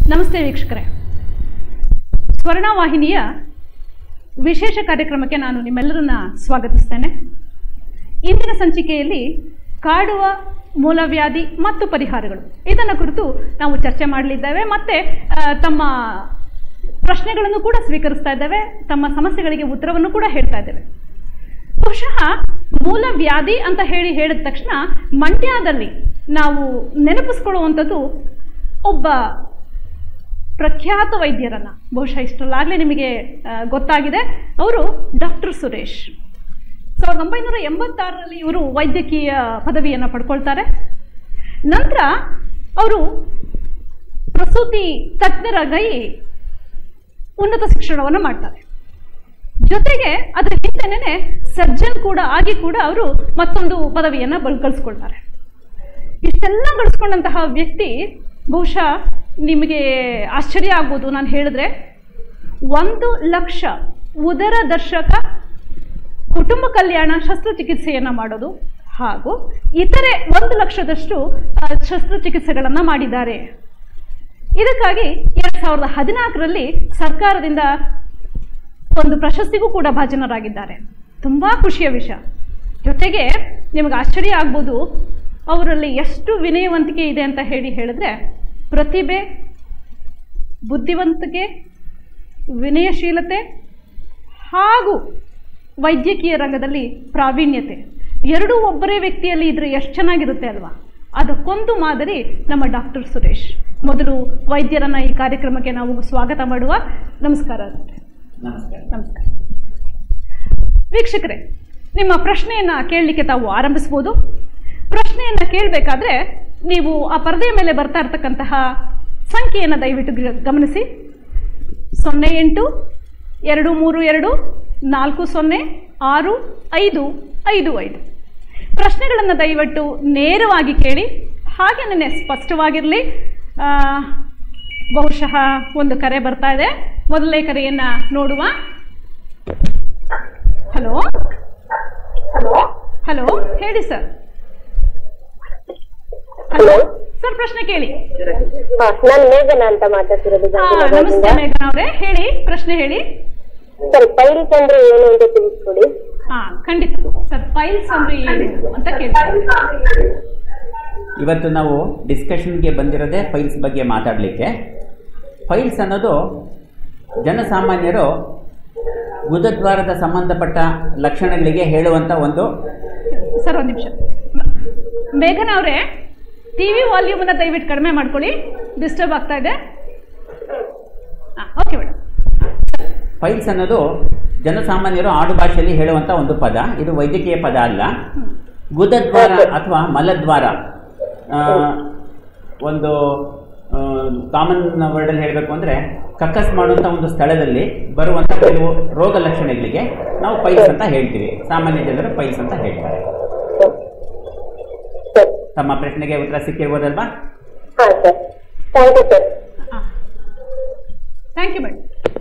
ನಮಸ್ತೆ ವೀಕ್ಷಕರೇ ಸ್ವರ್ಣ ವಾಹಿನಿಯ ವಿಶೇಷ ಕಾರ್ಯಕ್ರಮಕ್ಕೆ ನಾನು ನಿಮ್ಮೆಲ್ಲರನ್ನ ಸ್ವಾಗತಿಸ್ತೇನೆ ಇಂದಿನ ಸಂಚಿಕೆಯಲ್ಲಿ ಕಾಡುವ ಮೂಲವ್ಯಾಧಿ ಮತ್ತು ಪರಿಹಾರಗಳು ಇದನ್ನು ಕುರಿತು ನಾವು ಚರ್ಚೆ ಮಾಡಲಿದ್ದೇವೆ ಮತ್ತು ಆ, ತಮ್ಮ ಪ್ರಶ್ನೆಗಳನ್ನು ಕೂಡ ಸ್ವೀಕರಿಸ್ತಾ ಇದ್ದೇವೆ ತಮ್ಮ ಸಮಸ್ಯೆಗಳಿಗೆ ಉತ್ತರವನ್ನು ಕೂಡ ಹೇಳ್ತಾ ಇದ್ದೇವೆ ಬಹುಶಃ ಮೂಲ ವ್ಯಾಧಿ ಅಂತ ಹೇಳಿ ಹೇಳಿದ ತಕ್ಷಣ ಮಂಡ್ಯದಲ್ಲಿ ನಾವು ನೆನಪಿಸ್ಕೊಳ್ಳುವಂಥದ್ದು ಒಬ್ಬ ಪ್ರಖ್ಯಾತ ವೈದ್ಯರನ್ನ ಬಹುಶಃ ಇಷ್ಟರಲ್ಲಾಗಲೇ ನಿಮಗೆ ಆ, ಗೊತ್ತಾಗಿದೆ ಅವರು ಡಾಕ್ಟರ್ ಸುರೇಶ್ ಸಾವಿರದ ಒಂಬೈನೂರ ಎಂಬತ್ತಾರರಲ್ಲಿ ಇವರು ವೈದ್ಯಕೀಯ ಪದವಿಯನ್ನು ಪಡ್ಕೊಳ್ತಾರೆ ನಂತರ ಅವರು ಪ್ರಸೂತಿ ತಜ್ಞರಾಗಿ ಉನ್ನತ ಶಿಕ್ಷಣವನ್ನು ಮಾಡ್ತಾರೆ ಜೊತೆಗೆ ಅದರ ಹಿಂದೆನೇ ಸರ್ಜನ್ ಕೂಡ ಆಗಿ ಕೂಡ ಅವರು ಮತ್ತೊಂದು ಪದವಿಯನ್ನು ಬಲ್ ಗಳಿಸ್ಕೊಳ್ತಾರೆ ಇಷ್ಟೆಲ್ಲ ಗಳಿಸ್ಕೊಂಡಂತಹ ವ್ಯಕ್ತಿ ಬಹುಶಃ ನಿಮಗೆ ಆಶ್ಚರ್ಯ ಆಗ್ಬೋದು ನಾನು ಹೇಳಿದ್ರೆ ಒಂದು ಲಕ್ಷ ಉದರ ದರ್ಶಕ ಕುಟುಂಬ ಕಲ್ಯಾಣ ಶಸ್ತ್ರಚಿಕಿತ್ಸೆಯನ್ನು ಮಾಡೋದು ಹಾಗೂ ಇತರೆ ಒಂದು ಲಕ್ಷದಷ್ಟು ಆ, ಶಸ್ತ್ರಚಿಕಿತ್ಸೆಗಳನ್ನು ಮಾಡಿದ್ದಾರೆ ಇದಕ್ಕಾಗಿ ಎರಡು ಸಾವಿರದ ಹದಿನಾಲ್ಕರಲ್ಲಿ ಸರ್ಕಾರದಿಂದ ಒಂದು ಪ್ರಶಸ್ತಿಗೂ ಕೂಡ ಭಾಜನರಾಗಿದ್ದಾರೆ ತುಂಬ ಖುಷಿಯ ವಿಷಯ ಜೊತೆಗೆ ನಿಮಗೆ ಆಶ್ಚರ್ಯ ಆಗ್ಬೋದು ಅವರಲ್ಲಿ ಎಷ್ಟು ವಿನಯವಂತಿಕೆ ಇದೆ ಅಂತ ಹೇಳಿ ಹೇಳಿದ್ರೆ ಪ್ರತಿಭೆ ಬುದ್ಧಿವಂತಿಕೆ ವಿನಯಶೀಲತೆ ಹಾಗೂ ವೈದ್ಯಕೀಯ ರಂಗದಲ್ಲಿ ಪ್ರಾವೀಣ್ಯತೆ ಎರಡೂ ಒಬ್ಬರೇ ವ್ಯಕ್ತಿಯಲ್ಲಿ ಇದ್ರೆ ಎಷ್ಟು ಚೆನ್ನಾಗಿರುತ್ತೆ ಅಲ್ವಾ ಅದಕ್ಕೊಂದು ಮಾದರಿ ನಮ್ಮ ಡಾಕ್ಟರ್ ಸುರೇಶ್ ಮೊದಲು ವೈದ್ಯರನ್ನ ಈ ಕಾರ್ಯಕ್ರಮಕ್ಕೆ ನಾವು ಸ್ವಾಗತ ಮಾಡುವ ನಮಸ್ಕಾರ ನಮಸ್ಕಾರ ನಮಸ್ಕಾರ ವೀಕ್ಷಕರೇ ನಿಮ್ಮ ಪ್ರಶ್ನೆಯನ್ನ ಕೇಳಲಿಕ್ಕೆ ತಾವು ಆರಂಭಿಸ್ಬೋದು ಪ್ರಶ್ನೆಯನ್ನ ಕೇಳಬೇಕಾದ್ರೆ ನೀವು ಆ ಪರದೆಯ ಮೇಲೆ ಬರ್ತಾ ಇರ್ತಕ್ಕಂತಹ ಸಂಖ್ಯೆಯನ್ನು ದಯವಿಟ್ಟು ಗ- ಗಮನಿಸಿ ಸೊನ್ನೆ ಎಂಟು ಎರಡು ಮೂರು ಎರಡು ನಾಲ್ಕು ಸೊನ್ನೆ ಆರು ಐದು ಐದು ಐದು ಪ್ರಶ್ನೆಗಳನ್ನು ದಯವಿಟ್ಟು ನೇರವಾಗಿ ಕೇಳಿ ಹಾಗೇನೆ ಸ್ಪಷ್ಟವಾಗಿರಲಿ ಆ, ಬಹುಶಃ ಒಂದು ಕರೆ ಬರ್ತಾ ಇದೆ ಮೊದಲನೇ ಕರೆಯನ್ನ ನೋಡುವ ಹಲೋ ಹಲೋ ಹೇಳಿ ಸರ್ ಹಲೋ ಸರ್ ಪ್ರಶ್ನೆ ಕೇಳಿ ಹಾ ನಾನು ಮೇಘನ ಅಂತ ಮಾತಾಡ್ತಿರೋದು ಆ, ಗಾಂಧಿನಗರದಿಂದ ನಮಸ್ತೆ ಮೇಘನಾ ಅವರೇ ಹೇಳಿ ಪ್ರಶ್ನೆ ಹೇಳಿ ಸರ್ ಪೈಲ್ಸ್ ಅಂದ್ರೆ ಏನು ಅಂತ ತಿಳಿಸ್ಕೊಡಿ ಹಾ ಖಂಡಿತ ಸರ್ ಫೈಲ್ಸ್ ಅಂದ್ರೆ ಏನು ಅಂತ ಕೇಳ್ತಾರೆ ಇವತ್ತು ನಾವು ಡಿಸ್ಕಷನ್ಗೆ ಬಂದಿರೋದೇ ಫೈಲ್ಸ್ ಬಗ್ಗೆ ಮಾತಾಡಲಿಕ್ಕೆ ಫೈಲ್ಸ್ ಅನ್ನೋದು ಜನಸಾಮಾನ್ಯರು ಗುದದ್ವಾರದ ಸಂಬಂಧಪಟ್ಟ ಲಕ್ಷಣಗಳಿಗೆ ಹೇಳುವಂಥ ಒಂದು ಸರ್ ಒಂದು ನಿಮಿಷ ಮೇಘನಾ ಅವರೇ ಟಿ ವಿ ವಾಲ್ಯೂಮನ್ನು ದಯವಿಟ್ಟು ಕಡಿಮೆ ಮಾಡ್ಕೊಳ್ಳಿ ಡಿಸ್ಟರ್ಬ್ ಆಗ್ತಾ ಇದೆ ಹಾಂ ಓಕೆ ಮೇಡಮ್ ಫೈಲ್ಸ್ ಅನ್ನೋದು ಜನಸಾಮಾನ್ಯರು ಆಡು ಭಾಷೆಯಲ್ಲಿ ಹೇಳುವಂಥ ಒಂದು ಪದ ಇದು ವೈದ್ಯಕೀಯ ಪದ ಅಲ್ಲ ಗುದದ್ವಾರ ಅಥವಾ ಮಲದ್ವಾರ ಆ, ಒಂದು ಕಾಮನ್ ವರ್ಡಲ್ಲಿ ಹೇಳಬೇಕು ಅಂದರೆ ಕಕ್ಕಸ್ ಮಾಡುವಂಥ ಒಂದು ಸ್ಥಳದಲ್ಲಿ ಬರುವಂಥ ಕೆಲವು ರೋಗ ಲಕ್ಷಣಗಳಿಗೆ ನಾವು ಪೈಲ್ಸ್ ಅಂತ ಹೇಳ್ತೀವಿ ಸಾಮಾನ್ಯ ಜನರು ಪೈಲ್ಸ್ ಅಂತ ಹೇಳ್ತಾರೆ ಸರ್ ತಮ್ಮ ಪ್ರಶ್ನೆಗೆ ಉತ್ತರ ಸಿಕ್ಕಿರ್ಬೋದಲ್ವಾ ಹಾ ಸರ್ ಥ್ಯಾಂಕ್ ಯು ಸರ್ ಹಾಂ ಥ್ಯಾಂಕ್ ಯು ಮೇಡಮ್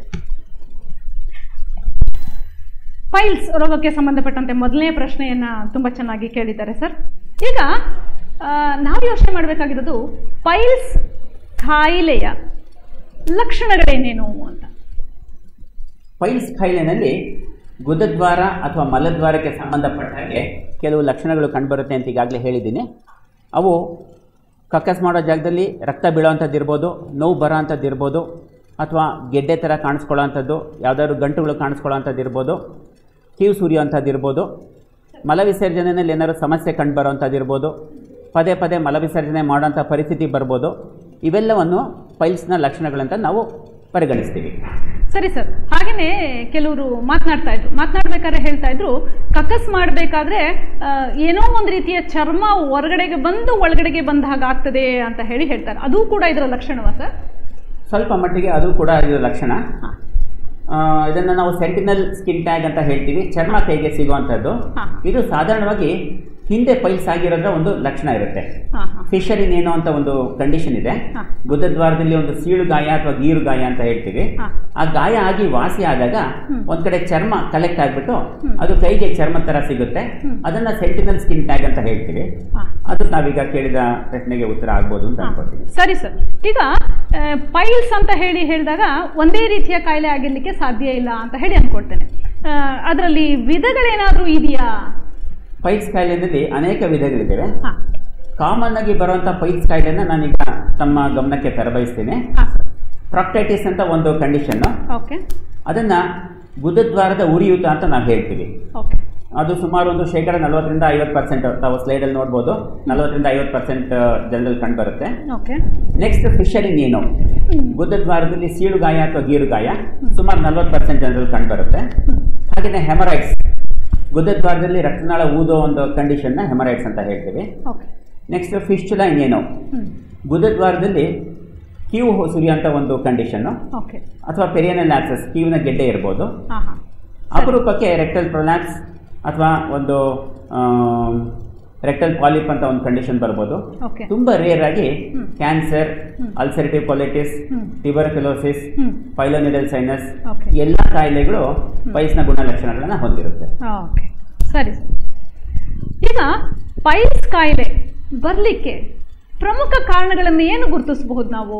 ಫೈಲ್ಸ್ ರೋಗಕ್ಕೆ ಸಂಬಂಧಪಟ್ಟಂತೆ ಮೊದಲನೇ ಪ್ರಶ್ನೆಯನ್ನು ತುಂಬ ಚೆನ್ನಾಗಿ ಕೇಳಿದ್ದಾರೆ ಸರ್ ಈಗ ಆ, ನಾವು ಯೋಚನೆ ಮಾಡಬೇಕಾಗಿರೋದು ಫೈಲ್ಸ್ ಕಾಯಿಲೆಯ ಲಕ್ಷಣಗಳೇನೇನು ಅಂತ ಪೈಲ್ಸ್ ಕಾಯಿಲೆನಲ್ಲಿ ಗುದದ್ವಾರ ಅಥವಾ ಮಲದ್ವಾರಕ್ಕೆ ಸಂಬಂಧಪಟ್ಟ ಹಾಗೆ ಕೆಲವು ಲಕ್ಷಣಗಳು ಕಂಡುಬರುತ್ತೆ ಅಂತ ಈಗಾಗಲೇ ಹೇಳಿದ್ದೀನಿ ಅವು ಕಕ್ಕಸ್ ಮಾಡೋ ಜಾಗದಲ್ಲಿ ರಕ್ತ ಬೀಳೋವಂಥದ್ದು ಇರ್ಬೋದು ನೋವು ಬರೋ ಅಂಥದ್ದು ಇರ್ಬೋದು ಅಥವಾ ಗೆಡ್ಡೆ ಥರ ಕಾಣಿಸ್ಕೊಳ್ಳೋ ಅಂಥದ್ದು ಯಾವುದಾದ್ರು ಗಂಟುಗಳು ಕಾಣಿಸ್ಕೊಳ್ಳೋ ಅಂಥದ್ದು ಇರ್ಬೋದು ಕೀವು ಸುರಿಯೋವಂಥದ್ದು ಇರ್ಬೋದು ಮಲವಿಸರ್ಜನೆಯಲ್ಲಿ ಏನಾದ್ರು ಸಮಸ್ಯೆ ಕಂಡು ಬರೋವಂಥದ್ದು ಇರ್ಬೋದು ಪದೇ ಪದೇ ಮಲವಿಸರ್ಜನೆ ಮಾಡೋಂಥ ಪರಿಸ್ಥಿತಿ ಬರ್ಬೋದು ಇವೆಲ್ಲವನ್ನು ಪೈಲ್ಸ್ನ ಲಕ್ಷಣಗಳಂತ ನಾವು ಪರಿಗಣಿಸ್ತೀವಿ ಸರಿ ಸರ್ ಹಾಗೆಯೇ ಕೆಲವರು ಮಾತನಾಡ್ತಾ ಇದ್ರು ಮಾತನಾಡ್ಬೇಕಾದ್ರೆ ಹೇಳ್ತಾ ಇದ್ರು ಕಕ್ಕಸ್ ಮಾಡಬೇಕಾದ್ರೆ ಏನೋ ಒಂದು ರೀತಿಯ ಚರ್ಮ ಹೊರಗಡೆಗೆ ಬಂದು ಒಳಗಡೆಗೆ ಬಂದ ಹಾಗೆ ಆಗ್ತದೆ ಅಂತ ಹೇಳಿ ಹೇಳ್ತಾರೆ ಅದು ಕೂಡ ಇದರ ಲಕ್ಷಣವಾ ಸರ್ ಸ್ವಲ್ಪ ಮಟ್ಟಿಗೆ ಅದು ಕೂಡ ಇದು ಲಕ್ಷಣ ಆ, ಇದನ್ನು ನಾವು ಸೆಂಟಿನಲ್ ಸ್ಕಿನ್ ಟ್ಯಾಗ್ ಅಂತ ಹೇಳ್ತೀವಿ ಚರ್ಮ ಕೈಗೆ ಸಿಗುವಂಥದ್ದು ಹಾ. ಇದು ಸಾಧಾರಣವಾಗಿ ಹಿಂದೆ ಪೈಲ್ಸ್ ಆಗಿರೋದ್ರ ಒಂದು ಲಕ್ಷಣ ಇರುತ್ತೆ ಹಾ ಹಾ ಫಿಶರಿನ್ ಏನೋ ಅಂತ ಒಂದು ಕಂಡೀಷನ್ ಇದೆ ಹಾ. ಗುದದ್ವಾರದಲ್ಲಿ ಒಂದು ಸೀಳು ಗಾಯ ಅಥವಾ ಗೀರು ಗಾಯ ಅಂತ ಹೇಳ್ತೀವಿ ಹಾ. ಆ ಗಾಯ ಆಗಿ ವಾಸಿ ಆದಾಗ ಹ್ಮ್. ಒಂದ್ ಕಡೆ ಚರ್ಮ ಕಲೆಕ್ಟ್ ಆಗ್ಬಿಟ್ಟು ಹ್ಮ್. ಅದು ಕೈಗೆ ಚರ್ಮ ತರ ಸಿಗುತ್ತೆ ಹ್ಮ್. ಅದನ್ನ ಸೆಂಟಿನಲ್ ಸ್ಕಿನ್ ಟ್ಯಾಗ್ ಅಂತ ಹೇಳ್ತೀವಿ ಹಾ ಅದು ನಾವೀಗ ಕೇಳಿದ ಪ್ರಶ್ನೆಗೆ ಉತ್ತರ ಆಗ್ಬೋದು ಅಂತ ಹಾ. ಅನ್ಕೋತೀನಿ ಸರಿ ಸರ್ ಈಗ ಪೈಲ್ಸ್ ಅಂತ ಹೇಳಿ ಹೇಳಿದಾಗ ಒಂದೇ ರೀತಿಯ ಕಾಯಿಲೆ ಆಗಿರ್ಲಿಕ್ಕೆ ಸಾಧ್ಯ ಇಲ್ಲ ಅಂತ ಹೇಳಿ ಅನ್ಕೊಳ್ತೇನೆ ಅದರಲ್ಲಿ ವಿಧಗಳೇನಾದ್ರೂ ಇದೆಯಾ ಪೈಲ್ಸ್ ಕಾಯಿಲೆನಲ್ಲಿ ಅನೇಕ ವಿಧಗಳಿವೆ ಹಾ ಕಾಮನ್ ಆಗಿ ಬರುವಂತ ಪೈಲ್ಸ್ ಕಾಯಿಲೆನ ನಾನೀಗ ತಮ್ಮ ಗಮನಕ್ಕೆ ತರಬಯಸ್ತೇನೆ ಹಾ ಸರ್ ಪ್ರಾಕ್ಟೈಟಿಸ್ ಅಂತ ಒಂದು ಕಂಡೀಷನ್ ಓಕೆ ಅದನ್ನ ಗುದದ್ವಾರದ ಉರಿಯೂತ ಅಂತ ನಾವು ಹೇಳ್ತೀವಿ ಓಕೆ ಅದು ಸುಮಾರು ಒಂದು ಶೇಕಡ ನಲವತ್ತರಿಂದ ಐವತ್ತು ಪರ್ಸೆಂಟ್ ತಾವು ಸ್ಲೈಡಲ್ಲಿ ನೋಡ್ಬೋದು ನಲವತ್ತರಿಂದ ಐವತ್ತು ಪರ್ಸೆಂಟ್ ಜನರಲ್ಲಿ ಕಂಡುಬರುತ್ತೆ ಓಕೆ ನೆಕ್ಸ್ಟ್ ಫಿಶರಿಂಗ್ ಏನು ಗುದದ್ವಾರದಲ್ಲಿ ಸೀಳು ಗಾಯ ಅಥವಾ ಗೀರು ಗಾಯ ಸುಮಾರು ನಲವತ್ತು ಪರ್ಸೆಂಟ್ ಜನರಲ್ಲಿ ಕಂಡುಬರುತ್ತೆ ಹಾಗೆಯೇ ಹೆಮರೈಡ್ಸ್ ಗುದದ್ವಾರದಲ್ಲಿ ರಕ್ತನಾಳ ಊದೋ ಒಂದು ಕಂಡೀಷನ್ನ ಹೆಮರೈಡ್ಸ್ ಅಂತ ಹೇಳ್ತೀವಿ ಓಕೆ ನೆಕ್ಸ್ಟ್ ಫಿಸ್ಟುಲಾ ಇನ್ನೇನು ಹ್ಮ್ ಗುದದ್ವಾರದಲ್ಲಿ ಕೀವು ಸುರಿಯುವಂಥ ಒಂದು ಕಂಡೀಷನ್ನು ಓಕೆ ಅಥವಾ ಪೆರಿಯನಲ್ ಆಕ್ಸಸ್ ಕೀವಿನ ಗೆಡ್ಡೆ ಇರ್ಬೋದು ಹಾ ಹಾ ಅಪರೂಪಕ್ಕೆ ರೆಕ್ಟಲ್ ಪ್ರೊಲ್ಯಾಪ್ಸ್ ಅಥವಾ ಒಂದು ರೆಕ್ಟಲ್ ಪಾಲಿಪ್ ಅಂತ ಒಂದು ಕಂಡೀಷನ್ ಬರ್ಬೋದು ಓಕೆ ತುಂಬ ರೇರ್ ಆಗಿ hmm. Cancer hmm. Ulcerative colitis hmm. Tuberculosis hmm pilonidal sinus okay ಎಲ್ಲ ಕಾಯಿಲೆಗಳು ಪೈಲ್ಸ್ನ ಗುಣಲಕ್ಷಣಗಳನ್ನ ಹೊಂದಿರುತ್ತೆ ಓಕೆ ಸರಿ ಈಗ ಪೈಲ್ಸ್ ಕಾಯಿಲೆ ಬರಲಿಕ್ಕೆ ಪ್ರಮುಖ ಕಾರಣಗಳನ್ನು ಏನು ಗುರುತಿಸಬಹುದು ನಾವು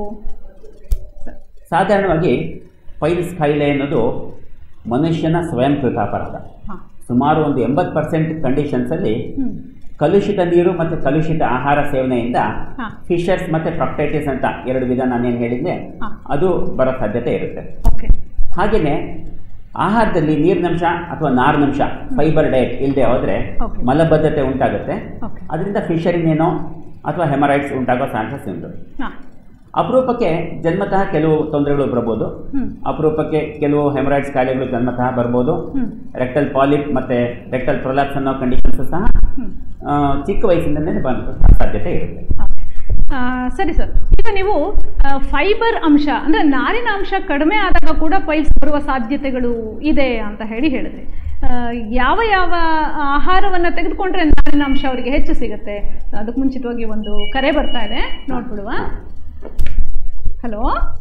ಸಾಧಾರಣವಾಗಿ ಪೈಲ್ಸ್ ಕಾಯಿಲೆ ಅನ್ನೋದು ಮನುಷ್ಯನ ಸ್ವಯಂಕೃತ ಅಪರಾಧ ಹಾಂ ಸುಮಾರು ಒಂದು ಎಂಬತ್ತು ಪರ್ಸೆಂಟ್ ಕಂಡೀಷನ್ಸಲ್ಲಿ ಹ್ಞೂ ಕಲುಷಿತ ನೀರು ಮತ್ತು ಕಲುಷಿತ ಆಹಾರ ಸೇವನೆಯಿಂದ ಹಾ. ಫಿಶರ್ಸ್ ಮತ್ತು ಪ್ರಾಕ್ಟೈಟಿಸ್ ಅಂತ ಎರಡು ವಿಧ ನಾನೇನು ಹೇಳಿದ್ದೆ ಹಾ. ಅದು ಬರೋ ಸಾಧ್ಯತೆ ಇರುತ್ತೆ ಓಕೆ ಹಾಗೆಯೇ ಆಹಾರದಲ್ಲಿ ನೀರಿನಂಶ ಅಥವಾ ನಾರಿನಂಶ ಫೈಬರ್ ಡಯಟ್ ಇಲ್ಲದೆ ಹೋದರೆ Okay. ಮಲಬದ್ಧತೆ ಉಂಟಾಗುತ್ತೆ ಓಕೆ ಅದರಿಂದ ಫಿಶರಿನೇನೋ ಅಥವಾ ಹೆಮರೈಡ್ಸ್ ಉಂಟಾಗೋ ಚಾನ್ಸಸ್ ಉಂಟು ಹಾಂ ಅಪರೂಪಕ್ಕೆ ಜನ್ಮತಃ ಕೆಲವು ತೊಂದರೆಗಳು ಬರ್ಬೋದು ಹ್ಞೂ ಅಪರೂಪಕ್ಕೆ ಕೆಲವು ಹೆಮರೈಡ್ಸ್ ಕಾಯಿಲೆಗಳು ಜನ್ಮತಃ ಬರ್ಬೋದು ಹ್ಞೂ ರೆಕ್ಟಲ್ ಪಾಲಿಪ್ ಮತ್ತು ರೆಕ್ಟಲ್ ಪ್ರೊಲಾಪ್ಸ್ ಅನ್ನೋ ಕಂಡೀಷನ್ಸ್ ಸಹ ಹ್ಞೂ ಆ, ಚಿಕ್ಕ ವಯಸ್ಸಿನಿಂದಲೇ ಬಂದ ಸಾಧ್ಯತೆ ಇರುತ್ತೆ ಆ, ಸರಿ ಸರ್ ಈಗ ನೀವು ಫೈಬರ್ ಅಂಶ ಅಂದರೆ ನಾರಿನ ಅಂಶ ಕಡಿಮೆ ಆದಾಗ ಕೂಡ ಪೈಲ್ಸ್ ಬರುವ ಸಾಧ್ಯತೆಗಳು ಇದೆ ಅಂತ ಹೇಳಿ ಹೇಳಿದ್ರಿ ಆ, ಯಾವ ಯಾವ ಆಹಾರವನ್ನು ತೆಗೆದುಕೊಂಡ್ರೆ ನಾರಿನ ಅಂಶ ಅವರಿಗೆ ಹೆಚ್ಚು ಸಿಗುತ್ತೆ ಅದಕ್ಕೆ ಮುಂಚಿತವಾಗಿ ಒಂದು ಕರೆ ಬರ್ತಾ ಇದೆ ನೋಡ್ಬಿಡುವ ಹಲೋ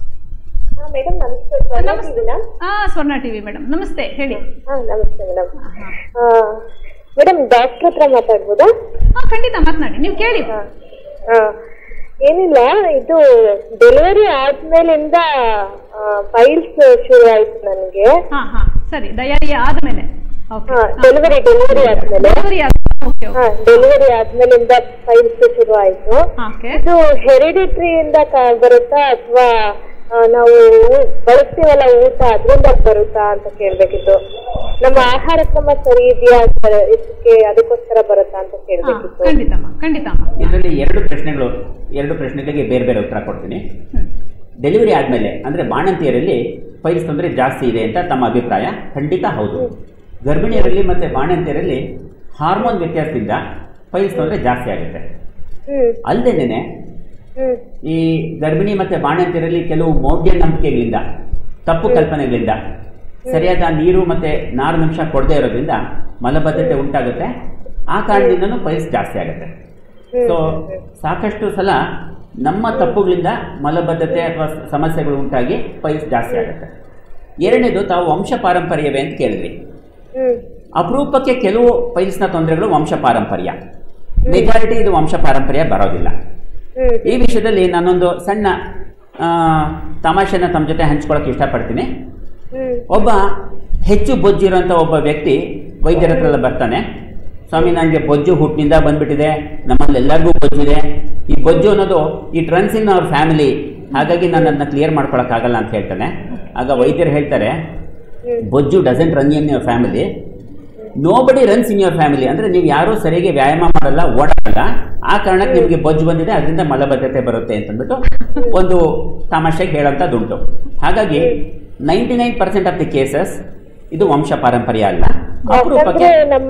ಮೇಡಮ್ ನಮಸ್ತೆ ಸ್ವರ್ಣ ನಮಸ್ತೆ ಟಿವಿನಾ? ಹಾಂ ಸ್ವರ್ಣ ಟಿ ವಿ ಮೇಡಮ್ ನಮಸ್ತೆ ಹೇಳಿ ಹಾ ನಮಸ್ತೆ ಮೇಡಮ್ ಹಾಂ ಮೇಡಮ್ ಡಾಕ್ಟರ್ ಹತ್ರ ಮಾತಾಡ್ಬೋದಾ ಹಾಂ ಖಂಡಿತ ಮಾತನಾಡಿ ನೀವು ಕೇಳಿ ಹಾ ಹಾ ಏನಿಲ್ಲ ಇದು ಡೆಲಿವರಿ ಆದ್ಮೇಲಿಂದ ಫೈಲ್ಸ್ ಶುರು ಆಯ್ತು ನನಗೆ ಹಾಂ ಹಾಂ ಸರಿ ಡಯಾರಿಯಾ ಆದಮೇಲೆ ಓಕೆ ಹಾ ಡೆಲಿವರಿ ಡೆಲಿವರಿ ಆದ್ಮೇಲೆ ಡೆಲಿವರಿ ಆದ ಓಕೆ ಹಾ ಡೆಲಿವರಿ ಆದ್ಮೇಲಿಂದ ಫೈಲ್ಸ್ ಶುರು ಆಯ್ತು ಓಕೆ ಇದು ಹೆರಿಡಿಟ್ರಿ ಇಂದ ಕ- ಬರುತ್ತಾ ಅಥವಾ ನಾವು ಊ- ಬಳಸ್ತೀವಲ್ಲ ಊಟ ಅದರಿಂದ ಬರುತ್ತಾ ಅಂತ ಕೇಳ್ಬೇಕಿತ್ತು ನಮ್ಮ ಆಹಾರ ಕ್ರಮ ಸರಿ ಇದೆಯಾ ಅದ್ರ- ಇದಕ್ಕೆ ಅದಕ್ಕೋಸ್ಕರ ಬರುತ್ತಾ ಅಂತ ಹಾಂ ಕೇಳ್ಬೇಕಿತ್ತು ಖಂಡಿತಮ್ಮ ಖಂಡಿತಮ್ಮ ಇದರಲ್ಲಿ ಎರಡು ಪ್ರಶ್ನೆಗಳು ಎರಡು ಪ್ರಶ್ನೆಗಳಿಗೆ ಬೇರೆ ಬೇರೆ ಉತ್ತರ ಕೊಡ್ತೀನಿ ಹ್ಮ್. ಡೆಲಿವರಿ ಆದಮೇಲೆ ಅಂದರೆ ಬಾಣಂತಿಯರಲ್ಲಿ ಪೈಲ್ಸ್ ತೊಂದರೆ ಜಾಸ್ತಿ ಇದೆ ಅಂತ ತಮ್ಮ ಅಭಿಪ್ರಾಯ ಖಂಡಿತ ಹೌದು ಗರ್ಭಿಣಿಯರಲ್ಲಿ ಮತ್ತು ಬಾಣಂತಿಯರಲ್ಲಿ ಹಾರ್ಮೋನ್ ವ್ಯತ್ಯಾಸದಿಂದ ಪೈಲ್ಸ್ ತೊಂದರೆ ಜಾಸ್ತಿ ಆಗುತ್ತೆ ಹ್ಮ್ ಅಲ್ಲದೇನೆ ಹ್ಮ್ ಈ ಗರ್ಭಿಣಿ ಮತ್ತು ಬಾಣಂತಿಯರಲ್ಲಿ ಕೆಲವು ಮೌಢ್ಯ ನಂಬಿಕೆಗಳಿಂದ ತಪ್ಪು ಕಲ್ಪನೆಗಳಿಂದ ಸರಿಯಾದ ನೀರು ಮತ್ತು ನಾರಿನಂಶ ಕೊಡದೇ ಇರೋದ್ರಿಂದ ಮಲಬದ್ಧತೆ ಉಂಟಾಗುತ್ತೆ ಆ ಕಾರಣದಿಂದನೂ ಪೈಲ್ಸ್ ಜಾಸ್ತಿ ಆಗುತ್ತೆ ಸೊ ಸಾಕಷ್ಟು ಸಲ ನಮ್ಮ ತಪ್ಪುಗಳಿಂದ ಮಲಬದ್ಧತೆ ಅಥವಾ ಸಮಸ್ಯೆಗಳು ಉಂಟಾಗಿ ಪೈಲ್ಸ್ ಜಾಸ್ತಿ ಆಗುತ್ತೆ ಎರಡನೇದು ತಾವು ವಂಶ ಪಾರಂಪರ್ಯವೇ ಅಂತ ಕೇಳಿದ್ರಿ ಹ್ಮ್ ಅಪರೂಪಕ್ಕೆ ಕೆಲವು ಪೈಲ್ಸ್ನ ತೊಂದರೆಗಳು ವಂಶ ಪಾರಂಪರ್ಯ ಮೆಜಾರಿಟಿ ಇದು ವಂಶ ಪಾರಂಪರ್ಯ ಬರೋದಿಲ್ಲ ಹ್ಮ್ ಈ ವಿಷಯದಲ್ಲಿ ನಾನೊಂದು ಸಣ್ಣ ಆ, ತಮಾಷೆನ ತಮ್ಮ ಜೊತೆ ಹಂಚ್ಕೊಳ್ಳೋಕೆ ಇಷ್ಟಪಡ್ತೀನಿ ಹ್ಮ್ ಒಬ್ಬ ಹೆಚ್ಚು ಬೊಜ್ಜಿರೋಂಥ ಒಬ್ಬ ವ್ಯಕ್ತಿ ವೈದ್ಯರ ಹತ್ರ ಎಲ್ಲ ಬರ್ತಾನೆ ಸ್ವಾಮಿ ನನಗೆ ಬೊಜ್ಜು ಹುಟ್ಟಿನಿಂದ ಬಂದ್ಬಿಟ್ಟಿದೆ ನಮ್ಮಲ್ಲಿ ಎಲ್ಲರಿಗೂ ಬೊಜ್ಜಿದೆ ಈ ಬೊಜ್ಜು ಅನ್ನೋದು ಇಟ್ ರನ್ಸ್ ಇನ್ ಅವ್ರ ಫ್ಯಾಮಿಲಿ ಹಾಗಾಗಿ ನಾನು ಅದನ್ನ ಕ್ಲಿಯರ್ ಮಾಡ್ಕೊಳಕ್ಕಾಗಲ್ಲ ಅಂತ ಹೇಳ್ತಾನೆ ಆಗ ವೈದ್ಯರು ಹೇಳ್ತಾರೆ ಬೊಜ್ಜು doesn't run in your family nobody runs in your family ಅಂದರೆ ನೀವು ಯಾರೂ ಸರಿಯಾಗಿ ವ್ಯಾಯಾಮ ಮಾಡಲ್ಲ ಓಡಾಡಲ್ಲ ಆ ಕಾರಣಕ್ಕೆ ನಿಮಗೆ ಬೊಜ್ಜು ಬಂದಿದೆ ಅದರಿಂದ ಮಲಬದ್ಧತೆ ಬರುತ್ತೆ ಅಂತಂದ್ಬಿಟ್ಟು ಒಂದು ತಮಾಷೆಗೆ ಹೇಳೋಂಥದ್ದುಂಟು ಹಾಗಾಗಿ ninety nine percent of the cases ಇದು ವಂಶ ಪಾರಂಪರ್ಯ ಅಲ್ಲ ಅಪರೂಪಕ್ಕೆ ಯಾಕಂದ್ರೆ ನಮ್ಮ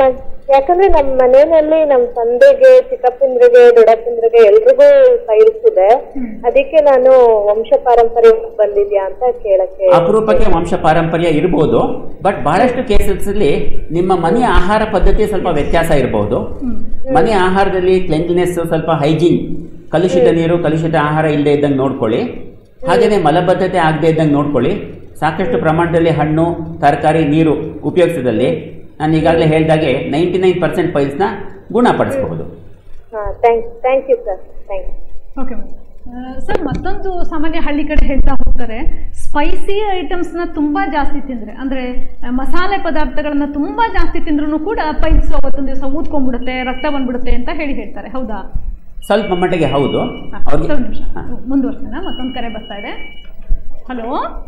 ಯಾಕಂದ್ರೆ ನಮ್ ಮನೆಯಲ್ಲಿ ನಮ್ ತಂದೆಗೆ ಚಿಕ್ಕಪ್ಪಂದ್ರಿಗೆ ದೊಡ್ಡಪ್ಪಂದ್ರಿಗೆ ಎಲ್ರಿಗೂ ಫೈಲ್ಸ್ ಇದೆ ಅದಕ್ಕೆ ನಾನು ವಂಶ ಪಾರಂಪರ್ಯ ಬಂದಿದ್ಯಾ ಅಂತ ಕೇಳಕ್ಕೆ ಅಪರೂಪಕ್ಕೆ ವಂಶ ಪಾರಂಪರ್ಯ ಇರಬಹುದು ಬಟ್ ಬಹಳಷ್ಟು ಕೇಸಸ್ ಅಲ್ಲಿ ನಿಮ್ಮ ಮನೆಯ ಆಹಾರ ಪದ್ಧತಿ ಸ್ವಲ್ಪ ವ್ಯತ್ಯಾಸ ಇರಬಹುದು ಮನೆ ಆಹಾರದಲ್ಲಿ ಕ್ಲೆನ್ಲಿನೆಸ್ ಸ್ವಲ್ಪ ಹೈಜೀನ್ ಕಲುಷಿತ ನೀರು ಕಲುಷಿತ ಆಹಾರ ಇಲ್ಲದೆ ಇದ್ದಂಗೆ ನೋಡ್ಕೊಳ್ಳಿ ಹಾಗೆಯೇ ಮಲಬದ್ಧತೆ ಆಗದೆ ಇದ್ದಂಗೆ ನೋಡ್ಕೊಳ್ಳಿ ಸಾಕಷ್ಟು ಪ್ರಮಾಣದಲ್ಲಿ ಹಣ್ಣು ತರಕಾರಿ ನೀರು ಉಪಯೋಗಿಸಿದಲ್ಲಿ ನಾನು ಈಗಾಗಲೇ ಹೇಳಿದಾಗೆ ನೈಂಟಿ ನೈನ್ ಪರ್ಸೆಂಟ್ ಪೈಲ್ಸ್ನ ಗುಣಪಡಿಸಬಹುದು ಹಾ thank thank you sir thank you okay sir ಮತ್ತೊಂದು ಸಾಮಾನ್ಯ ಹಳ್ಳಿ ಕಡೆ ಹೇಳ್ತಾ ಹೋಗ್ತಾರೆ ಸ್ಪೈಸಿ ಐಟಮ್ಸ್ನ ತುಂಬ ಜಾಸ್ತಿ ತಿಂದರೆ ಅಂದರೆ ಮಸಾಲೆ ಪದಾರ್ಥಗಳನ್ನ ತುಂಬ ಜಾಸ್ತಿ ತಿಂದ್ರೂ ಕೂಡ ಪೈಲ್ಸ್ ಅವತ್ತೊಂದು ದಿವಸ ಊದ್ಕೊಂಡ್ಬಿಡುತ್ತೆ ರಕ್ತ ಬಂದ್ಬಿಡುತ್ತೆ ಅಂತ ಹೇಳಿ ಹೇಳ್ತಾರೆ ಹೌದಾ ಸ್ವಲ್ಪ ಮಟ್ಟಿಗೆ ಹೌದು ಹಾ, ಅವ್ರಿಗೆ ಸ್ವಲ್ಪ ನಿಮಿಷ ಹಾ. ಮುಂದುವರ್ಸೋಣ ಮತ್ತೊಂದು ಕರೆ ಬರ್ತಾ ಇದೆ ಹಲೋ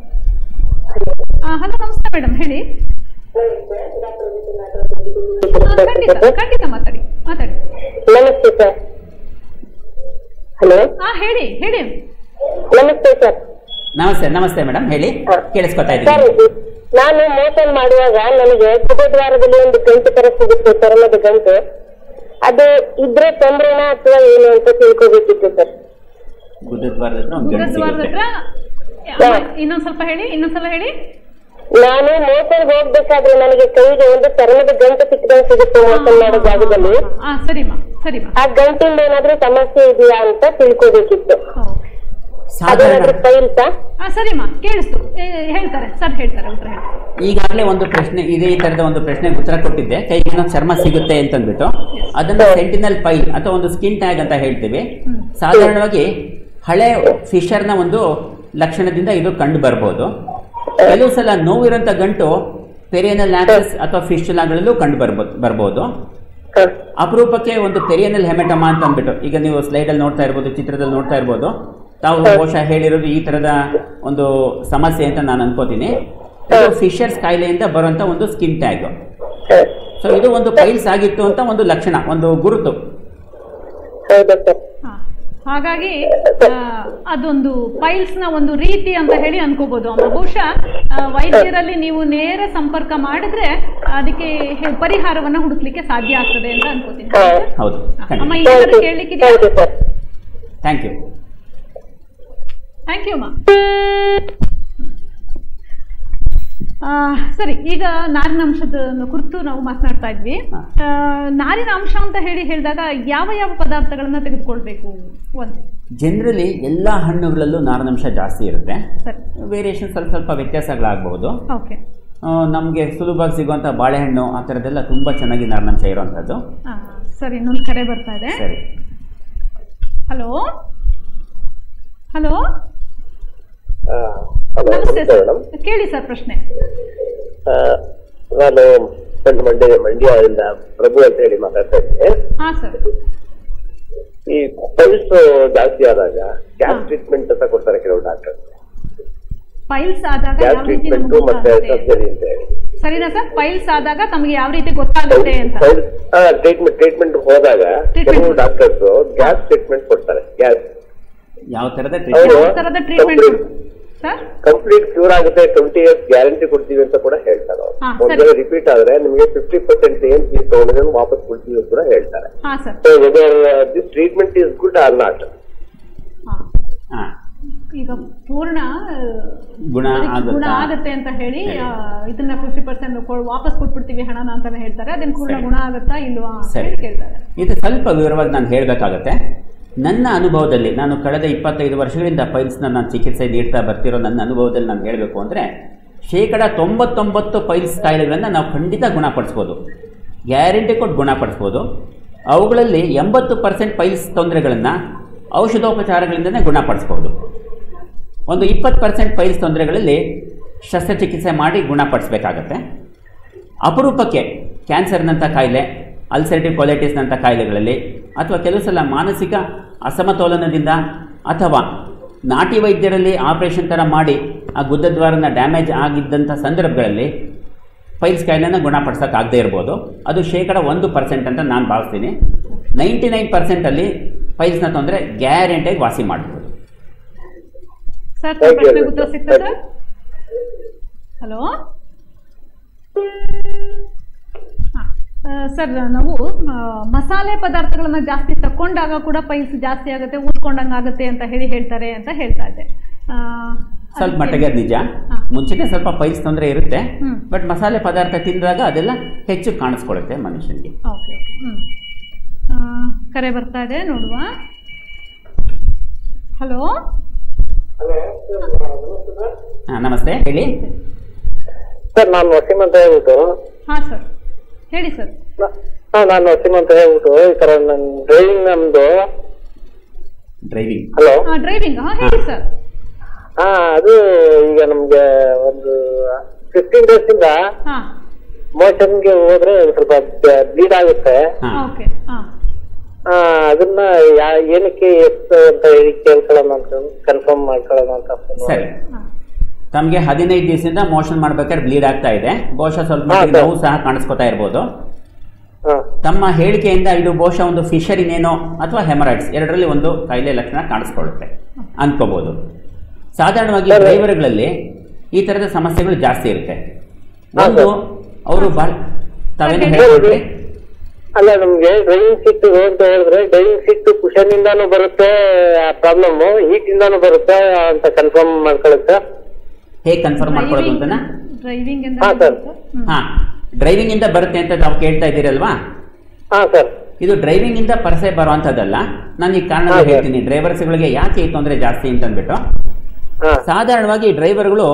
ಹಲೋ ನಮಸ್ತೆ ಮೇಡಮ್ ಹೇಳಿ ಆ, ಖಂಡಿತ ಖಂಡಿತ ಮಾತಾಡಿ ಮಾತಾಡಿ ನಮಸ್ತೆ ಸರ್ ಹಲೋ ಹಾ ಹೇಳಿ ಹೇಳಿ ನಮಸ್ತೆ ಸರ್ ನಮಸ್ತೆ ನಮಸ್ತೆ ಮೇಡಮ್ ಹೇಳಿ ಹಾ. ಕೇಳಿಸ್ಕೊತಾ ಸರ್ ಇದ್ದೀನಿ ನಾನು ಮೋಸನ್ ಮಾಡುವಾಗ ನನಗೆ ದ್ವಾರದಲ್ಲಿ ಒಂದು ಗಂಟು ತರ ಸಿಗುತ್ತೆ ಚರ್ಮದ ಗಂಟು ಅದು ಇದ್ರೆ ತೊಂದ್ರೆನಾ ಅಥವಾ ಏನು ಅಂತ ತಿಳ್ಕೊಬೇಕಿತ್ತು ಸರ್ ಗುರುದ್ವಾರದ ಹತ್ರ ಒಂದು ಗಂಟು ಗುರುದ್ವಾರದ ಸಿಗುತ್ತೆ ಹತ್ರ ಅಮ್ಮ, ಇನ್ನೊಂದ್ ಸ್ವಲ್ಪ ಹೇಳಿ ಇನ್ನೊಂದ್ಸಲ ಹೇಳಿ ನಾನು ಮೋಸನ್ ಹೋಗ್ಬೇಕಾದ್ರೆ ನನಗೆ ಕೈಗೆ ಒಂದು ಚರ್ಮದ ಗಂಟು ಸಿಕ್ಕಿದಂಗೆ ಸಿಗುತ್ತೆ ಮೋಸನ್ ಮಾಡೋ ಜಾಗದಲ್ಲಿ ಹಾ ಸರಿಮ್ಮ ಸರಿಮ್ಮ ಆ ಗಂಟಿಂದ ಏನಾದ್ರೂ ಸಮಸ್ಯೆ ಇದೆಯಾ ಅಂತ ತಿಳ್ಕೊಬೇಕಿತ್ತು ಸಾಧಾರಣ ಅದೇನಾದ್ರೂ ಫೈಲ್ಸಾ ಹಾ ಸರಿಮ್ಮ ಕೇಳಿಸ್ತು ಏ, ಹೇಳ್ತಾರೆ ಸರ್ ಹೇಳ್ತಾರೆ ಉತ್ತರ ಹೇಳ್ತಾರೆ ಈಗಾಗಲೇ ಒಂದು ಪ್ರಶ್ನೆ ಇದೇ ಈ ತರದ ಒಂದು ಪ್ರಶ್ನೆಗೆ ಉತ್ತರ ಕೊಟ್ಟಿದ್ದೆ ಕೈಗೆ ಇನ್ನೊಂದು ಚರ್ಮ ಸಿಗುತ್ತೆ ಅಂತಂದ್ಬಿಟ್ಟು ಅದನ್ನ ಸೆಂಟಿನಲ್ ಪೈಲ್ ಅಥವಾ ಒಂದು ಸ್ಕಿನ್ ಟ್ಯಾಗ್ ಅಂತ ಹೇಳ್ತೀವಿ ಸಾಧಾರಣವಾಗಿ ಹಳೆ ಫಿಶರ್ನ ಒಂದು ಲಕ್ಷಣದಿಂದ ಇದು ಕಂಡು ಬರ್ಬೋದು ಕೆಲವು ಸಲ ನೋವಿರೋಂಥ ಗಂಟು ಪೆರಿಯನಲ್ ಲ್ಯಾಕ್ಸಸ್ ಅಥವಾ ಫಿಶುಲಾಗಳಲ್ಲೂ ಕಂಡು ಬರ್ಬೋದು ಬರ್ಬೋದು ಹ. ಅಪರೂಪಕ್ಕೆ ಒಂದು ಪೆರಿಯನಲ್ ಹೆಮೆಟಮಾ ಅಂತ ಅಂದ್ಬಿಟ್ಟು ಈಗ ನೀವು ಸ್ಲೈಡಲ್ಲಿ ನೋಡ್ತಾ ಇರ್ಬೋದು ಚಿತ್ರದಲ್ಲಿ ನೋಡ್ತಾ ಇರ್ಬೋದು ತಾವು ಬಹುಶಃ ಹೇಳಿರೋದು ಈ ತರದ ಒಂದು ಸಮಸ್ಯೆ ಅಂತ ನಾನು ಅನ್ಕೋತೀನಿ ಇದು ಫಿಶರ್ಸ್ ಕಾಯಿಲೆಯಿಂದ ಬರುವಂತ ಒಂದು ಸ್ಕಿನ್ ಟ್ಯಾಗ್ ಹ. ಸೊ ಇದು ಒಂದು ಪೈಲ್ಸ್ ಆಗಿತ್ತು ಅಂತ ಒಂದು ಲಕ್ಷಣ ಒಂದು ಗುರುತು ಹೌದಾ ಸರ್ ಹಾ. ಹಾಗಾಗಿ ಆ, ಅದೊಂದು ಪೈಲ್ಸ್ ನ ಒಂದು ರೀತಿ ಅಂತ ಹೇಳಿ ಅನ್ಕೋಬಹುದು ಅಮ್ಮ ಬಹುಶಃ ಆ, ವೈದ್ಯರಲ್ಲಿ ನೀವು ನೇರ ಸಂಪರ್ಕ ಮಾಡಿದ್ರೆ ಅದಕ್ಕೆ ಹೆ- ಪರಿಹಾರವನ್ನ ಹುಡುಕ್ಲಿಕ್ಕೆ ಸಾಧ್ಯ ಆಗ್ತದೆ ಅಂತ ಅನ್ಕೋತೀನಿ ಹಾ. ಹೌದು ಅಮ್ಮ ಖಂಡಿತ ಏನಾದ್ರು ಕೇಳಲಿಕ್ಕಿದೆಯಾ thank you sir thank you thank you ಅಮ್ಮ ಆ, ಸರಿ ಈಗ ನಾರಿನ ಅಂಶದ ಕುರಿತು ನಾವು ಮಾತನಾಡ್ತಾ ಇದ್ವಿ ಹಾ. ಆ, ನಾರಿನ ಅಂಶ ಅಂತ ಹೇಳಿ ಹೇಳಿದಾಗ ಯಾವ ಯಾವ ಪದಾರ್ಥಗಳನ್ನ ತೆಗೆದುಕೊಳ್ಬೇಕು ಒಂದು ಜನರಲಿ ಎಲ್ಲ ಹಣ್ಣುಗಳಲ್ಲೂ ನಾರಿನಂಶ ಜಾಸ್ತಿ ಇರುತ್ತೆ ಸರಿ ವೇರಿಯೇಷನ್ ಸ್ವಲ್ಪ ಸ್ವಲ್ಪ ವ್ಯತ್ಯಾಸಗಳಾಗಬಹುದು ಓಕೆ ನಮಗೆ ಸುಲಭವಾಗಿ ಸಿಗುವಂಥ ಬಾಳೆಹಣ್ಣು ಆ ಥರದ್ದೆಲ್ಲ ತುಂಬ ಚೆನ್ನಾಗಿ ನಾರಿನಂಶ ಇರುವಂಥದ್ದು ಸರಿ ಇನ್ನೊಂದು ಕರೆ ಬರ್ತಾ ಇದೆ ಸರಿ ಹಲೋ ಹಲೋ ಆ, ಹಲೋ ನಮಸ್ತೆ ನಮಸ್ತೆ ಸರ್ ಮೇಡಮ್ ಕೇಳಿ ಸರ್ ಪ್ರಶ್ನೆ ಆ, ನಾನು ಫ್ರೆಂಡ್ ಮಂಡ್ಯ ಮಂಡ್ಯದಿಂದ ಪ್ರಭು ಅಂತ ಹೇಳಿ ಮಾತಾಡ್ತಾ ಇದ್ದೆ ಹಾ ಸರ್ ಈ ಪಲ್ಸ್ ಜಾಸ್ತಿ ಆದಾಗ ಗ್ಯಾಸ್ ಹಾ. ಟ್ರೀಟ್ಮೆಂಟ್ ಅಂತ ಕೊಡ್ತಾರೆ ಕೆಲವು ಡಾಕ್ಟರ್ ಪೈಲ್ಸ್ ಆದಾಗ ಗ್ಯಾಸ್ ಯಾವ ರೀತಿ ಟ್ರೀಟ್ಮೆಂಟ್ ನಮ್ಗೆ ಮತ್ತೆ ಗೊತ್ತಾಗುತ್ತೆ? ಸರ್ಜರಿ ಅಂತ ಹೇಳಿ ಸರಿನಾ ಸರ್ ಪೈಲ್ಸ್ ಆದಾಗ ತಮಗೆ ಯಾವ ರೀತಿ ಗೊತ್ತಾಗುತ್ತೆ ಅಂತ ಟ್ರೀಟ್ಮೆಂಟ್ ಟ್ರೀಟ್ಮೆಂಟ್ ಹೋದಾಗ Treatment. ಕೆಲವು ಡಾಕ್ಟರ್ಸ್ ಗ್ಯಾಸ್ ಟ್ರೀಟ್ಮೆಂಟ್ ಕೊಡ್ತಾರೆ ಗ್ಯಾಸ್ ಯಾವ ಥರದ ಹೌದು. ಟ್ರೀಟ್ಮೆಂಟ್ ಯಾವ ತರದ treatment Complete. Sir complete cure ಆಗುತ್ತೆ ಟ್ವೆಂಟಿ ಇಯರ್ಸ್ ಗ್ಯಾರಂಟಿ ಕೊಡ್ತೀವಿ ಅಂತ ಕೂಡ ಹೇಳ್ತಾರೆ ಅವ್ರು. ಹಾ, ಒಂದ್ ಸರಿ. ವೇಳೆ ರಿಪೀಟ್ ಆದ್ರೆ ನಿಮಗೆ ಫಿಫ್ಟಿ ಪರ್ಸೆಂಟ್ ಏನ್ ಫೀಸ್ ತಗೊಂಡಿದ್ರೆ ವಾಪಸ್ ಕೊಡ್ತೀವಿ ಅಂತ ಕೂಡ ಹೇಳ್ತಾರೆ ಹಾ sir So whether uh, this treatment is good or not. ಹಾ ಹಾಂ ಈಗ ಪೂರ್ಣ ಆ, ಗುಣ ಅದಕ್ಕೆ ಆಗುತ್ತಾ? ಗುಣ ಆಗುತ್ತೆ ಅಂತ ಹೇಳಿ ಆ, ಇದನ್ನ ಫಿಫ್ಟಿ ಪರ್ಸೆಂಟ್ ವಾಪಸ್ ಕೊಟ್ಬಿಡ್ತೀವಿ ಹಣನ ಅಂತಾನೆ ಹೇಳ್ತಾರೆ ಅದನ್ನ ಪೂರ್ಣ ಸರಿ. ಗುಣ ಆಗುತ್ತಾ ಇಲ್ವಾ ಅಂತ ಸರಿ. ಹೇಳಿ ಕೇಳ್ತಾರೆ ಇದು ಸ್ವಲ್ಪ ವಿವರವಾಗಿ ನಾನು ಹೇಳಬೇಕಾಗತ್ತೆ ನನ್ನ ಅನುಭವದಲ್ಲಿ ನಾನು ಕಳೆದ ಇಪ್ಪತ್ತೈದು ವರ್ಷಗಳಿಂದ ಪೈಲ್ಸ್ನ ನಾನು ಚಿಕಿತ್ಸೆ ನೀಡ್ತಾ ಬರ್ತಿರೋ ನನ್ನ ಅನುಭವದಲ್ಲಿ ನಾನು ಹೇಳಬೇಕು ಅಂದರೆ ಶೇಕಡ ತೊಂಬತ್ತೊಂಬತ್ತು ಪೈಲ್ಸ್ ಕಾಯಿಲೆಗಳನ್ನು ನಾವು ಖಂಡಿತ ಗುಣಪಡಿಸ್ಬೋದು ಗ್ಯಾರಂಟಿ ಕೊಟ್ಟು ಗುಣಪಡಿಸ್ಬೋದು ಅವುಗಳಲ್ಲಿ ಎಂಬತ್ತು ಪರ್ಸೆಂಟ್ ಪೈಲ್ಸ್ ತೊಂದರೆಗಳನ್ನು ಔಷಧೋಪಚಾರಗಳಿಂದನೇ ಗುಣಪಡಿಸ್ಬೋದು ಒಂದು ಇಪ್ಪತ್ತು ಪರ್ಸೆಂಟ್ ಪೈಲ್ಸ್ ತೊಂದರೆಗಳಲ್ಲಿ ಶಸ್ತ್ರಚಿಕಿತ್ಸೆ ಮಾಡಿ ಗುಣಪಡಿಸ್ಬೇಕಾಗತ್ತೆ ಅಪರೂಪಕ್ಕೆ ಕ್ಯಾನ್ಸರ್ನಂಥ ಕಾಯಿಲೆ ಅಲ್ಸರ್ಟಿವ್ ಕೊಲೈಟಿಸ್ನಂಥ ಕಾಯಿಲೆಗಳಲ್ಲಿ ಅಥವಾ ಕೆಲವು ಸಲ ಮಾನಸಿಕ ಅಸಮತೋಲನದಿಂದ ಅಥವಾ ನಾಟಿ ವೈದ್ಯರಲ್ಲಿ ಆಪರೇಷನ್ ಥರ ಮಾಡಿ ಆ ಗುದ್ದದ್ವಾರನ ಡ್ಯಾಮೇಜ್ ಆಗಿದ್ದಂಥ ಸಂದರ್ಭಗಳಲ್ಲಿ ಪೈಲ್ಸ್ ಕಾಯಿಲೆನ ಗುಣಪಡಿಸೋಕ್ಕಾಗದೇ ಇರ್ಬೋದು ಅದು ಶೇಕಡ ಒಂದು ಪರ್ಸೆಂಟ್ ಅಂತ ನಾನು ಭಾವಿಸ್ತೀನಿ ನೈಂಟಿ ನೈನ್ ಪರ್ಸೆಂಟಲ್ಲಿ ಪೈಲ್ಸ್ನ ತೊಂದರೆ ಗ್ಯಾರಂಟಿಯಾಗಿ ವಾಸಿ ಮಾಡ್ಬೋದು ಸರ್ Thank you. ಪ್ರಶ್ನೆಗೆ ಉತ್ತರ ಸಿಗ್ತಾ ಸರ್ ಹಲೋ ಸರ್ ನಾವು ಆ, ಮಸಾಲೆ ಪದಾರ್ಥಗಳನ್ನ ಜಾಸ್ತಿ ತಕೊಂಡಾಗ ಕೂಡ ಪೈಲ್ಸ್ ಜಾಸ್ತಿ ಆಗುತ್ತೆ ಊದ್ಕೊಂಡಂಗೆ ಆಗುತ್ತೆ ಅಂತ ಹೇಳಿ ಹೇಳ್ತಾರೆ ಅಂತ ಹೇಳ್ತಾ ಇದ್ದೆ ಆ, ಸ್ವಲ್ಪ ಅದಕ್ಕೆ- ಮಟ್ಟಿಗೆ ಅದು ನಿಜ ಹಾ. ಮುಂಚೆನೆ ಸ್ವಲ್ಪ ಪೈಲ್ಸ್ ತೊಂದರೆ ಇರುತ್ತೆ ಹ್ಮ್. ಬಟ್ ಮಸಾಲೆ ಪದಾರ್ಥ ತಿಂದಾಗ ಅದೆಲ್ಲ ಹೆಚ್ಚು ಕಾಣಿಸ್ಕೊಳ್ಳುತ್ತೆ ಮನುಷ್ಯನಿಗೆ ಓಕೆ ಓಕೆ ಹ್ಮ್ ಆ, ಕರೆ ಬರ್ತಾ ಇದೆ ನೋಡುವ ಹಲೋ ಹಾಂ ನಮಸ್ತೆ ಹೇಳಿ ಸರ್ ನಾನು ವಸೀಮ್ ಅಂತ ಹೇಳ್ಬಿಟ್ಟು ಹಾಂ ಸರ್ ಹೇಳಿ ಸರ್ ಹಾ ನಾನು ವಸೀಮ್ ಅಂತ ಹೇಳ್ಬಿಟ್ಟು ಈ ತರ ನನ್ ಡ್ರೈವಿಂಗ್ ನಮ್ದು ಡ್ರೈವಿಂಗ್ ಹಲೋ ಡ್ರೈವಿಂಗ್ ಹಾಂ ಹೇಳಿ ಸರ್ ಹಾ ಅದು ಈಗ ನಮ್ಗೆ ಒಂದು ಫಿಫ್ಟೀನ್ ಡೇಸ್ ಇಂದ ಹಾಂ ಮೋಷನ್ಗೆ ಹೋದ್ರೆ ಸ್ವಲ್ಪ ಬ್ಲೀಡ್ ಆಗುತ್ತೆ ಹಾಂ ಓಕೆ ಹಾಂ ಆ, ಅದನ್ನ ಯಾ- ಏನಕ್ಕೆ ಎಷ್ಟು ಅಂತ ಹೇಳಿ ಕೇಳ್ಕೊಳ್ಳೋಣ ಅಂತ ಕನ್ಫರ್ಮ್ ಮಾಡ್ಕೊಳ್ಳೋಣ ಅಂತ phone ಮಾಡಿದೆ. ಸರಿ ಹಾಂ ತಮಗೆ ಹದಿನೈದು ದಿವಸದಿಂದ ಮೋಷನ್ ಮಾಡ್ಬೇಕಾದ್ರೆ ಬ್ಲೀಡ್ ಆಗ್ತಾ ಇದೆ ಬಹುಶಃ ಸ್ವಲ್ಪ ಹಾ, ಮಟ್ಟಿಗೆ ಸರ್. ನೋವು ಸಹ ಕಾಣಿಸ್ಕೊತಾ ಇರ್ಬೋದು ಹಾ ತಮ್ಮ ಹೇಳಿಕೆಯಿಂದ ಇದು ಬಹುಶಃ ಒಂದು ಫಿಶರಿನೇನೋ ಅಥವಾ ಹೆಮರಾಯ್ಡ್ಸ್ ಎರಡರಲ್ಲಿ ಒಂದು ಕಾಯಿಲೆ ಲಕ್ಷಣ ಕಾಣಿಸ್ಕೊಳ್ಳುತ್ತೆ ಅನ್ಕೋಬಹುದು ಸಾಧಾರಣವಾಗಿ ಸರ್. ಡ್ರೈವರ್ಗಳಲ್ಲಿ ಈ ತರದ ಸಮಸ್ಯೆಗಳು ಜಾಸ್ತಿ ಇರುತ್ತೆ ಹಾ, ಒಂದು ಸರ್. ಅವರು ಬಹಳ ತಾವೇನು ಸರ್, ಹೇಳ್ಕೊಡ್ರಿ ಅಲ್ಲ ನಮ್ಗೆ ಡ್ರೈವಿಂಗ್ ಸೀಟ್ ಅಂತ ಹೇಳಿದ್ರೆ ಡ್ರೈವಿಂಗ್ ಸೀಟ್ ಕುಶನ್ ಇಂದಾನು ಬರುತ್ತೆ ಪ್ರಾಬ್ಲಮ್ ಹೀಟ್ ಇಂದಾನು ಬರುತ್ತೆ ಅಂತ ಕನ್ಫರ್ಮ್ ಮಾಡ್ಕೊಳ್ಳುತ್ತೆ ಹೇಗೆ ಕನ್ಫರ್ಮ್ ಮಾಡ್ಕೊಳ್ಳೋದು ಅಂತನಾ ಡ್ರೈವಿಂಗ್ ಹಾ, ಸರ್. ಹಾ ಡ್ರೈವಿಂಗ್ ಇಂದ ಬರುತ್ತೆ ಅಂತ ತಾವು ಕೇಳ್ತಾ ಇದ್ದೀರಲ್ವಾ ಹಾ ಸರ್ ಇದು ಡ್ರೈವಿಂಗ್ ಇಂದ ಪರ್ಸೆ ಬರುವಂತದ್ದಲ್ಲ ನಾನು ಈ ಕಾರಣ ಹಾ, ಸರ್. ಹೇಳ್ತೀನಿ ಡ್ರೈವರ್ಸ್ಗಳಿಗೆ ಯಾಕೆ ಈ ತೊಂದರೆ ಜಾಸ್ತಿ ಅಂತ ಅಂದ್ಬಿಟ್ಟು ಹಾ ಸಾಧಾರಣವಾಗಿ ಡ್ರೈವರ್ಗಳು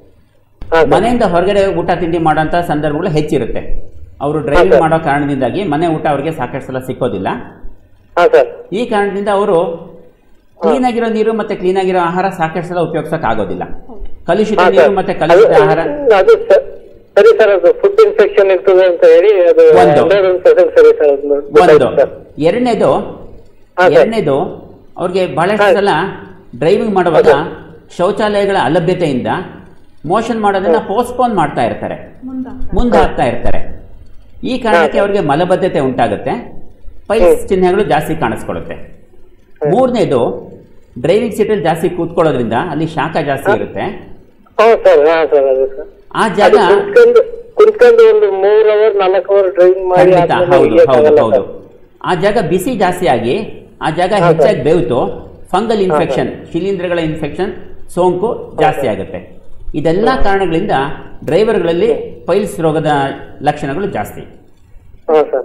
ಹಾ ಸರ್ ಮನೆಯಿಂದ ಹೊರಗಡೆ ಊಟ ತಿಂಡಿ ಮಾಡೋಂಥ ಸಂದರ್ಭಗಳು ಹೆಚ್ಚಿರುತ್ತೆ ಅವರು ಡ್ರೈವಿಂಗ್ ಸರ್. ಮಾಡೋ ಕಾರಣದಿಂದಾಗಿ ಮನೆ ಊಟ ಅವರಿಗೆ ಸಾಕಷ್ಟು ಸಲ ಸಿಕ್ಕೋದಿಲ್ಲ ಹಾ ಸರ್ ಈ ಕಾರಣದಿಂದ ಅವರು ಕ್ಲೀನ್ ಆಗಿರೋ ನೀರು ಮತ್ತೆ ಕ್ಲೀನ್ ಆಗಿರೋ ಆಹಾರ ಸಾಕಷ್ಟು ಸಲ ಉಪಯೋಗಿಸಕ್ ಆಗೋದಿಲ್ಲ ಕಲುಷಿತ ಹಾ ನೀರು ಸರ್ ಮತ್ತೆ ಕಲುಷಿತ ಆಹಾರ ಅದು- ಅದು ಸ- ಸರಿ ಸರ್ ಅದು ಫುಡ್ ಇನ್ಫೆಕ್ಷನ್ ಇರ್ತದೆ ಅಂತ ಹೇಳಿ ಅದು ಒಂದು. 100% ಸರಿ ಸರ್ ಅದು ಒಂದು ಗೊತ್ತಾಯ್ತು ಸರ್ ಎರಡನೇದು ಹಾ, ಸರ್. ಎರಡನೇದು ಅವ್ರಿಗೆ ಬಹಳಷ್ಟು ಹಾ. ಸಲ ಡ್ರೈವಿಂಗ್ ಮಾಡುವಾಗ ಹೌದು. ಶೌಚಾಲಯಗಳ ಅಲಭ್ಯತೆಯಿಂದ ಮೋಷನ್ ಮಾಡೋದನ್ನ ಪೋಸ್ಟ್ಪೋನ್ ಮಾಡ್ತಾ ಇರ್ತಾರೆ ಮುಂದಾಗ್ತಾ ಮುಂದೆ ಹಾಕ್ತಾ ಇರ್ತಾರೆ ಈ ಕಾರಣಕ್ಕೆ ಹಾ. ಅವರಿಗೆ ಮಲಬದ್ಧತೆ ಉಂಟಾಗುತ್ತೆ ಪೈಲ್ಸ್ ಹ್ಮ್. ಚಿಹ್ನೆಗಳು ಜಾಸ್ತಿ ಕಾಣಿಸ್ಕೊಳ್ಳುತ್ತೆ ಮೂರನೇದು ಡ್ರೈವಿಂಗ್ ಸೀಟಲ್ಲಿ ಜಾಸ್ತಿ ಕೂತ್ಕೊಳ್ಳೋದ್ರಿಂದ ಅಲ್ಲಿ ಶಾಖ ಜಾಸ್ತಿ ಹಾ. ಇರುತ್ತೆ ಹಾ ಸರ್ ಹಾ ಸರ್ ಅದು ಸರ್ ಆ ಅದು ಜಾಗ ಕುಂತ್ಕೊಂಡು ಕುಂತ್ಕೊಂಡು ಒಂದು ಮೂರ್ ಅವರ್ ನಾಲ್ಕು ಅವರ್ ಡ್ರೈವಿಂಗ್ ಮಾಡಿ ಖಂಡಿತ ಆದ್ಮೇಲೆ ಹೌದು ಇಳಿಯಕ್ಕಾಗಲ್ಲ ಹೌದು ಹೌದು ಸರ್. ಆ ಜಾಗ ಬಿಸಿ ಜಾಸ್ತಿ ಆಗಿ ಆ ಜಾಗ ಹಾ, ಹೆಚ್ಚಾಗಿ ಸರ್. ಬೆವ್ತು ಫಂಗಲ್ ಹಾ, ಇನ್ಫೆಕ್ಷನ್ ಶಿಲೀಂಧ್ರಗಳ ಇನ್ಫೆಕ್ಷನ್ ಸೋಂಕು ಜಾಸ್ತಿ ಆಗುತ್ತೆ ಇದೆಲ್ಲ ಕಾರಣಗಳಿಂದ ಡ್ರೈವರ್ಗಳಲ್ಲಿ ಪೈಲ್ಸ್ ರೋಗದ ಲಕ್ಷಣಗಳು ಜಾಸ್ತಿ ಹಾ ಸರ್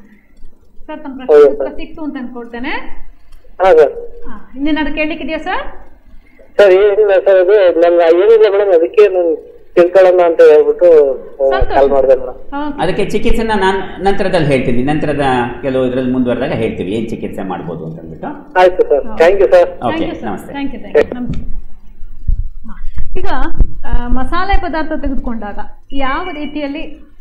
ಸರ್ ತಮ್ಮ ಹೌದು, ಪ್ರಶ್ನೆ ಉತ್ತರ ಸರ್. ಸಿಕ್ತು ಅಂತ ಅನ್ಕೊಳ್ತೇನೆ ಹಾ ಸರ್ ಹಾ, ಇನ್ನೇನಾದ್ರು ಕೇಳಲಿಕ್ಕಿದೆಯಾ ಸರ್ ಸರ್ ಏನಿಲ್ಲ ಸರ್ ಅದು ನನ್ಗೆ ಏನಿಲ್ಲ ಮೇಡಮ್ ಅದಕ್ಕೆ ನಾನು ತಿಳ್ಕೊಳ್ಳೋಣ ಅಂತ ಹೇಳ್ಬಿಟ್ಟು ಸಂತೋಷ. ಕಾಲ್ ಮಾಡಿದೆ ಮೇಡಮ್ ಓಕೆ. ಅದಕ್ಕೆ ಚಿಕಿತ್ಸೆನ ನಾನು ನಂತರದಲ್ಲಿ ಹೇಳ್ತೀನಿ ನಂತರದ ಕೆಲವು ಇದರಲ್ಲಿ ಮುಂದುವರೆದಾಗ ಹೇಳ್ತೀವಿ ಏನು ಚಿಕಿತ್ಸೆ ಮಾಡ್ಬೋದು ಅಂತ ಅಂದ್ಬಿಟ್ಟು ಆಯ್ತು sir thank you sir Thank okay you, sir. ನಮಸ್ತೆ Thank you, thank you. ನಮಸ್ತೆ. ಹಾ. ಈಗ ಆ, ಮಸಾಲೆ ಪದಾರ್ಥ ತೆಗೆದುಕೊಂಡಾಗ ಯಾವ ರೀತಿಯಲ್ಲಿ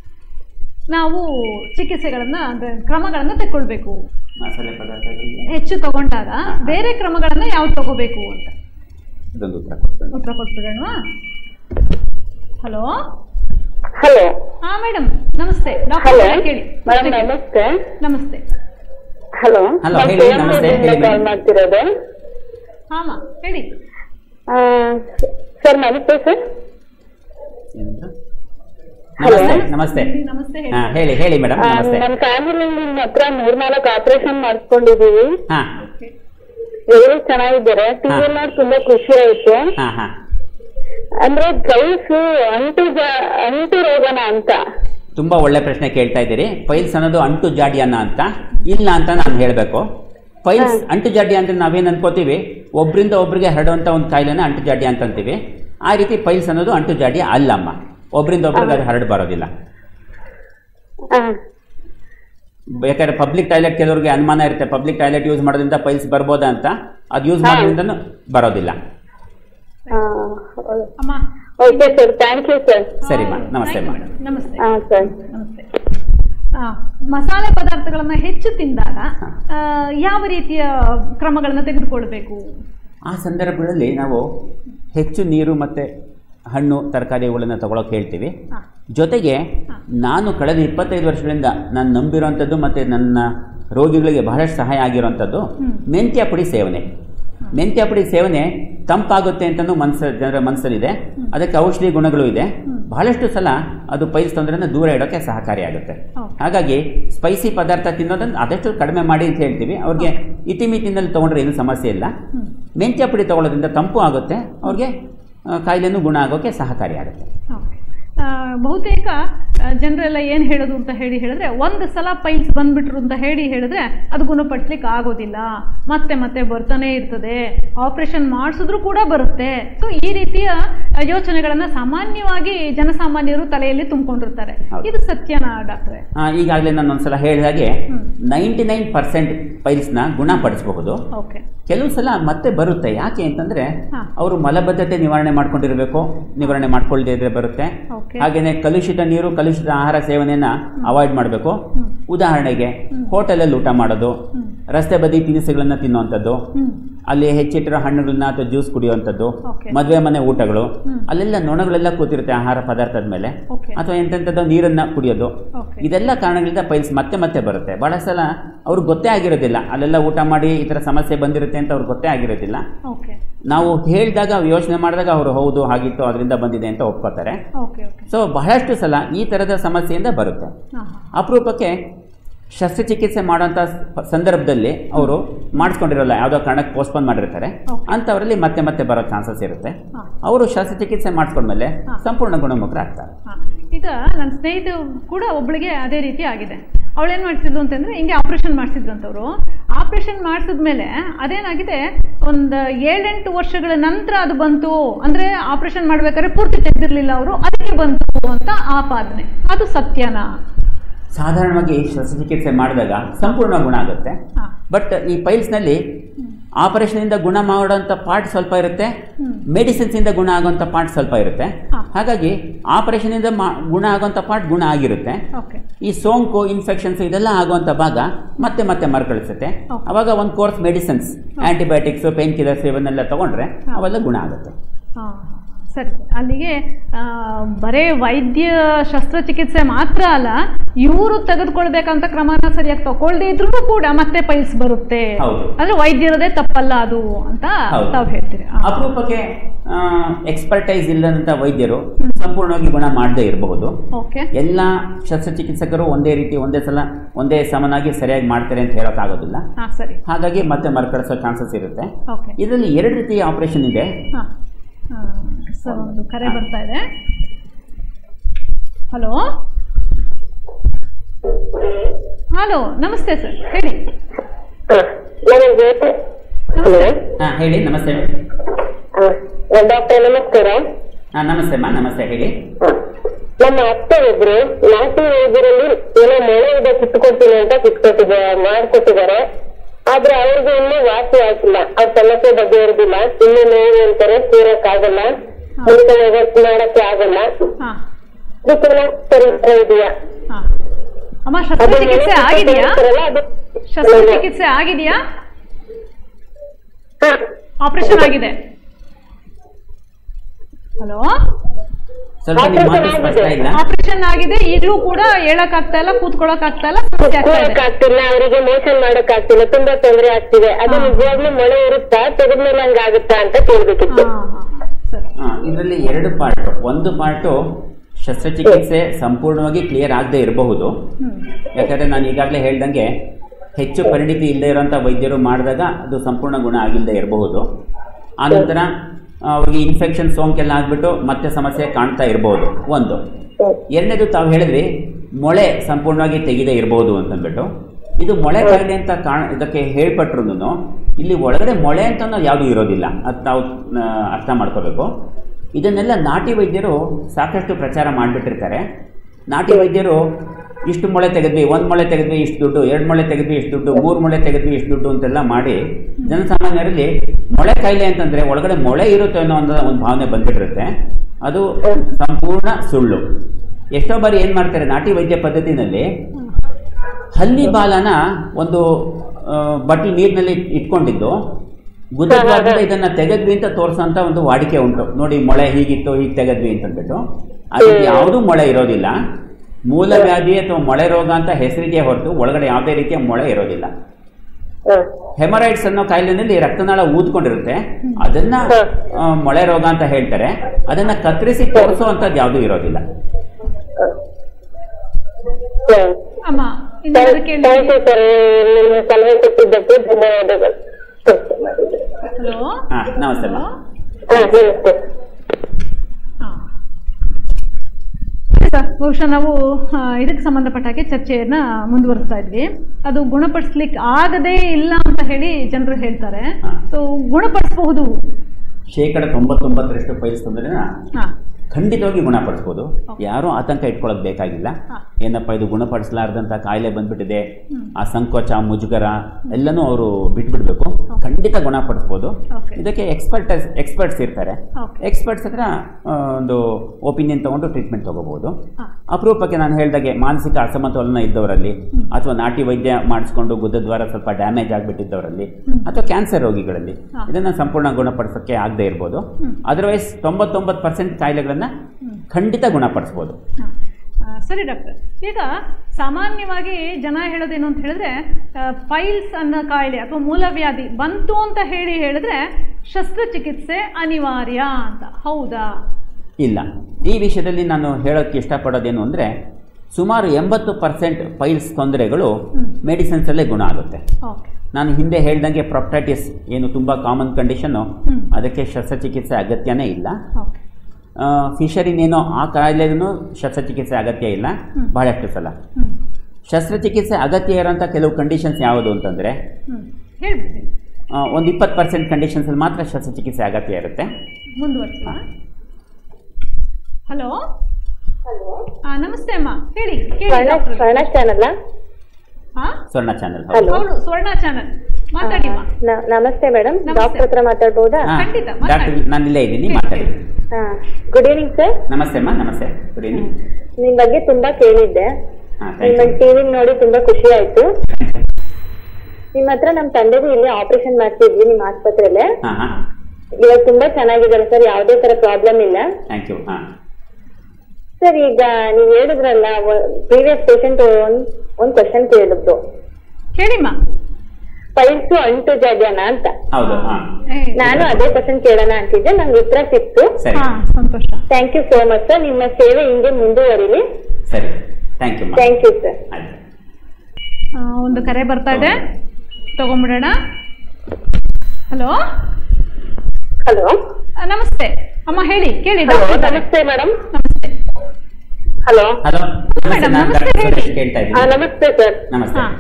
ನಾವು ಚಿಕಿತ್ಸೆಗಳನ್ನ ಅಂದ್ರೆ ಕ್ರಮಗಳನ್ನ ತಗೊಳ್ಬೇಕು ಮಸಾಲೆ ಪದಾರ್ಥ ಹೆಚ್ಚು ತಗೊಂಡಾಗ ಬೇರೆ ಕ್ರಮಗಳನ್ನ ಯಾವ ತಗೋಬೇಕು ಅಂತ ಇದೊಂದು ಉತ್ತರ ಕೊಡ್ತೀನಿ. ಉತ್ತರ ಕೊಟ್ಬಿಡೋಣ ಹಲೋ ಹಲೋ ಹಾ ಮೇಡಮ್ ನಮಸ್ತೆ ಹಲೋ ಡಾಕ್ಟರ್ ಕೇಳಿ ಮೇಡಮ್ ನಮಸ್ತೆ ನಮಸ್ತೆ ಹಲೋ Hello, ಹೇಳಿ, ನಮಸ್ತೆ, ಹೇಳಿ ಕಾಲ್ madam. ಮಾಡ್ತಿರೋದು ಹಾಮ ಹೇಳಿ ಸರ್ ನಮಸ್ತೆ ಸರ್ ಏನಂತ? Hello. ನಮಸ್ತೆ ನಮಸ್ತೆ ನಮಸ್ತೆ ಹೇಳಿ ಹಾ ಹೇಳಿ ಹೇಳಿ ಮೇಡಮ್ ನಮಸ್ತೆ ನಮ್ಮ ಫ್ಯಾಮಿಲಿ ನಿಮ್ಮ ಹತ್ರ ಮೂರ್ನಾಲ್ಕು ಆಪರೇಷನ್ ಮಾಡಿಸ್ಕೊಂಡಿದೀವಿ ಹಾ ಎಲ್ಲರೂ ಚೆನ್ನಾಗಿದ್ದಾರೆ ಟಿವಿ ನೋಡಿ ತುಂಬಾ ಖುಷಿ ಆಯ್ತು ಹಾ ಹಾ ಅಂದ್ರೆ ಗೈಸ್ ಅಂಟು ಜಾ- ಅಂಟು ರೋಗನ ಅಂತ ತುಂಬಾ ಒಳ್ಳೆ ಪ್ರಶ್ನೆ ಕೇಳ್ತಾ ಇದ್ದೀರಿ ಪೈಲ್ಸ್ ಅನ್ನೋದು ಅಂಟು ಜಾಡಿಯನ್ನ ಅಂತ ಇಲ್ಲ ಅಂತ ನಾನು ಹೇಳಬೇಕು ಪೈಲ್ಸ್ ಅಂಟು ಜಾಡಿ ಅಂದ್ರೆ ನಾವೇನು ಅನ್ಕೋತೀವಿ ಒಬ್ರಿಂದ ಒಬ್ರಿಗೆ ಹರಡುವಂತ ಒಂದು ಕಾಯಿಲೆನ ಅಂಟು ಜಾಡಿ ಅಂತ ಅಂತೀವಿ ಆ ರೀತಿ ಪೈಲ್ಸ್ ಅನ್ನೋದು ಅಂಟು ಜಾಡಿ ಅಲ್ಲಮ್ಮ ಒಬ್ರಿಂದ ಒಬ್ರಿಗೆ ಅದು ಹರಡು ಬರೋದಿಲ್ಲ ಆ, ಯಾಕಂದ್ರೆ ಪಬ್ಲಿಕ್ ಟಾಯ್ಲೆಟ್ ಕೆಲವ್ರಿಗೆ ಅನುಮಾನ ಇರುತ್ತೆ ಪಬ್ಲಿಕ್ ಟಾಯ್ಲೆಟ್ ಯೂಸ್ ಮಾಡೋದ್ರಿಂದ ಪೈಲ್ಸ್ ಬರ್ಬೋದಾ ಅಂತ ಅದು ಯೂಸ್ ಹಾ. ಮಾಡೋದ್ರಿಂದ ಬರೋದಿಲ್ಲ ಆ, ಅಮ್ಮ okay sir thank you sir ಸರಿಮ್ಮ ನಮಸ್ತೆ ಅಮ್ಮ ನಮಸ್ತೆ ಹಾ ಸರ್ ನಮಸ್ತೆ ಆ, ಮಸಾಲೆ ಪದಾರ್ಥಗಳನ್ನ ಹೆಚ್ಚು ತಿಂದಾಗ ಆ, ಯಾವ ರೀತಿಯ ಕ್ರಮಗಳನ್ನ ತೆಗೆದುಕೊಳ್ಬೇಕು ಆ ಸಂದರ್ಭಗಳಲ್ಲಿ ನಾವು ಹೆಚ್ಚು ನೀರು ಮತ್ತು ಹಣ್ಣು ತರಕಾರಿಗಳನ್ನು ತಗೊಳಕ್ಕೆ ಹೇಳ್ತೀವಿ ಹಾ. ಜೊತೆಗೆ ನಾನು ಕಳೆದ ಇಪ್ಪತ್ತೈದು ವರ್ಷಗಳಿಂದ ನಾನು ನಂಬಿರೋಂಥದ್ದು ಮತ್ತು ನನ್ನ ರೋಗಿಗಳಿಗೆ ಬಹಳಷ್ಟು ಸಹಾಯ ಆಗಿರೋಂಥದ್ದು ಹ್ಮ್. ಮೆಂತ್ಯ ಪುಡಿ ಸೇವನೆ ಮೆಂತ್ಯ ಪುಡಿ ಸೇವನೆ ತಂಪಾಗುತ್ತೆ ಅಂತಲೂ ಮನಸ್ಸು ಜನರ ಮನಸ್ಸಲ್ಲಿದೆ ಅದಕ್ಕೆ ಔಷಧಿ ಗುಣಗಳು ಇದೆ ಬಹಳಷ್ಟು ಸಲ ಅದು ಪೈಲ್ಸ್ ತೊಂದರೆನ ದೂರ ಇಡೋಕ್ಕೆ ಸಹಕಾರಿಯಾಗುತ್ತೆ Okay. ಹಾಗಾಗಿ ಸ್ಪೈಸಿ ಪದಾರ್ಥ ತಿನ್ನೋದನ್ನು ಆದಷ್ಟು ಕಡಿಮೆ ಮಾಡಿ ಅಂತ ಹೇಳ್ತೀವಿ ಅವ್ರಿಗೆ ಇತಿಮಿತಿನಲ್ಲಿ ತೊಗೊಂಡ್ರೆ ಏನು ಸಮಸ್ಯೆ ಇಲ್ಲ ಮೆಂತ್ಯ ಪುಡಿ ತಗೊಳ್ಳೋದ್ರಿಂದ ತಂಪು ಆಗುತ್ತೆ ಅವ್ರಿಗೆ ಆ, ಕಾಯಿಲೆನೂ ಗುಣ ಆಗೋಕ್ಕೆ ಸಹಕಾರಿಯಾಗುತ್ತೆ ಓಕೆ. ಆ, ಬಹುತೇಕ ಜನರೆಲ್ಲ ಏನು ಹೇಳೋದು ಅಂತ ಹೇಳಿ ಹೇಳಿದ್ರೆ ಒಂದು ಸಲ ಪೈಲ್ಸ್ ಬಂದ್ಬಿಟ್ರು ಅಂತ ಹೇಳಿ ಹೇಳಿದ್ರೆ ಅದು ಗುಣಪಡಿಸ್ಲಿಕ್ಕೆ ಆಗೋದಿಲ್ಲ ಮತ್ತೆ ಮತ್ತೆ ಬರ್ತಾನೆ ಇರ್ತದೆ ಆಪರೇಷನ್ ಮಾಡಿಸಿದ್ರು ಕೂಡ ಬರುತ್ತೆ ಸೊ ಈ ರೀತಿಯ ಯೋಚನೆಗಳನ್ನ ಸಾಮಾನ್ಯವಾಗಿ ಜನಸಾಮಾನ್ಯರು ತಲೆಯಲ್ಲಿ ತುಂಬಿಕೊಂಡಿರ್ತಾರೆ ಹೌದು. ಇದು ಸತ್ಯನಾ ಡಾಕ್ಟ್ರೆ ಈಗಾಗಲೇ ನಾನು ಒಂದ್ಸಲ ಹೇಳಿದ ಹಾಗೆ ಹ್ಮ್. ನೈಂಟಿ ನೈನ್ ಪರ್ಸೆಂಟ್ ಪೈಲ್ಸ್ನ ಗುಣಪಡಿಸಬಹುದು ಓಕೆ ಕೆಲವು ಸಲ ಮತ್ತೆ ಬರುತ್ತೆ ಯಾಕೆ ಅಂತಂದ್ರೆ ಹಾ. ಅವರು ಮಲಬದ್ಧತೆ ನಿವಾರಣೆ ಮಾಡ್ಕೊಂಡಿರಬೇಕು ನಿವಾರಣೆ ಮಾಡ್ಕೊಳ್ಳದೆ ಇದ್ರೆ ಬರುತ್ತೆ ಓಕೆ ಹಾಗೇನೆ ಕಲುಷಿತ ನೀರು ಕಲುಷಿತ ಆಹಾರ ಸೇವನೆಯನ್ನ ಅವಾಯ್ಡ್ ಮಾಡಬೇಕು ಹ್ಮ್. ಉದಾಹರಣೆಗೆ ಹೋಟೆಲಲ್ಲಿ ಊಟ ಮಾಡೋದು ಹ್ಮ್. ರಸ್ತೆ ಬದಿ ತಿನಿಸುಗಳನ್ನ ತಿನ್ನುವಂಥದ್ದು ಹ್ಮ್ ಅಲ್ಲಿ ಹೆಚ್ಚಿಟ್ಟಿರೋ ಹಣ್ಣುಗಳನ್ನ ಅಥವಾ ಜ್ಯೂಸ್ ಕುಡಿಯುವಂಥದ್ದು Okay. ಮದುವೆ ಮನೆ ಊಟಗಳು ಹ್ಮ್. ಅಲ್ಲೆಲ್ಲ ನೊಣಗಳೆಲ್ಲ ಕೂತಿರುತ್ತೆ ಆಹಾರ ಪದಾರ್ಥದ ಮೇಲೆ ಓಕೆ ಅಥವಾ ಎಂತೆಂಥದ್ದು ನೀರನ್ನ ಕುಡಿಯೋದು ಓಕೆ ಇದೆಲ್ಲ ಕಾರಣಗಳಿಂದ ಪೈಲ್ಸ್ ಮತ್ತೆ ಮತ್ತೆ ಬರುತ್ತೆ ಬಹಳ ಸಲ ಅವ್ರಿಗೆ ಗೊತ್ತೇ ಆಗಿರೋದಿಲ್ಲ ಅಲ್ಲೆಲ್ಲ ಊಟ ಮಾಡಿ ಈ ಥರ ಸಮಸ್ಯೆ ಬಂದಿರುತ್ತೆ ಅಂತ ಅವ್ರಿಗೆ ಗೊತ್ತೇ ಆಗಿರೋದಿಲ್ಲ ಓಕೆ ನಾವು ಹೇಳಿದಾಗ ಯೋಚನೆ ಮಾಡಿದಾಗ ಅವರು ಹೌದು ಹಾಗಿತ್ತು ಅದರಿಂದ ಬಂದಿದೆ ಅಂತ ಒಪ್ಕೋತಾರೆ ಓಕೆ ಓಕೆ ಸೊ ಬಹಳಷ್ಟು ಸಲ ಈ ಥರದ ಸಮಸ್ಯೆಯಿಂದ ಬರುತ್ತೆ ಹಾಂ ಹಾಂ ಅಪರೂಪಕ್ಕೆ ಶಸ್ತ್ರಚಿಕಿತ್ಸೆ ಮಾಡೋಂಥ ಸ- ಸಂದರ್ಭದಲ್ಲಿ ಅವರು ಮಾಡಿಸ್ಕೊಂಡಿರಲ್ಲ ಯಾವುದೋ ಕಾರಣಕ್ಕೆ ಪೋಸ್ಟ್ಪೋನ್ ಮಾಡಿರ್ತಾರೆ Okay. ಅಂಥವರಲ್ಲಿ ಮತ್ತೆ ಮತ್ತೆ ಬರೋ ಚಾನ್ಸಸ್ ಇರುತ್ತೆ ಹಾಂ ಅವರು ಶಸ್ತ್ರಚಿಕಿತ್ಸೆ ಮಾಡಿಸ್ಕೊಂಡ್ಮೇಲೆ ಹಾ. ಸಂಪೂರ್ಣ ಗುಣಮುಖರಾಗ್ತಾರೆ ಹಾ. ಈಗ ನನ್ನ ಸ್ನೇಹಿತ ಕೂಡ ಒಬ್ಳಿಗೆ ಅದೇ ರೀತಿ ಆಗಿದೆ ಅವಳೇನು ಮಾಡಿಸಿದ್ಲು ಅಂತಂದ್ರೆ ಹಿಂಗೆ ಆಪರೇಷನ್ ಮಾಡಿಸಿದ್ರಂತವ್ರು ಆಪರೇಷನ್ ಮಾಡಿಸಿದ್ಮೇಲೆ ಅದೇನಾಗಿದೆ ಒಂದು ಏಳೆಂಟು ವರ್ಷಗಳ ನಂತರ ಅದು ಬಂತು ಅಂದ್ರೆ ಆಪರೇಷನ್ ಮಾಡ್ಬೇಕಾದ್ರೆ ಪೂರ್ತಿ ತೆಗೆದಿರ್ಲಿಲ್ಲ ಅವರು ಅದಕ್ಕೆ ಬಂತು ಅಂತ ಆಪಾದನೆ ಅದು ಸತ್ಯನಾ ಸಾಧಾರಣವಾಗಿ ಶಸ್ತ್ರಚಿಕಿತ್ಸೆ ಮಾಡಿದಾಗ ಸಂಪೂರ್ಣ ಗುಣ ಆಗುತ್ತೆ ಹಾ. ಬಟ್ ಈ ಪೈಲ್ಸ್ನಲ್ಲಿ ಆಪರೇಷನಿಂದ ಗುಣ ಮಾಡೋಂಥ ಪಾರ್ಟ್ ಸ್ವಲ್ಪ ಇರುತ್ತೆ ಹ್ಮ್. ಮೆಡಿಸಿನ್ಸಿಂದ ಗುಣ ಆಗೋಂಥ ಪಾರ್ಟ್ ಸ್ವಲ್ಪ ಇರುತ್ತೆ ಹಾ. ಹಾಗಾಗಿ ಆಪರೇಷನಿಂದ ಮಾ ಗುಣ ಆಗೋಂಥ ಪಾರ್ಟ್ ಗುಣ ಆಗಿರುತ್ತೆ ಓಕೆ ಈ ಸೋಂಕು ಇನ್ಫೆಕ್ಷನ್ಸ್ ಇದೆಲ್ಲ ಆಗುವಂಥ ಭಾಗ ಮತ್ತೆ ಮತ್ತೆ ಮರುಕಳಿಸುತ್ತೆ Okay. ಅವಾಗ ಒಂದು course medicines antibiotics painkillers ಇವನ್ನೆಲ್ಲ ತಗೊಂಡ್ರೆ ಅವೆಲ್ಲ ಗುಣ ಆಗುತ್ತೆ ಹಾ, ಸರಿ ಅಲ್ಲಿಗೆ ಆ, ಬರೇ ವೈದ್ಯ ಶಸ್ತ್ರಚಿಕಿತ್ಸೆ ಮಾತ್ರ ಅಲ್ಲ ಇವರು ತೆಗೆದುಕೊಳ್ಬೇಕಂತ ಕ್ರಮನ ಸರಿಯಾಗಿ ತಗೊಳ್ದೇ ಇದ್ರೂ ಕೂಡ ಮತ್ತೆ ಪೈಲ್ಸ್ ಬರುತ್ತೆ ಹೌದು. ಅಂದ್ರೆ ವೈದ್ಯರದೇ ತಪ್ಪಲ್ಲ ಅದು ಅಂತ ಹೌದು. ತಾವು ಹೇಳ್ತೀರಿ ಆ, ಅಪರೂಪಕ್ಕೆ ಎಕ್ಸ್ಪರ್ಟೈಸ್ ಇಲ್ಲದಂಥ ವೈದ್ಯರು ಸಂಪೂರ್ಣವಾಗಿ ಗುಣ ಮಾಡದೇ ಇರಬಹುದು ಓಕೆ ಎಲ್ಲ ಶಸ್ತ್ರಚಿಕಿತ್ಸಕರು ಒಂದೇ ರೀತಿ ಒಂದೇ ಸಲ ಒಂದೇ ಸಮನಾಗಿ ಸರಿಯಾಗಿ ಮಾಡ್ತಾರೆ ಅಂತ ಹೇಳೋಕ್ಕಾಗೋದಿಲ್ಲ ಹಾ ಸರಿ ಹಾಗಾಗಿ ಮತ್ತೆ ಮರುಕಳಿಸೋ ಚಾನ್ಸಸ್ ಇರುತ್ತೆ ಓಕೆ ಇದರಲ್ಲಿ ಎರಡು ರೀತಿಯ ಆಪರೇಷನ್ ಇದೆ ಹಾ ಸರ್ ಒಂದು ಕರೆ ಬರ್ತಾ ಇದೆ ಹಲೋ ಹಲೋ ನಮಸ್ತೆ ಸರ್ ಹೇಳಿ ನನಗೆ ಹಲೋ ಹಾ ಹೇಳಿ ನಮಸ್ತೆ ಡಾಕ್ಟರ್ ನಮಸ್ಕಾರ ಹಾ ನಮಸ್ತೆ ಅಮ್ಮ ನಮಸ್ತೆ ಹೇಳಿ ಹ. ನಮ್ಮ ಅತ್ತೆ ಒಬ್ರು ನಾಟಿ ವೈದ್ಯರಲ್ಲಿ ಏನೋ ಮೊಳೆ ಇದೆ ಕಿತ್ಕೊಡ್ತೀನಿ ಅಂತ ಕಿತ್ಕೊಟ್ಟಿದ್ದಾರೆ ಮಾಡ್ಕೊಟ್ಟಿದ್ದಾರೆ ಆದ್ರೆ ಅವ್ರಿಗೆ ಇನ್ನೂ ವಾಸಿ ಆಗಿಲ್ಲ ಅವ್ರ ಸಮಸ್ಯೆ ಬಗೆಹರಿದಿಲ್ಲ ಇನ್ನು ನೋವು ಅಂತಾರೆ ಕೂರಕ್ ಆಗಲ್ಲ ಮುಂದೆ ಹೋಗಕ್ ಮಾಡಕ್ಕೆ ಆಗಲ್ಲ ಹಾ ಇದಕ್ಕೆಲ್ಲ ಪರಿಹಾರ ಇದೆಯಾ ಹಾ ಅಮ್ಮ ಅದು ಶಸ್ತ್ರಚಿಕಿತ್ಸೆ ಮೊಳೆ ಆಗಿದೆಯಾ ಕಿತ್ಕೊಟ್ಟಿರ್ತಾರಲ್ಲ, ಅದು ಶಸ್ತ್ರಚಿಕಿತ್ಸೆ ಆಗಿದೆಯಾ ಹ. ಆಪರೇಷನ್ ಆಗಿದೆ ಹಲೋ ಸ್ವಲ್ಪ ನಿಮ್ಮ ಮಾತು ಸ್ಪಷ್ಟ ಇಲ್ಲ ಆಪರೇಷನ್ ಆಗಿದೆ ಈಗಲೂ ಕೂಡ ಹೇಳಕ್ ಆಗ್ತಾ ಇಲ್ಲ ಕೂತ್ಕೊಳ್ಳಕ್ ಆಗ್ತಾ ಇಲ್ಲ ಸಮಸ್ಯೆ ಆಗ್ತಾ ಕೂರಕ್ ಇದೆ ಆಗ್ತಿಲ್ಲ ಅವರಿಗೆ ಮೋಷನ್ ಮಾಡಕ್ ಆಗ್ತಿಲ್ಲ ತುಂಬಾ ತೊಂದರೆ ಆಗ್ತಿದೆ ಅದು ನಿಜವಾಗ್ಲೂ ಮೊಳೆ ಇರುತ್ತಾ ತೆಗೆದ್ಮೇಲೆ ಹಂಗಾಗುತ್ತಾ ಅಂತ ಕೇಳ್ಬೇಕಿತ್ತು ಹಾ ಹಾ ಸರಿ ಇದರಲ್ಲಿ ಎರಡು ಪಾರ್ಟ್ ಒಂದು ಪಾರ್ಟು ಶಸ್ತ್ರಚಿಕಿತ್ಸೆ ಸಂಪೂರ್ಣವಾಗಿ ಕ್ಲಿಯರ್ ಆಗದೆ ಇರಬಹುದು ಹ್ಮ್ ಯಾಕಂದರೆ ನಾನು ಈಗಾಗಲೇ ಹೇಳ್ದಂಗೆ ಹೆಚ್ಚು ಪರಿಣಿತಿ ಇಲ್ಲದೆ ಇರೋಂಥ ವೈದ್ಯರು ಮಾಡಿದಾಗ ಅದು ಸಂಪೂರ್ಣ ಗುಣ ಆಗಿಲ್ಲದೆ ಇರಬಹುದು ಆನಂತರ ಅವ್ರಿಗೆ ಇನ್ಫೆಕ್ಷನ್ ಸೋಂಕೆಲ್ಲ ಆಗಿಬಿಟ್ಟು ಮತ್ತೆ ಸಮಸ್ಯೆ ಕಾಣ್ತಾ ಇರಬಹುದು ಒಂದು ಎರಡನೇದು ತಾವು ಹೇಳಿದ್ರಿ ಮೊಳೆ ಸಂಪೂರ್ಣವಾಗಿ ತೆಗೆದೇ ಇರಬಹುದು ಅಂತಂದ್ಬಿಟ್ಟು ಇದು ಮೊಳೆ ಕಾಯಿಲೆ ಅಂತ ಕಾಣ ಇದಕ್ಕೆ ಹೇಳ್ಪಟ್ರು ಇಲ್ಲಿ ಒಳಗಡೆ ಮೊಳೆ ಅಂತ ಯಾವುದೂ ಇರೋದಿಲ್ಲ ಅದು ತಾವು ಆ, ಅರ್ಥ ಮಾಡ್ಕೋಬೇಕು ಇದನ್ನೆಲ್ಲ ನಾಟಿ ವೈದ್ಯರು ಸಾಕಷ್ಟು ಪ್ರಚಾರ ಮಾಡಿಬಿಟ್ಟಿರ್ತಾರೆ ನಾಟಿ ವೈದ್ಯರು ಇಷ್ಟು ಮೊಳೆ ತೆಗೆದ್ವಿ ಒಂದು ಮೊಳೆ ತೆಗೆದ್ವಿ ಇಷ್ಟು ದುಡ್ಡು ಎರಡು ಮೊಳೆ ತೆಗೆದ್ವಿ ಇಷ್ಟು ದುಡ್ಡು ಮೂರು ಮೊಳೆ ತೆಗೆದ್ವಿ ಇಷ್ಟು ದುಡ್ಡು ಅಂತೆಲ್ಲ ಮಾಡಿ ಜನಸಾಮಾನ್ಯರಲ್ಲಿ ಮೊಳೆ ಕಾಯಿಲೆ ಅಂತಂದರೆ ಒಳಗಡೆ ಮೊಳೆ ಇರುತ್ತೆ ಅನ್ನೋ ಒಂದು ಒಂದು ಭಾವನೆ ಬಂದ್ಬಿಟ್ಟಿರುತ್ತೆ ಅದು ಸಂಪೂರ್ಣ ಸುಳ್ಳು ಎಷ್ಟೋ ಬಾರಿ ಏನು ಮಾಡ್ತಾರೆ ನಾಟಿ ವೈದ್ಯ ಪದ್ಧತಿನಲ್ಲಿ ಹಲ್ಲಿ ಬಾಲನ ಒಂದು ಬಟ್ಲು ನೀರಿನಲ್ಲಿ ಇಟ್ಕೊಂಡಿದ್ದು ಗುದ್ದದ್ವಾರದಿಂದ ಇದನ್ನ ತೆಗೆದ್ವಿ ಅಂತ ತೋರ್ಸೋಂಥ ಒಂದು ವಾಡಿಕೆ ಉಂಟು ನೋಡಿ ಮೊಳೆ ಹೀಗಿತ್ತು ಹೀಗೆ ತೆಗೆದ್ವಿ ಅಂತಂದ್ಬಿಟ್ಟು ಅದಕ್ಕೆ ಯಾವುದೂ ಮೊಳೆ ಇರೋದಿಲ್ಲ ಮೂಲವ್ಯಾಧಿ ಅಥವಾ ಮೊಳೆ ರೋಗ ಅಂತ ಹೆಸರಿಗೆ ಹೊರತು ಒಳಗಡೆ ಯಾವುದೇ ರೀತಿಯ ಮೊಳೆ ಇರೋದಿಲ್ಲ ಹ. ಹೆಮರೈಡ್ಸ್ ಅನ್ನೋ ಕಾಯಿಲೆನಲ್ಲಿ ರಕ್ತನಾಳ ಊದ್ಕೊಂಡಿರುತ್ತೆ ಅದನ್ನ ಆ, ಮೊಳೆ ರೋಗ ಅಂತ ಹೇಳ್ತಾರೆ ಅದನ್ನ ಕತ್ತರಿಸಿ ತೋರಿಸೋ ಅಂತದ್ದು ಯಾವುದೂ ಇರೋದಿಲ್ಲ ಹ. ಅಮ್ಮ ಇನ್ನೊಂದು ಕೇಳಿ ಥ್ಯಾಂಕ್ ಯು ಸರ್ ನಿಮ್ಮ ಸಲಹೆ ಕೊಟ್ಟಿದ್ದಕ್ಕೆ ಧನ್ಯವಾದಗಳು ಹಲೋ ಹಾ ನಮಸ್ತೆ ಅಮ್ಮ ಹಾ ನಮಸ್ತೆ ಹಾ. ಸರ್, ಬಹುಶಃ ನಾವು ಆ, ಇದಕ್ಕೆ ಸಂಬಂಧಪಟ್ಟ ಹಾಗೆ ಚರ್ಚೆಯನ್ನ ಮುಂದುವರಿಸ್ತಾ ಇದ್ವಿ ಅದು ಗುಣಪಡಿಸ್ಲಿಕ್ಕೆ ಆಗದೇ ಇಲ್ಲ ಅಂತ ಹೇಳಿ ಜನರು ಹೇಳ್ತಾರೆ ಹಾ. ಸೊ ಗುಣಪಡಿಸಬಹುದು ಶೇಕಡ ತೊಂಬತ್ತೊಂಬತ್ತರಷ್ಟು ಪೈಲ್ಸ್ ತೊಂದರೆನ ಹಾ ಖಂಡಿತವಾಗಿ ಗುಣಪಡಿಸ್ಬೋದು ಯಾರೂ ಆತಂಕ ಇಟ್ಕೊಳ್ಳೋದು ಬೇಕಾಗಿಲ್ಲ ಹಾ. ಏನಪ್ಪ ಇದು ಗುಣಪಡಿಸಲಾರ್ದಂಥ ಕಾಯಿಲೆ ಬಂದ್ಬಿಟ್ಟಿದೆ ಆ ಸಂಕೋಚ ಮುಜುಗರ ಎಲ್ಲನೂ ಅವರು ಬಿಟ್ಬಿಡ್ಬೇಕು ಖಂಡಿತ ಗುಣಪಡಿಸ್ಬೋದು Okay. ಇದಕ್ಕೆ ಎಕ್ಸ್ಪರ್ಟಸ್ ಎಕ್ಸ್ಪರ್ಟ್ಸ್ ಇರ್ತಾರೆ Okay. ಎಕ್ಸ್ಪರ್ಟ್ಸ್ ಹತ್ರ ಆ, ಒಂದು ಒಪಿನಿಯನ್ ತಗೊಂಡು ಟ್ರೀಟ್ಮೆಂಟ್ ತಗೋಬಹುದು ಹಾ. ಅಪರೂಪಕ್ಕೆ ನಾನು ಹೇಳ್ದಾಗೆ ಮಾನಸಿಕ ಅಸಮತೋಲನ ಇದ್ದವರಲ್ಲಿ ಅಥವಾ ನಾಟಿ ವೈದ್ಯ ಮಾಡಿಸ್ಕೊಂಡು ಗುದ್ದದ್ವಾರ ಸ್ವಲ್ಪ ಡ್ಯಾಮೇಜ್ ಆಗಿಬಿಟ್ಟಿದ್ದವರಲ್ಲಿ ಅಥವಾ ಕ್ಯಾನ್ಸರ್ ರೋಗಿಗಳಲ್ಲಿ ಹಾ. ಇದನ್ನ ಸಂಪೂರ್ಣ ಗುಣಪಡಿಸೋಕ್ಕೆ ಆಗದೆ ಇರ್ಬೋದು ಅದರ್ವೈಸ್ ತೊಂಬತ್ತೊಂಬತ್ತು ಪರ್ಸೆಂಟ್ ಕಾಯಿಲೆಗಳನ್ನ ಖಂಡಿತ ಗುಣಪಡಿಸ್ಬೋದು ಹಾ. ಆ, ಸರಿ ಡಾಕ್ಟರ್ ಈಗ ಸಾಮಾನ್ಯವಾಗಿ ಜನ ಹೇಳೋದೇನು ಅಂತ ಹೇಳಿದ್ರೆ ಫೈಲ್ಸ್ ಅನ್ನೋ ಕಾಯಿಲೆ ಅಥವಾ ಮೂಲವ್ಯಾಧಿ ಬಂತು ಅಂತ ಹೇಳಿ ಹೇಳಿದ್ರೆ ಶಸ್ತ್ರಚಿಕಿತ್ಸೆ ಅನಿವಾರ್ಯ ಅಂತ ಹೌದಾ ಇಲ್ಲ ಈ ವಿಷಯದಲ್ಲಿ ನಾನು ಹೇಳೋಕ್ಕೆ ಇಷ್ಟಪಡೋದೇನು ಅಂದರೆ ಸುಮಾರು ಎಂಬತ್ತು ಪರ್ಸೆಂಟ್ ಪೈಲ್ಸ್ ತೊಂದರೆಗಳು ಮೆಡಿಸಿನ್ಸಲ್ಲೇ ಗುಣ ಆಗುತ್ತೆ ಓಕೆ ನಾನು ಹಿಂದೆ ಹೇಳ್ದಂಗೆ ಪ್ರೊಪ್ಟೈಟಿಸ್ ಏನು ತುಂಬ ಕಾಮನ್ ಕಂಡೀಷನ್ನು ಹ್ಮ್. ಅದಕ್ಕೆ ಶಸ್ತ್ರಚಿಕಿತ್ಸೆ ಅಗತ್ಯನೇ ಇಲ್ಲ ಓಕೆ ಫಿಶರಿನೇನೋ ಆ ಕಾಯಿಲೆಗೂ ಶಸ್ತ್ರಚಿಕಿತ್ಸೆ ಅಗತ್ಯ ಇಲ್ಲ ಹ್ಮ್. ಬಹಳಷ್ಟು ಸಲ ಹ್ಮ್ ಶಸ್ತ್ರಚಿಕಿತ್ಸೆ ಅಗತ್ಯ ಇರೋಂಥ ಕೆಲವು ಕಂಡೀಷನ್ಸ್ ಯಾವುದು ಅಂತಂದರೆ ಹ್ಮ್ ಹೇಳ್ಬಿಡಿ ಒಂದು ಇಪ್ಪತ್ತು ಪರ್ಸೆಂಟ್ ಕಂಡೀಷನ್ಸಲ್ಲಿ ಮಾತ್ರ ಶಸ್ತ್ರಚಿಕಿತ್ಸೆ ಅಗತ್ಯ ಇರುತ್ತೆ ಮುಂದುವರ್ಸುವ ಹಲೋ ಆ, ನಮಸ್ತೆ ಅಮ್ಮ ಹೇಳಿ ಹೇಳಿ ಸ್ವರ್ಣ ಡಾಕ್ಟರ್. ಸ್ವರ್ಣ ಚಾನಲ್ ಸ್ವರ್ಣ ಚಾನೆಲ್ Hello. ಹೌದು ಸ್ವರ್ಣ ಚಾನಲ್ ಮಾತಾಡಿ ಅಮ್ಮ ನಮಸ್ತೆ ಮೇಡಮ್ ನಮಸ್ತೆ. ಡಾಕ್ಟರ್ ಹತ್ರ ಮಾತಾಡ್ಬೋದಾ ಖಂಡಿತ, ಮಾತಾಡಿ. ಡಾಕ್ಟರ್ ನಾನು ಇಲ್ಲೇ ಇದ್ದೀನಿ ಮಾತಾಡಿ ಹಾ ಗುಡ್ ಈವ್ನಿಂಗ್ ಸರ್ ನಮಸ್ತೆ ಅಮ್ಮ ನಮಸ್ತೆ ಗುಡ್ ಈವ್ನಿಂಗ್ ನಿಮ್ ಬಗ್ಗೆ ತುಂಬಾ ಕೇಳಿದ್ದೆ ಹಾಂ ನಿಮ್ಮ ಥ್ಯಾಂಕ್ ಯು ಟಿವಿ ನೋಡಿ ತುಂಬಾ ಖುಷಿ ಆಯ್ತು ನಿಮ್ಮ ಹತ್ರ ನಮ್ ತಂದೆಗೂ ಇಲ್ಲಿ ಆಪರೇಷನ್ ಮಾಡ್ತಿದ್ವಿ ನಿಮ್ ಆಸ್ಪತ್ರೆಲೆ ಹಾಂ ಹಾಂ ಇವಾಗ ತುಂಬಾ ಚೆನ್ನಾಗಿದ್ದಾರೆ ಸರ್ ಯಾವುದೇ ತರ ಪ್ರಾಬ್ಲಮ್ ಇಲ್ಲ ಥ್ಯಾಂಕ್ ಯು ಹಾಂ ಸರ್ ಈಗ ನೀವ್ ಹೇಳಿದ್ರಲ್ಲ ಪ್ರೀವಿಯಸ್ ಪೇಷಂಟ್ ಒಂದ್ ಒಂದ್ ಕ್ವಶನ್ ಕೇಳಿದ್ರು ಹೇಳಿಮ್ಮ ಪೈಲ್ಸ್ ಅಂಟು ಜಾಗನ ಅಂತ ಹೌದು ಹಾಂ ಏ, ನಾನು ಅದೇ ಕ್ವಶನ್ ಕೇಳೋಣ ಅಂತಿದ್ದೆ ನಂಗೆ ಉತ್ತರ ಸಿಕ್ತು ಸರಿ ಹಾ ಸಂತೋಷ thank you so much sir ನಿಮ್ಮ ಸೇವೆ ಹಿಂಗೆ ಮುಂದುವರಿಲಿ ಸರಿ thank you thank you sir ಆಯ್ತು ಆ, ಒಂದು ಕರೆ ಬರ್ತಾ ಇದೆ ತಗೊಂಬಿಡೋಣ ಹಲೋ ಹಲೋ ನಮಸ್ತೆ ಅಮ್ಮ ಹೇಳಿ ಕೇಳಿ ಹಲೋ ಡಾಕ್ಟರ್ ಇದ್ದಾರೆ. ನಮಸ್ತೆ ಮೇಡಮ್ ನಮಸ್ತೆ ಹಲೋ ಹಲೋ ನಮಸ್ತೆ ಮೇಡಮ್, ನಾನು ನಮಸ್ತೆ ಡಾಕ್ಟರ್ ಹೇಳಿ. ಸುರೇಶ್ ಕೇಳ್ತಾ ಹಾ ಇದ್ದೀನಿ ನಮಸ್ತೆ ಸರ್ ನಮಸ್ತೆ ಹಾ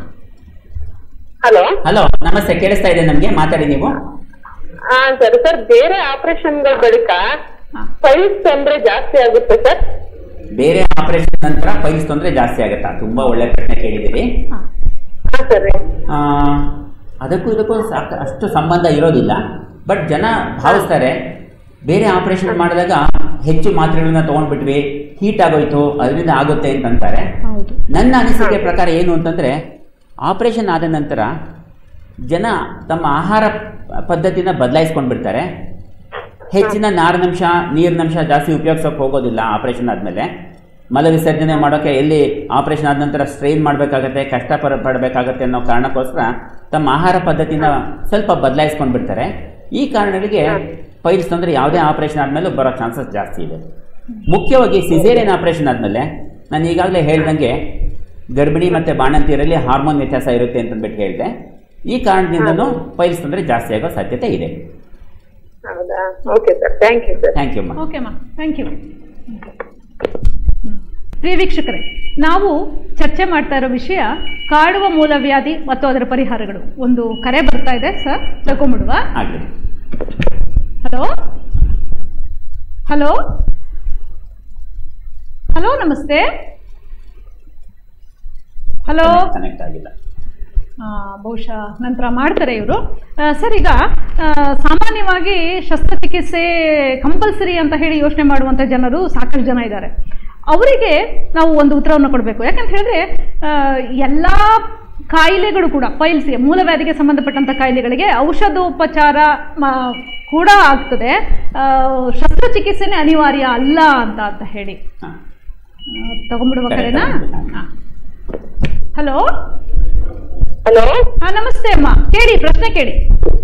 ಹಲೋ ಹಲೋ ನಮಸ್ತೆ ಕೇಳಿಸ್ತಾ ಇದೆ ನಮಗೆ ಮಾತಾಡಿ ನೀವು ಹಾ ಸರ್ ಸರ್ ಬೇರೆ ಆಪರೇಷನ್ಗಳ ಬಳಿಕ ಹಾ. ಪೈಲ್ಸ್ ತೊಂದ್ರೆ ಜಾಸ್ತಿ ಆಗುತ್ತೆ ಸರ್ ಬೇರೆ ಆಪರೇಷನ್ ನಂತರ ಪೈಲ್ಸ್ ತೊಂದರೆ ಜಾಸ್ತಿ ಆಗುತ್ತಾ ತುಂಬಾ ಒಳ್ಳೆ ಪ್ರಶ್ನೆ ಕೇಳಿದ್ದೀರಿ ಹಾ ಹಾ ಸರ್ ಆ, ಅದಕ್ಕೂ ಇದಕ್ಕೂ ಸಾಕ ಅಷ್ಟು ಸಂಬಂಧ ಇರೋದಿಲ್ಲ ಬಟ್ ಜನ ಭಾವಿಸ್ತಾರೆ ಬೇರೆ ಆಪರೇಷನ್ ಮಾಡಿದಾಗ ಹೆಚ್ಚು ಮಾತ್ರೆಗಳನ್ನ ತೊಗೊಂಡ್ಬಿಟ್ವಿ ಹೀಟ್ ಆಗೋಯ್ತು ಅದರಿಂದ ಆಗುತ್ತೆ ಅಂತಂತಾರೆ ಹೌದು ನನ್ನ ಅನಿಸಿಕೆ ಪ್ರಕಾರ ಏನು ಅಂತಂದರೆ ಆಪರೇಷನ್ ಆದ ನಂತರ ಜನ ತಮ್ಮ ಆಹಾರ ಪದ್ಧತಿನ ಬದಲಾಯಿಸ್ಕೊಂಡು ಬಿಡ್ತಾರೆ ಹೆಚ್ಚಿನ ನಾರಿನಂಶ ನೀರಿನಂಶ ಜಾಸ್ತಿ ಉಪಯೋಗಿಸೋಕೆ ಹೋಗೋದಿಲ್ಲ ಆಪರೇಷನ್ ಆದಮೇಲೆ ಮಲ ವಿಸರ್ಜನೆ ಮಾಡೋಕ್ಕೆ ಎಲ್ಲಿ ಆಪರೇಷನ್ ಆದ ನಂತರ ಸ್ಟ್ರೈನ್ ಮಾಡಬೇಕಾಗತ್ತೆ ಕಷ್ಟ ಪಡ ಪಡಬೇಕಾಗತ್ತೆ ಅನ್ನೋ ಕಾರಣಕ್ಕೋಸ್ಕರ ತಮ್ಮ ಆಹಾರ ಪದ್ಧತಿನ ಸ್ವಲ್ಪ ಬದಲಾಯಿಸ್ಕೊಂಡು ಬಿಡ್ತಾರೆ ಈ ಕಾರಣಗಳಿಗೆ ಪೈಲ್ಸ್ ತೊಂದರೆ ಯಾವುದೇ ಆಪರೇಷನ್ ಆದಮೇಲೂ ಬರೋ ಚಾನ್ಸಸ್ ಜಾಸ್ತಿ ಇದೆ ಮುಖ್ಯವಾಗಿ ಸಿಸೇರಿಯನ್ ಆಪರೇಷನ್ ಆದಮೇಲೆ ನಾನು ಈಗಾಗಲೇ ಹೇಳ್ದಂಗೆ ಗರ್ಭಿಣಿ ಮತ್ತು ಬಾಣಂತಿಯರಲ್ಲಿ ಹಾರ್ಮೋನ್ ವ್ಯತ್ಯಾಸ ಇರುತ್ತೆ ಅಂತಂದ್ಬಿಟ್ಟು ಹೇಳಿದೆ ಈ ಕಾರಣದಿಂದನೂ ಪೈಲ್ಸ್ ತೊಂದರೆ ಜಾಸ್ತಿ ಆಗೋ ಸಾಧ್ಯತೆ ಇದೆ ಹೌದಾ okay sir thank you sir thank you ಅಮ್ಮ ಓಕೆ ಅಮ್ಮ ಥ್ಯಾಂಕ್ ಯು ಪ್ರಿಯ ವೀಕ್ಷಕರೇ ನಾವು ಚರ್ಚೆ ಮಾಡ್ತಾ ಇರೋ ವಿಷಯ ಕಾಡುವ ಮೂಲವ್ಯಾಧಿ ಮತ್ತು ಅದರ ಪರಿಹಾರಗಳು ಒಂದು ಕರೆ ಬರ್ತಾ ಇದೆ ಸರ್ ತಗೊಂಬಿಡುವ ಆಗಲಿ ಹಲೋ ಹಲೋ ಹಲೋ ನಮಸ್ತೆ ಹಲೋ ಕನೆಕ್ಟ್ ಆಗಿಲ್ಲ ಆ, ಬಹುಶಃ ನಂತರ ಮಾಡ್ತಾರೆ ಇವರು ಸರ್ ಈಗ ಆ, ಸಾಮಾನ್ಯವಾಗಿ ಶಸ್ತ್ರಚಿಕಿತ್ಸೆ ಕಂಪಲ್ಸರಿ ಅಂತ ಹೇಳಿ ಯೋಚನೆ ಮಾಡುವಂಥ ಜನರು ಸಾಕಷ್ಟು ಜನ ಇದ್ದಾರೆ ಅವರಿಗೆ ನಾವು ಒಂದು ಉತ್ತರವನ್ನು ಕೊಡಬೇಕು ಯಾಕಂತ ಹೇಳಿದ್ರೆ ಎಲ್ಲ ಕಾಯಿಲೆಗಳು ಕೂಡ ಪೈಲ್ಸ್ಗೆ ಮೂಲವ್ಯಾಧಿಗೆ ಸಂಬಂಧಪಟ್ಟಂಥ ಕಾಯಿಲೆಗಳಿಗೆ ಔಷಧೋಪಚಾರ ಮ- ಕೂಡ ಆಗ್ತದೆ ಆ, ಶಸ್ತ್ರಚಿಕಿತ್ಸೆನೇ ಅನಿವಾರ್ಯ ಅಲ್ಲ ಅಂತ ಅಂತ ಹೇಳಿ ಹಾಂ ಆ, ತಗೊಂಡ್ಬಿಡುವ ಕರೆ ಕರೆನಾ ತಗೊಂಡ್ಬಿಡು. ಹಲೋ ಹಲೋ ಹಾ ನಮಸ್ತೆ ಅಮ್ಮ ಕೇಳಿ ಪ್ರಶ್ನೆ ಕೇಳಿ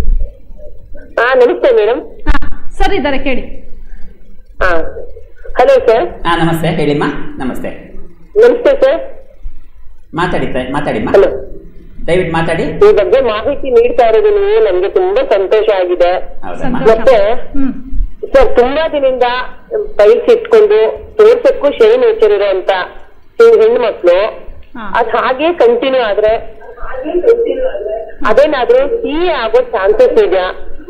ಹಾ ನಮಸ್ತೆ ಮೇಡಮ್ ಹಾ ಸರ್ ಇದ್ದಾರೆ ಕೇಳಿ ಹಾ ಹಲೋ ಸರ್ ಹಾಂ ನಮಸ್ತೆ ಹೇಳಿಮ್ಮ ನಮಸ್ತೆ ನಮಸ್ತೆ ಸರ್ ಮಾತಾಡಿ ತ- ಮಾತಾಡಿಮ್ಮ ಹಲೋ ದಯವಿಟ್ಟು ಮಾತಾಡಿ ಈ ಬಗ್ಗೆ ಮಾಹಿತಿ ನೀಡ್ತಾ ಇರೋದು ನೀವು ನಮ್ಗೆ ತುಂಬಾ ಸಂತೋಷ ಆಗಿದೆ ಹೌದಮ್ಮ ಸಂತೋಷ. ಮತ್ತೆ ಹ್ಮ್ ಸರ್ ತುಂಬಾ ದಿನದಿಂದ ಪೈಲ್ಸ್ ಇಟ್ಕೊಂಡು ತೋರ್ಸಕ್ಕೂ ಶೇ ನೇಚರ್ ಇರುವಂತ ಹೆಣ್ಣು ಮಕ್ಳು ಹಾ. ಅದ್ ಹಾಗೆ ಕಂಟಿನ್ಯೂ ಆದ್ರೆ ಅದೇನಾದ್ರೂ ಸಿಹಿ ಆಗೋ ಚಾನ್ಸಸ್ ಇದೆಯಾ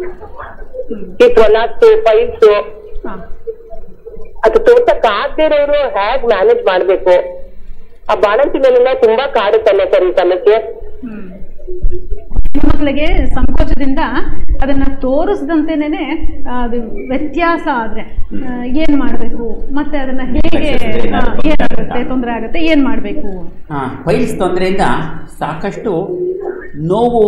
ಈ ಪ್ರೊಲಾಕ್ಟ್ ಪೈಲ್ಸ್ ಹಾ ಅದು ತೋರ್ಸಕ್ ಆಗದೆ ಇರೋರು ಹೇಗ್ ಮ್ಯಾನೇಜ್ ಮಾಡ್ಬೇಕು ಆ ಬಾಣಂತಿ ಮೇಲೆಲ್ಲ ತುಂಬಾ ಕಾಡುತ್ತಲ್ಲ ಸರ್ ಈ ಸಮಸ್ಯೆ ಹ್ಮ್. ಹೆಣ್ಮಕ್ಳಿಗೆ ಸಂಕೋಚದಿಂದ ಅದನ್ನ ತೋರಿಸ್ದಂತೆನೆ ಅದು ವ್ಯತ್ಯಾಸ ಆದ್ರೆ ಆ, ಏನ್ ಮಾಡ್ಬೇಕು ಮತ್ತೆ ಅದನ್ನ ಹೇಗೆ ಆ, ಏನಾಗುತ್ತೆ ತೊಂದರೆ ಆಗುತ್ತೆ ಏನ್ ಮಾಡ್ಬೇಕು ಹಾಂ ಪೈಲ್ಸ್ ತೊಂದರೆಯಿಂದ ಸಾಕಷ್ಟು ನೋವು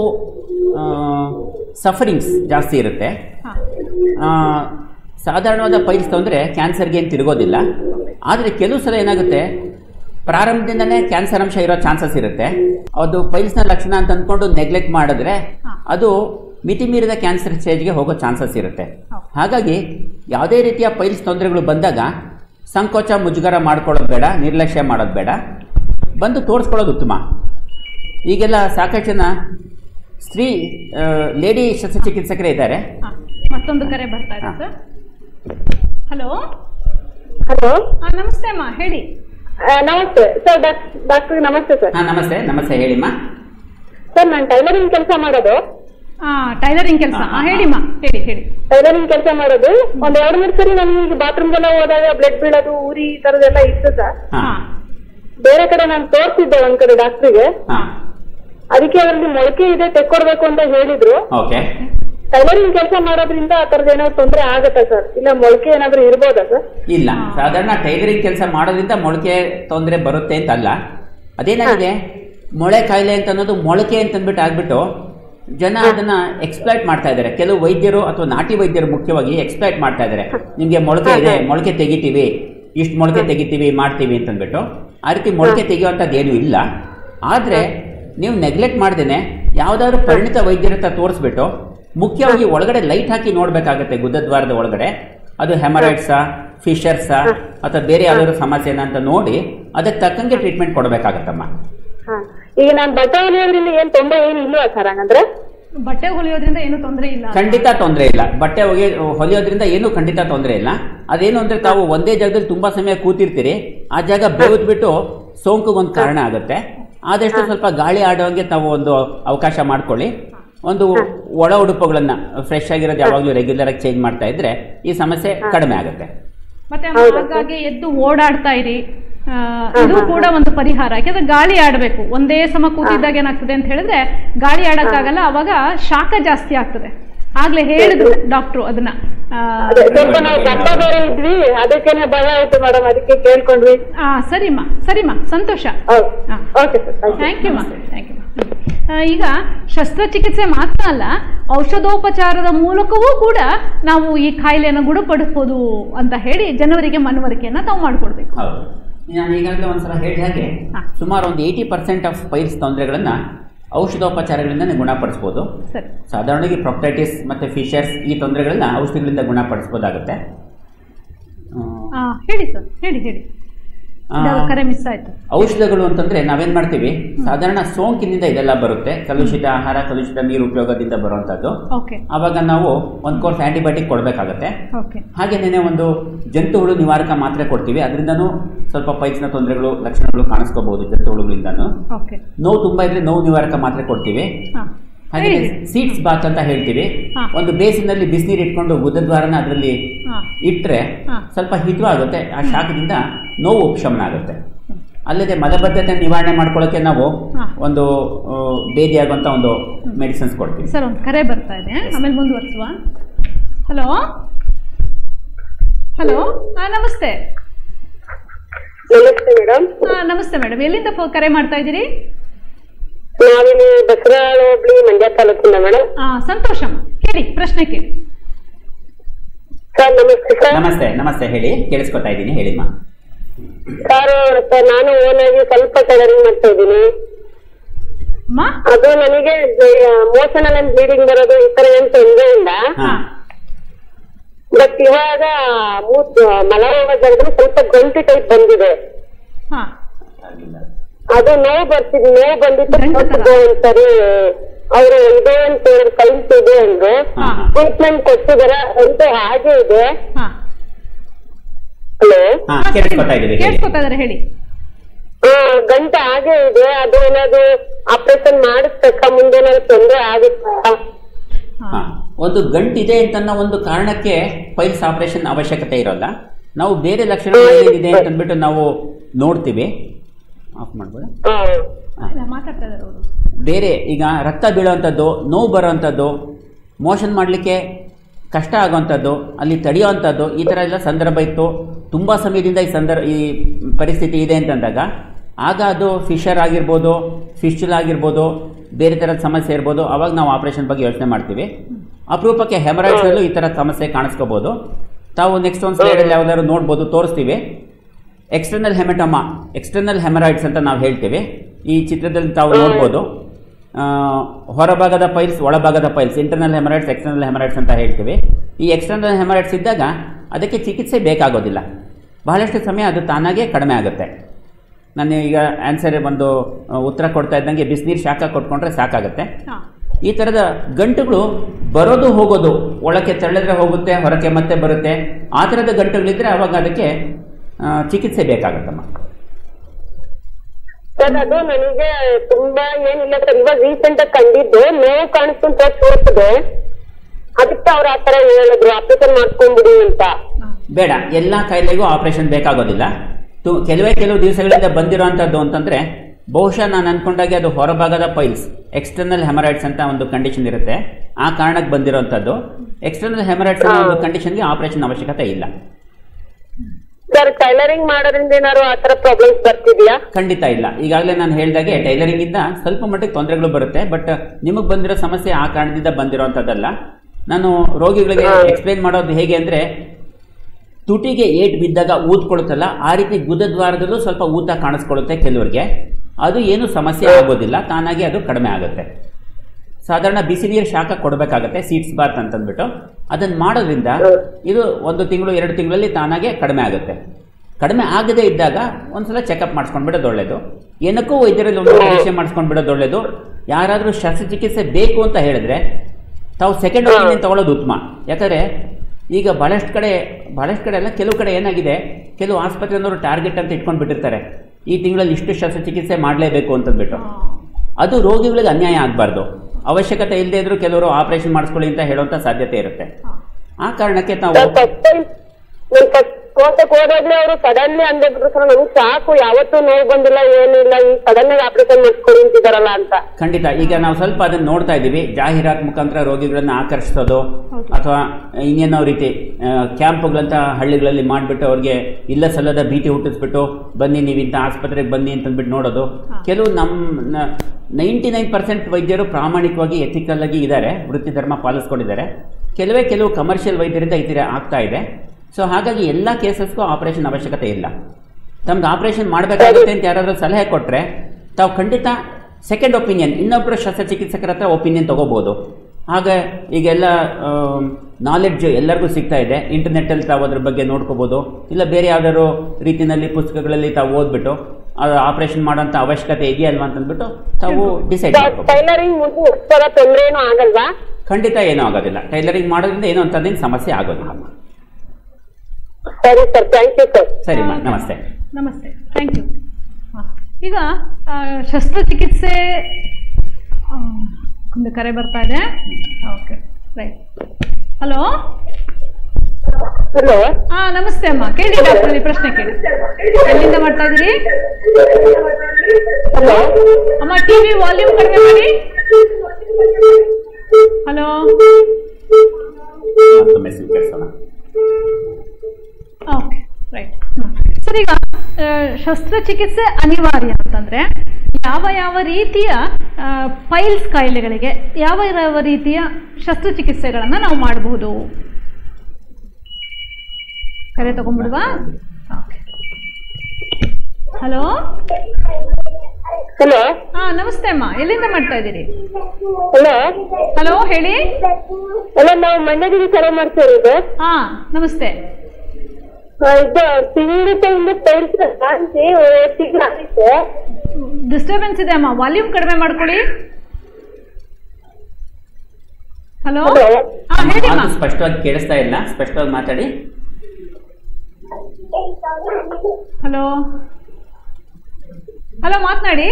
ಸಫರಿಂಗ್ಸ್ ಜಾಸ್ತಿ ಇರುತ್ತೆ ಹಾ ಆ, ಸಾಧಾರಣವಾದ ಪೈಲ್ಸ್ ತೊಂದರೆ ಕ್ಯಾನ್ಸರ್ಗೆ ಏನು ತಿರುಗೋದಿಲ್ಲ ಆದರೆ ಕೆಲವು ಸಲ ಏನಾಗುತ್ತೆ ಪ್ರಾರಂಭದಿಂದನೇ ಕ್ಯಾನ್ಸರ್ ಅಂಶ ಇರೋ ಚಾನ್ಸಸ್ ಇರುತ್ತೆ ಅದು ಪೈಲ್ಸ್ನ ಲಕ್ಷಣ ಅಂತ ಅಂದ್ಕೊಂಡು ನೆಗ್ಲೆಕ್ಟ್ ಮಾಡಿದ್ರೆ ಹಾ. ಅದು ಮಿತಿಮೀರಿದ ಕ್ಯಾನ್ಸರ್ ಸ್ಟೇಜ್ಗೆ ಹೋಗೋ ಚಾನ್ಸಸ್ ಇರುತ್ತೆ ಹೌದು. ಹಾಗಾಗಿ ಯಾವುದೇ ರೀತಿಯ ಪೈಲ್ಸ್ ತೊಂದರೆಗಳು ಬಂದಾಗ ಸಂಕೋಚ ಮುಜುಗರ ಮಾಡ್ಕೊಳ್ಳೋದು ಬೇಡ ನಿರ್ಲಕ್ಷ್ಯ ಮಾಡೋದು ಬೇಡ ಬಂದು ತೋರಿಸ್ಕೊಳ್ಳೋದು ಉತ್ತಮ ಈಗೆಲ್ಲ ಸಾಕಷ್ಟು ಜನ ಸ್ತ್ರೀ ಲೇಡಿ ಶಸ್ತ್ರಚಿಕಿತ್ಸಕರೇ ಇದ್ದಾರೆ ಹಾ. ಮತ್ತೊಂದು ಕರೆ ಬರ್ತಾ ಇದೆ ಹಾ. ಸರ್ ಹಲೋ ಹಲೋ ನಮಸ್ತೆ ಅಮ್ಮ ಹೇಳಿ ನಮಸ್ತೆ ಸರ್ ಡಾಕ್ಟರ್ ನಮಸ್ತೆ ಸರ್ ಹಾಂ ನಮಸ್ತೆ ನಮಸ್ತೆ ಹೇಳಿಮ್ಮ ಸರ್ ನಾನು ಟೈಲರಿಂಗ್ ಕೆಲಸ ಮಾಡೋದು ಹಾ ಟೈಲರಿಂಗ್ ಕೆಲಸ ಹಾ, ಹಾ, ಹೇಳಿಮ್ಮ ಹೇಳಿ ಹೇಳಿ ಟೈಲರಿಂಗ್ ಕೆಲಸ ಮಾಡೋದು ಒಂದ್ ಎರಡ್ ಮೂರ್ ಸರಿ ನನಗೆ ಬಾತ್ರೂಮ್ಗೆಲ್ಲ ಹೋದಾಗ ಬ್ಲಡ್ ಬೀಳೋದು ಉರಿ ಈ ತರದೆಲ್ಲ ಇತ್ತು ಸರ್ ಹಾಂ ಹಾ ಬೇರೆ ಕಡೆ ನಾನು ತೋರಿಸಿದ್ದೆ ಒಂದ್ ಕಡೆ ಡಾಕ್ಟ್ರಿಗೆ ಹಾಂ ಅದಕ್ಕೆ ಅವರಲ್ಲಿ ಮೊಳಕೆ ಇದೆ ತೆಕ್ಕೊಡ್ಬೇಕು ಅಂತ ಹೇಳಿದ್ರು ಓಕೆ ಟೈಲರಿಂಗ್ ಕೆಲಸ ಮಾಡೋದ್ರಿಂದ ಆ ತರದ್ ಏನಾದ್ರು ತೊಂದರೆ ಆಗತ್ತಾ ಸರ್ ಇಲ್ಲ ಮೊಳಕೆ ಏನಾದ್ರು ಇರ್ಬೋದಾ ಸರ್ ಇಲ್ಲ ಸಾಧಾರಣ ಟೈಲರಿಂಗ್ ಕೆಲಸ ಮಾಡೋದ್ರಿಂದ ಮೊಳಕೆ ತೊಂದರೆ ಬರುತ್ತೆ ಅಂತ ಅಲ್ಲ ಅದೇನಾಗಿದೆ ಮೊಳೆ ಕಾಯಿಲೆ ಅಂತ ಅನ್ನೋದು ಮೊಳಕೆ ಅಂತ ಅಂದ್ಬಿಟ್ಟು ಆಗ್ಬಿಟ್ಟು ಜನ ಅದನ್ನ ಎಕ್ಸ್ಪ್ಲೈಟ್ ಮಾಡ್ತಾ ಇದ್ದಾರೆ ಕೆಲವು ವೈದ್ಯರು ಅಥವಾ ನಾಟಿ ವೈದ್ಯರು ಮುಖ್ಯವಾಗಿ ಎಕ್ಸ್ಪ್ಲೈಟ್ ಮಾಡ್ತಾ ಇದ್ದಾರೆ ನಿಮಗೆ ಮೊಳಕೆ ಇದೆ ಮೊಳಕೆ ತೆಗಿತೀವಿ ಇಷ್ಟು ಮೊಳಕೆ ತೆಗಿತೀವಿ ಮಾಡ್ತೀವಿ ಅಂತ ಅಂದ್ಬಿಟ್ಟು ಆ ರೀತಿ ಮೊಳಕೆ ತೆಗೆಯುವಂಥದ್ದು ಏನೂ ಇಲ್ಲ ಆದರೆ ನೀವು ನೆಗ್ಲೆಕ್ಟ್ ಮಾಡ್ದೇನೆ ಯಾವುದಾದ್ರು ಪರಿಣಿತ ವೈದ್ಯರ ಹತ್ರ ತೋರಿಸ್ಬಿಟ್ಟು ಮುಖ್ಯವಾಗಿ ಒಳಗಡೆ ಲೈಟ್ ಹಾಕಿ ನೋಡಬೇಕಾಗತ್ತೆ ಗುದ್ದದ್ವಾರದ ಒಳಗಡೆ ಅದು ಹೆಮರೈಡ್ಸಾ ಫಿಶರ್ಸಾ ಅಥವಾ ಬೇರೆ ಯಾವ್ದಾದ್ರು ಸಮಸ್ಯೆನ ಅಂತ ನೋಡಿ ಅದಕ್ಕೆ ತಕ್ಕಂಗೆ ಟ್ರೀಟ್ಮೆಂಟ್ ಕೊಡಬೇಕಾಗತ್ತಮ್ಮ ಹಾ. ಈಗ ನಾನು ಬಟ್ಟೆ ಹೊಲಿಯೋದ್ರಿಂದ ಏನ್ ತೊಂದರೆ ಏನು ಇಲ್ವಾ ಸರ್ ಹಂಗಂದ್ರೆ ಬಟ್ಟೆ ಹೊಲಿಯೋದ್ರಿಂದ ಏನು ತೊಂದರೆ ಇಲ್ಲ ಖಂಡಿತ ತೊಂದರೆ ಇಲ್ಲ ಬಟ್ಟೆ ಒಗೆ ಹೊಲಿಯೋದ್ರಿಂದ ಏನು ಖಂಡಿತ ತೊಂದರೆ ಇಲ್ಲ ಅದೇನು ಅಂದ್ರೆ ತಾವು ಒಂದೇ ಜಾಗದಲ್ಲಿ ತುಂಬಾ ಸಮಯ ಕೂತಿರ್ತೀರಿ ಆ ಜಾಗ ಬೆಳೆದ್ಬಿಟ್ಟು ಸೋಂಕಿಗೊಂದು ಕಾರಣ ಆಗುತ್ತೆ ಆದಷ್ಟು ಸ್ವಲ್ಪ ಗಾಳಿ ಆಡೋಂಗೆ ತಾವು ಒಂದು ಅವಕಾಶ ಮಾಡ್ಕೊಳ್ಳಿ ಒಂದು ಒಳ ಉಡುಪುಗಳನ್ನ ಫ್ರೆಶ್ ಆಗಿರೋದು ಯಾವಾಗಲೂ ರೆಗ್ಯುಲರ್ ಆಗಿ ಚೇಂಜ್ ಮಾಡ್ತಾ ಇದ್ರೆ ಈ ಸಮಸ್ಯೆ ಕಡಿಮೆ ಆಗುತ್ತೆ ಮತ್ತೆ ಹಾಗಾಗಿ ಎದ್ದು ಓಡಾಡ್ತಾ ಇರಿ ಆ, ಇದು ಕೂಡ ಒಂದು ಪರಿಹಾರ ಯಾಕಂದ್ರೆ ಗಾಳಿ ಆಡಬೇಕು ಒಂದೇ ಸಮ ಕೂತಿದ್ದಾಗ ಏನಾಗ್ತದೆ ಅಂತ ಹೇಳಿದ್ರೆ ಗಾಳಿ ಆಡಕ್ಕಾಗಲ್ಲ ಅವಾಗ ಶಾಖ ಜಾಸ್ತಿ ಆಗ್ತದೆ ಆಗ್ಲೇ ಹೇಳಿದ್ರು ಡಾಕ್ಟ್ರು ಅದನ್ನ ಆ, ಅದೇ ಸ್ವಲ್ಪ ನಾವು ದಪ್ಪ ಬೇರೆ ಇದ್ವಿ ಅದಕ್ಕೇನೆ ಭಯ ಆಯ್ತು ಮೇಡಮ್ ಅದಕ್ಕೆ ಕೇಳ್ಕೊಂಡ್ವಿ ಆ, ಸರಿಮ್ಮ ಸರಿಮ್ಮ ಸಂತೋಷ ಹಾ. Okay sir thank you ma'am thank you ಈಗ ಶಸ್ತ್ರಚಿಕಿತ್ಸೆ ಮಾತ್ರ ಅಲ್ಲ ಔಷಧೋಪಚಾರದ ಮೂಲಕವೂ ಕೂಡ ನಾವು ಈ ಕಾಯಿಲೆಯನ್ನು ಗುಣಪಡಿಸ್ಬೋದು ಅಂತ ಹೇಳಿ ಜನವರಿಗೆ ಮನವರಿಕೆಯನ್ನ ತಾವು ಮಾಡ್ಕೊಡ್ಬೇಕು ಹೌದು ನಾನು ಈಗಾಗಲೇ ಒಂದ್ಸಲ ಹೇಳಿದ ಹಾಗೆ ಹಾ. ಸುಮಾರು ಒಂದು ಏಯ್ಟಿ ಪರ್ಸೆಂಟ್ ಆಫ್ ಪೈಲ್ಸ್ ತೊಂದರೆಗಳನ್ನ ಔಷಧೋಪಚಾರಗಳಿಂದ ಗುಣಪಡಿಸ್ಬೋದು ಸರಿ ಸಾಧಾರಣವಾಗಿ ಪ್ರೊಕ್ಟೈಟಿಸ್ ಮತ್ತು ಫಿಶರ್ಸ್ ಈ ತೊಂದರೆಗಳನ್ನ ಔಷಧಿಗಳಿಂದ ಗುಣಪಡಿಸ್ಬೋದಾಗುತ್ತೆ ಆ, ಹೇಳಿ ಸರ್ ಹೇಳಿ ಹೇಳಿ ಆ, ಇದಾಗ ಕರೆ ಮಿಸ್ ಆಯ್ತು ಔಷಧಗಳು ಅಂತಂದ್ರೆ ನಾವೇನ್ ಮಾಡ್ತೀವಿ ಸಾಧಾರಣ ಸೋಂಕಿನಿಂದ ಇದೆಲ್ಲ ಬರುತ್ತೆ ಕಲುಷಿತ ಆಹಾರ ಕಲುಷಿತ ನೀರು ಉಪಯೋಗದಿಂದ ಬರುವಂತದ್ದು ಓಕೆ ಆವಾಗ ನಾವು ಒಂದು ಕೋರ್ಸ್ ಆಂಟಿಬಯೋಟಿಕ್ ಕೊಡಬೇಕಾಗತ್ತೆ ಓಕೆ ಹಾಗೇನೇ ಒಂದು ಜಂತು ಹುಳು ನಿವಾರಕ ಮಾತ್ರೆ ಕೊಡ್ತೀವಿ ಅದರಿಂದನೂ ಸ್ವಲ್ಪ ಪೈಲ್ಸ್ನ ತೊಂದರೆಗಳು ಲಕ್ಷಣಗಳು ಕಾಣಿಸ್ಕೋಬಹುದು ಜಂತು ಹುಳುಗಳಿಂದನೂ ಓಕೆ ನೋವು ತುಂಬಾ ಇದ್ರೆ ನೋವು ನಿವಾರಕ ಮಾತ್ರೆ ಕೊಡ್ತೀವಿ ಹಾ ಹಾಗೆ ಹೇಳಿ ಸೀಟ್ಸ್ ಬಾತ್ ಅಂತ ಹೇಳ್ತೀವಿ ಹಾ. ಒಂದು ಬೇಸಿನಲ್ಲಿ ಬಿಸಿನೀರು ಇಟ್ಕೊಂಡು ಗುದ್ದದ್ವಾರನ ಅದರಲ್ಲಿ ಹಾ ಇಟ್ಟರೆ ಹಾ. ಸ್ವಲ್ಪ ಹಿತವಾಗುತ್ತೆ ಆ ಶಾಖದಿಂದ ನೋವು ಉಪಶಮನ ಆಗುತ್ತೆ ಅಲ್ಲದೆ ಮಲಬದ್ಧತೆ ನಿವಾರಣೆ ಮಾಡ್ಕೊಳ್ಳೋಕೆ ನಾವು ಹಾ. ಒಂದು ಆ, ಬೇದಿ ಆಗುವಂತ ಒಂದು ಮೆಡಿಸಿನ್ಸ್ ಕೊಡ್ತೀವಿ ಸರ್ ಒಂದು ಕರೆ ಬರ್ತಾ ಇದೆ ಆಮೇಲೆ ಮುಂದುವರಿಸುವ ಹಲೋ ಹಲೋ ಹಾ ನಮಸ್ತೆ ನಮಸ್ತೆ ಮೇಡಮ್ ಹಾ ನಮಸ್ತೆ ಮೇಡಮ್ ಎಲ್ಲಿಂದ ಫೋ ಕರೆ ಮಾಡ್ತಾ ಇದ್ದೀರಿ ನಾವಿಲ್ಲಿ ಬಸರಾಳ ಹೋಬ್ಳಿ ಮಂಡ್ಯ ತಾಲೂಕಿಂದ ಮೇಡಮ್ ಆ, ಸಂತೋಷಮ್ಮ ಕೇಳಿ ಪ್ರಶ್ನೆ ಕೇಳಿ ಸರ್ ನಮಸ್ತೆ ಸರ್ ನಮಸ್ತೆ ನಮಸ್ತೆ ಹೇಳಿ ಕೇಳಿಸ್ಕೊತಾ ಇದ್ದೀನಿ ಹೇಳಿಮ್ಮ ಸರ್ ಸರ್ ನಾನು ಓನ್ ಆಗಿ ಸ್ವಲ್ಪ ಟೈಲರಿಂಗ್ ಮಾಡ್ತಾ ಇದ್ದೀನಿ ಅಮ್ಮ ಅದು ನನಗೆ ಮೋಷನ್ ಅಲ್ಲಿ ಬ್ಲೀಡಿಂಗ್ ಬರೋದು ಈ ತರ ಏನ್ ತೊಂದ್ರೆ ಇಲ್ಲ ಹಾ ಬಟ್ ಇವಾಗ ಮೂತ್ ಮಲರೋಗ ಜಾಗದಲ್ಲಿ ಸ್ವಲ್ಪ ಗಂಟು ಟೈಪ್ ಬಂದಿದೆ ಹಾ ಅದು ನೋವು ಬರ್ತಿದ್ ನೋವು ಬಂದಿತ್ತು ಗಂಟು ತರ? ಮತ್ತೆ ಒಂದ್ಸರಿ ಅವರು ಇದೆ ಅಂತ ಹೇಳಿದ್ರು ಕೈಲ್ಸ್ ಇದೆ ಅಂದ್ರು ಹಾ ಹಾ ಟ್ರೀಟ್ಮೆಂಟ್ ಕೊಟ್ಟಿದಾರೆ ಅಂತ ಹಾಗೆ ಇದೆ ಹಾ ಹಲೋ ಹಾ ಕೇಳಿಸ್ಕೊತಾ ಇದ್ದೀವಿ ಹೇಳಿ ಕೇಳಿಸ್ಕೊತಾ ಇದಾರೆ ಹೇಳಿ ಗಂಟೆ ಹಾಗೆ ಇದೆ ಅದು ಏನಾದ್ರು ಆಪರೇಷನ್ ಮಾಡಿಸ್ತಕ್ಕ ಮುಂದೆ ಏನಾದ್ರು ತೊಂದ್ರೆ ಆಗುತ್ತಾ ಹಾ ಒಂದು ಗಂಟಿದೆ ಅಂತ ಅನ್ನೋ ಒಂದು ಕಾರಣಕ್ಕೆ ಪೈಲ್ಸ್ ಆಪರೇಷನ್ ಅವಶ್ಯಕತೆ ಇರೋಲ್ಲ ನಾವು ಬೇರೆ ಲಕ್ಷಣಗಳು ಏನಿದೆ ಅಂತ ಅಂದ್ಬಿಟ್ಟು ನಾವು ನೋಡ್ತೀವಿ ಆಫ್ ಮಾಡ್ಬೋದಾ ಹಾ ಇಲ್ಲ, ಮಾತಾಡ್ತಾ ಇದಾರೆ ಅವರು ಬೇರೆ ಈಗ ರಕ್ತ ಬೀಳೋವಂಥದ್ದು ನೋವು ಬರೋವಂಥದ್ದು ಮೋಷನ್ ಮಾಡಲಿಕ್ಕೆ ಕಷ್ಟ ಆಗೋವಂಥದ್ದು ಅಲ್ಲಿ ತಡೆಯೋವಂಥದ್ದು ಈ ಥರ ಎಲ್ಲ ಸಂದರ್ಭ ಇತ್ತು ತುಂಬ ಸಮಯದಿಂದ ಈ ಸಂದರ್ಭ ಈ ಪರಿಸ್ಥಿತಿ ಇದೆ ಅಂತಂದಾಗ ಆಗ ಅದು ಫಿಶರ್ ಆಗಿರ್ಬೋದು ಫಿಶ್ಚುಲ್ ಆಗಿರ್ಬೋದು ಬೇರೆ ಥರದ ಸಮಸ್ಯೆ ಇರ್ಬೋದು ಅವಾಗ ನಾವು ಆಪ್ರೇಷನ್ ಬಗ್ಗೆ ಯೋಚನೆ ಮಾಡ್ತೀವಿ ಅಪರೂಪಕ್ಕೆ ಹೆಮರಾಯ್ಡ್ಸ್ನಲ್ಲೂ ಈ ಥರ ಸಮಸ್ಯೆ ಕಾಣಿಸ್ಕೋಬೋದು ತಾವು ನೆಕ್ಸ್ಟ್ ಒಂದು ಸ್ಲೈಡಲ್ಲಿ ಯಾವ್ದಾದ್ರು ನೋಡ್ಬೋದು ತೋರಿಸ್ತೀವಿ ಎಕ್ಸ್ಟರ್ನಲ್ ಹೆಮಟಮ ಎಕ್ಸ್ಟರ್ನಲ್ ಹೆಮರಾಯ್ಡ್ಸ್ ಅಂತ ನಾವು ಹೇಳ್ತೀವಿ ಈ ಚಿತ್ರದಲ್ಲಿ ತಾವು ನೋಡ್ಬೋದು ಆ, ಹೊರಭಾಗದ ಪೈಲ್ಸ್ ಒಳಭಾಗದ piles internal haemorrhoids external haemorrhoids ಅಂತ ಹೇಳ್ತೀವಿ ಈ ಎಕ್ಸ್ಟರ್ನಲ್ ಹೆಮರಾಯ್ಡ್ಸ್ ಇದ್ದಾಗ ಅದಕ್ಕೆ ಚಿಕಿತ್ಸೆ ಬೇಕಾಗೋದಿಲ್ಲ ಬಹಳಷ್ಟು ಸಮಯ ಅದು ತಾನಾಗೇ ಕಡಿಮೆ ಆಗುತ್ತೆ ನಾನು ಈಗ ಆನ್ಸರ್ ಒಂದು ಆ, ಉತ್ತರ ಕೊಡ್ತಾ ಇದ್ದಂಗೆ ಬಿಸಿನೀರು ಶಾಖ ಕೊಟ್ಕೊಂಡ್ರೆ ಸಾಕಾಗುತ್ತೆ ಹಾ ಈ ಥರದ ಗಂಟುಗಳು ಬರೋದು ಹೋಗೋದು ಒಳಕ್ಕೆ ತಳ್ಳಿದ್ರೆ ಹೋಗುತ್ತೆ ಹೊರಕ್ಕೆ ಮತ್ತೆ ಬರುತ್ತೆ ಆ ಥರದ ಗಂಟುಗಳಿದ್ರೆ ಅವಾಗ ಅದಕ್ಕೆ ಆ, ಚಿಕಿತ್ಸೆ ಬೇಕಾಗುತ್ತಮ್ಮ ಸರ್ ಅದು ನನಗೆ ತುಂಬಾ ಏನಿಲ್ಲ ಸರ್ ಇವಾಗ ರೀಸೆಂಟ್ ಆಗಿ ಕಂಡಿದ್ದು ನೋವು ಕಾಣಿಸ್ಕೊಂತ ತೋರಿಸಿದೆ ಅದಕ್ಕೆ ಅವ್ರು ಆತರ ಹೇಳಿದ್ರು ಆಪರೇಷನ್ ಮಾಡ್ಕೊಂಡ್ಬಿಡಿ ಅಂತ ಬೇಡ ಎಲ್ಲ ಕಾಯಿಲೆಗೂ ಆಪರೇಷನ್ ಬೇಕಾಗೋದಿಲ್ಲ ತು ಕೆಲವೇ ಕೆಲವು ದಿವಸಗಳಿಂದ ಬಂದಿರೋವಂಥದ್ದು ಅಂತಂದರೆ ಬಹುಶಃ ನಾನು ಅಂದ್ಕೊಂಡಾಗೆ ಅದು ಹೊರಭಾಗದ ಪೈಲ್ಸ್ ಎಕ್ಸ್ಟರ್ನಲ್ ಹೆಮರಾಯ್ಡ್ಸ್ ಅಂತ ಒಂದು ಕಂಡೀಷನ್ ಇರುತ್ತೆ ಆ ಕಾರಣಕ್ಕೆ ಬಂದಿರೋವಂಥದ್ದು ಎಕ್ಸ್ಟರ್ನಲ್ ಹೆಮರಾಯ್ಡ್ಸ್ ಅನ್ನೋ ಒಂದು ಕಂಡೀಷನ್ಗೆ ಆಪರೇಷನ್ ಅವಶ್ಯಕತೆ ಇಲ್ಲ ಸರ್ ಟೈಲರಿಂಗ್ ಮಾಡೋದ್ರಿಂದ ಏನಾದ್ರು ಆತರ ಪ್ರಾಬ್ಲಮ್ಸ್ ಬರ್ತಿದ್ಯಾ ಖಂಡಿತ ಇಲ್ಲ ಈಗಾಗಲೇ ನಾನು ಹೇಳಿದಾಗೆ ಟೈಲರಿಂಗ್ ಇಂದ ಸ್ವಲ್ಪ ಮಟ್ಟಿಗೆ ತೊಂದರೆಗಳು ಬರುತ್ತೆ ಬಟ್ ನಿಮಗೆ ಬಂದಿರೋ ಸಮಸ್ಯೆ ಆ ಕಾರಣದಿಂದ ಬಂದಿರೋವಂಥದ್ದಲ್ಲ ನಾನು ರೋಗಿಗಳಿಗೆ ಎಕ್ಸ್ಪ್ಲೈನ್ ಮಾಡೋದು ಹೇಗೆ ಅಂದರೆ ತುಟಿಗೆ ಏಟ್ ಬಿದ್ದಾಗ ಊದ್ಕೊಳುತ್ತಲ್ಲ ಆ ರೀತಿ ಗುದದ್ವಾರದಲ್ಲೂ ಸ್ವಲ್ಪ ಊತ ಕಾಣಿಸ್ಕೊಳ್ಳುತ್ತೆ ಕೆಲವರಿಗೆ ಅದು ಏನು ಸಮಸ್ಯೆ ಆಗೋದಿಲ್ಲ ತಾನಾಗಿ ಅದು ಕಡಿಮೆ ಆಗುತ್ತೆ ಸಾಧಾರಣ ಬಿಸಿ ನೀರು ಶಾಖ ಕೊಡಬೇಕಾಗತ್ತೆ ಸೀಟ್ಸ್ ಬಾತ್ ಅಂತಂದ್ಬಿಟ್ಟು ಅದನ್ನು ಮಾಡೋದ್ರಿಂದ ಇದು ಒಂದು ತಿಂಗಳು ಎರಡು ತಿಂಗಳಲ್ಲಿ ತಾನಾಗೆ ಕಡಿಮೆ ಆಗುತ್ತೆ ಕಡಿಮೆ ಆಗದೇ ಇದ್ದಾಗ ಒಂದ್ಸಲ ಚೆಕಪ್ ಮಾಡಿಸ್ಕೊಂಡ್ಬಿಡೋದು ಒಳ್ಳೇದು ಏನಕ್ಕೂ ವೈದ್ಯರಲ್ಲಿ ಒಂದು ಪರೀಕ್ಷೆ ಮಾಡಿಸ್ಕೊಂಡ್ಬಿಡೋದು ಒಳ್ಳೇದು ಯಾರಾದರೂ ಶಸ್ತ್ರಚಿಕಿತ್ಸೆ ಬೇಕು ಅಂತ ಹೇಳಿದ್ರೆ ತಾವು ಸೆಕೆಂಡ್ ಒಪಿನಿಯನ್ ತಗೊಳ್ಳೋದು ಉತ್ತಮ ಯಾಕಂದರೆ ಈಗ ಬಹಳಷ್ಟು ಕಡೆ ಬಹಳಷ್ಟು ಕಡೆ ಎಲ್ಲ ಕೆಲವು ಕಡೆ ಏನಾಗಿದೆ ಕೆಲವು ಆಸ್ಪತ್ರೆಯವರು ಟಾರ್ಗೆಟ್ ಅಂತ ಇಟ್ಕೊಂಡು ಬಿಟ್ಟಿರ್ತಾರೆ ಈ ತಿಂಗಳಲ್ಲಿ ಇಷ್ಟು ಶಸ್ತ್ರಚಿಕಿತ್ಸೆ ಮಾಡಲೇಬೇಕು ಅಂತಂದ್ಬಿಟ್ಟು ಅದು ರೋಗಿಗಳಿಗೆ ಅನ್ಯಾಯ ಆಗಬಾರ್ದು ಅವಶ್ಯಕತೆ ಇಲ್ಲದೆ ಇದ್ರೂ ಕೆಲವರು ಆಪರೇಷನ್ ಮಾಡಿಸ್ಕೊಳ್ಳಿ ಅಂತ ಹೇಳುವಂಥ ಸಾಧ್ಯತೆ ಇರುತ್ತೆ ಆ ಕಾರಣಕ್ಕೆ ನಾವು ಸರ್ ಫಸ್ಟ್ ಟೈಮ್ ನನ್ ಫಸ್ಟ್ ಕೋಟಕ್ಕೆ ಹೋದಾಗ್ಲೇ ಅವರು ಸಡನ್ಲಿ ಅಂದ್ಬಿಟ್ರು ಸರ್ ನಮ್ಗೆ ಸಾಕು ಯಾವತ್ತೂ ನೋವು ಬಂದಿಲ್ಲ ಏನಿಲ್ಲ ಈ ಸಡನ್ ಆಗಿ ಆಪರೇಷನ್ ಮಾಡ್ಕೊಡಿ ಅಂತಿದಾರಲ್ಲ ಅಂತ ಖಂಡಿತ ಈಗ ನಾವು ಸ್ವಲ್ಪ ಅದನ್ನು ನೋಡ್ತಾ ಇದ್ದೀವಿ ಜಾಹೀರಾತ್ ಮುಖಾಂತರ ರೋಗಿಗಳನ್ನು ಆಕರ್ಷಿಸೋದು ಅಥವಾ ಇನ್ನೇನೋ ರೀತಿ ಕ್ಯಾಂಪ್ಗಳಂತ ಹಳ್ಳಿಗಳಲ್ಲಿ ಮಾಡಿಬಿಟ್ಟು ಅವ್ರಿಗೆ ಇಲ್ಲ ಸಲ್ಲದ ಭೀತಿ ಹುಟ್ಟಿಸ್ಬಿಟ್ಟು ಬನ್ನಿ ನೀವು ಇಂಥ ಆಸ್ಪತ್ರೆಗೆ ಬನ್ನಿ ಅಂತಂದ್ಬಿಟ್ಟು ನೋಡೋದು ಕೆಲವು ನಮ್ಮ ನೈಂಟಿ ನೈನ್ ಪರ್ಸೆಂಟ್ ವೈದ್ಯರು ಪ್ರಾಮಾಣಿಕವಾಗಿ ಎಥಿಕಲ್ ಆಗಿ ಇದ್ದಾರೆ ವೃತ್ತಿ ಧರ್ಮ ಪಾಲಿಸ್ಕೊಂಡಿದ್ದಾರೆ ಕೆಲವೇ ಕೆಲವು ಕಮರ್ಷಿಯಲ್ ವೈದ್ಯರಿಂದ ಈ ಥರ ಆಗ್ತಾ ಇದೆ ಸೊ ಹಾಗಾಗಿ ಎಲ್ಲ ಕೇಸಸ್ಗೂ ಆಪರೇಷನ್ ಅವಶ್ಯಕತೆ ಇಲ್ಲ ತಮ್ಗೆ ಆಪರೇಷನ್ ಮಾಡಬೇಕಾಗುತ್ತೆ ಅಂತ ಯಾರಾದರೂ ಸಲಹೆ ಕೊಟ್ಟರೆ ತಾವು ಖಂಡಿತ ಸೆಕೆಂಡ್ ಒಪಿನಿಯನ್ ಇನ್ನೊಬ್ಬರು ಶಸ್ತ್ರಚಿಕಿತ್ಸಕರ ಹತ್ರ ಒಪಿನಿಯನ್ ತೊಗೋಬೋದು ಹಾಗೆ ಈಗೆಲ್ಲ ನಾಲೆಡ್ಜ್ ಎಲ್ಲರಿಗೂ ಸಿಗ್ತಾ ಇದೆ ಇಂಟರ್ನೆಟ್ಟಲ್ಲಿ ತಾವು ಅದ್ರ ಬಗ್ಗೆ ನೋಡ್ಕೋಬೋದು ಇಲ್ಲ ಬೇರೆ ಯಾವ್ದಾದ್ರು ರೀತಿಯಲ್ಲಿ ಪುಸ್ತಕಗಳಲ್ಲಿ ತಾವು ಓದ್ಬಿಟ್ಟು ಆಪರೇಷನ್ ಮಾಡೋಂಥ ಅವಶ್ಯಕತೆ ಇದೆಯಾ ಅಲ್ವಾ ಅಂತಂದ್ಬಿಟ್ಟು ತಾವು ಡಿಸೈಡ್ ಮಾಡ್ಕೋಬೋದು ಟೈಲರಿಂಗ್ ಮುಂದೆ ಎಷ್ಟು ತೊಂದ್ರೆ ಏನೂ ಆಗಲ್ವಾ ಖಂಡಿತ ಏನೂ ಆಗೋದಿಲ್ಲ ಟೈಲರಿಂಗ್ ಮಾಡೋದ್ರಿಂದ ಏನೋ ಅಂಥದ್ದೇನು ಸಮಸ್ಯೆ ಆಗೋದಿಲ್ಲ ಸರಿ ಸರ್ ಥ್ಯಾಂಕ್ ಯು ಸರ್ ಸರಿ ಮಾ ನಮಸ್ತೆ ನಮಸ್ತೆ ಥ್ಯಾಂಕ್ ಯು ಈಗ ಆ, ಶಸ್ತ್ರಚಿಕಿತ್ಸೆ ಆ, ಒಂದು ಕರೆ ಬರ್ತಾ ಇದೆ ಓಕೆ ರೈಟ್ ಹಲೋ ಹಲೋ ಹಾ ನಮಸ್ತೆ ಅಮ್ಮ ಕೇಳಿ ಡಾಕ್ಟರ್ ಪ್ರಶ್ನೆ ಕೇಳಿ ಎಲ್ಲಿಂದ ಮಾಡ್ತಾ ಇದ್ದೀರಿ ಹಲೋ ಅಮ್ಮ ಟಿವಿ ವಾಲ್ಯೂಮ್ ಕಡಿಮೆ ಮಾಡಿ ಹಲೋ ಮತ್ತೊಮ್ಮೆ ಸ್ವೀಕರಿಸೋಣ ಓಕೆ ರೈಟ್ ಸರ್ ಈಗ ಆ, ಶಸ್ತ್ರಚಿಕಿತ್ಸೆ ಅನಿವಾರ್ಯ ಅಂತಂದ್ರೆ ಯಾವ ಯಾವ ರೀತಿಯ ಪೈಲ್ಸ್ ಕಾಯಿಲೆಗಳಿಗೆ ಯಾವ ಯಾವ ರೀತಿಯ ಶಸ್ತ್ರಚಿಕಿತ್ಸೆಗಳನ್ನು ನಾವು ಮಾಡಬಹುದು ಕರೆ ತಗೊಂಡ್ಬಿಡುವ ಓಕೆ ಹಲೋ ಹಲೋ ಹಾ ನಮಸ್ತೆ ಅಮ್ಮ ಎಲ್ಲಿಂದ ಮಾಡ್ತಾ ಇದ್ದೀರಿ ಹಲೋ ಹಲೋ ಹೇಳಿ ಹಲೋ ನಾವು ಮಂಡ್ಯದಿಂದ ಕರೆ ಮಾಡ್ತಾ ಇರೋದು ಹಾ ನಮಸ್ತೆ ಆ, ಇದು ತಿಂಗಳು ತಿಂಗಳು ಟೈಲ್ಸ್ ಕಾಣಿಸಿ ತಿಂಗಳಾಗಿತ್ತು ಡಿಸ್ಟರ್ಬೆನ್ಸ್ ಇದೆ ಅಮ್ಮ ವಾಲ್ಯೂಮ್ ಕಡಿಮೆ ಮಾಡ್ಕೊಳ್ಳಿ ಹಲೋ ಹಲೋ ಹಾ ಹೇಳಿ ಅಮ್ಮ ಅದು ಸ್ಪಷ್ಟವಾಗಿ ಕೇಳಿಸ್ತಾ ಇಲ್ಲ ಸ್ಪಷ್ಟವಾಗಿ ಮಾತಾಡಿ ಹಲೋ ಹಲೋ ಮಾತನಾಡಿ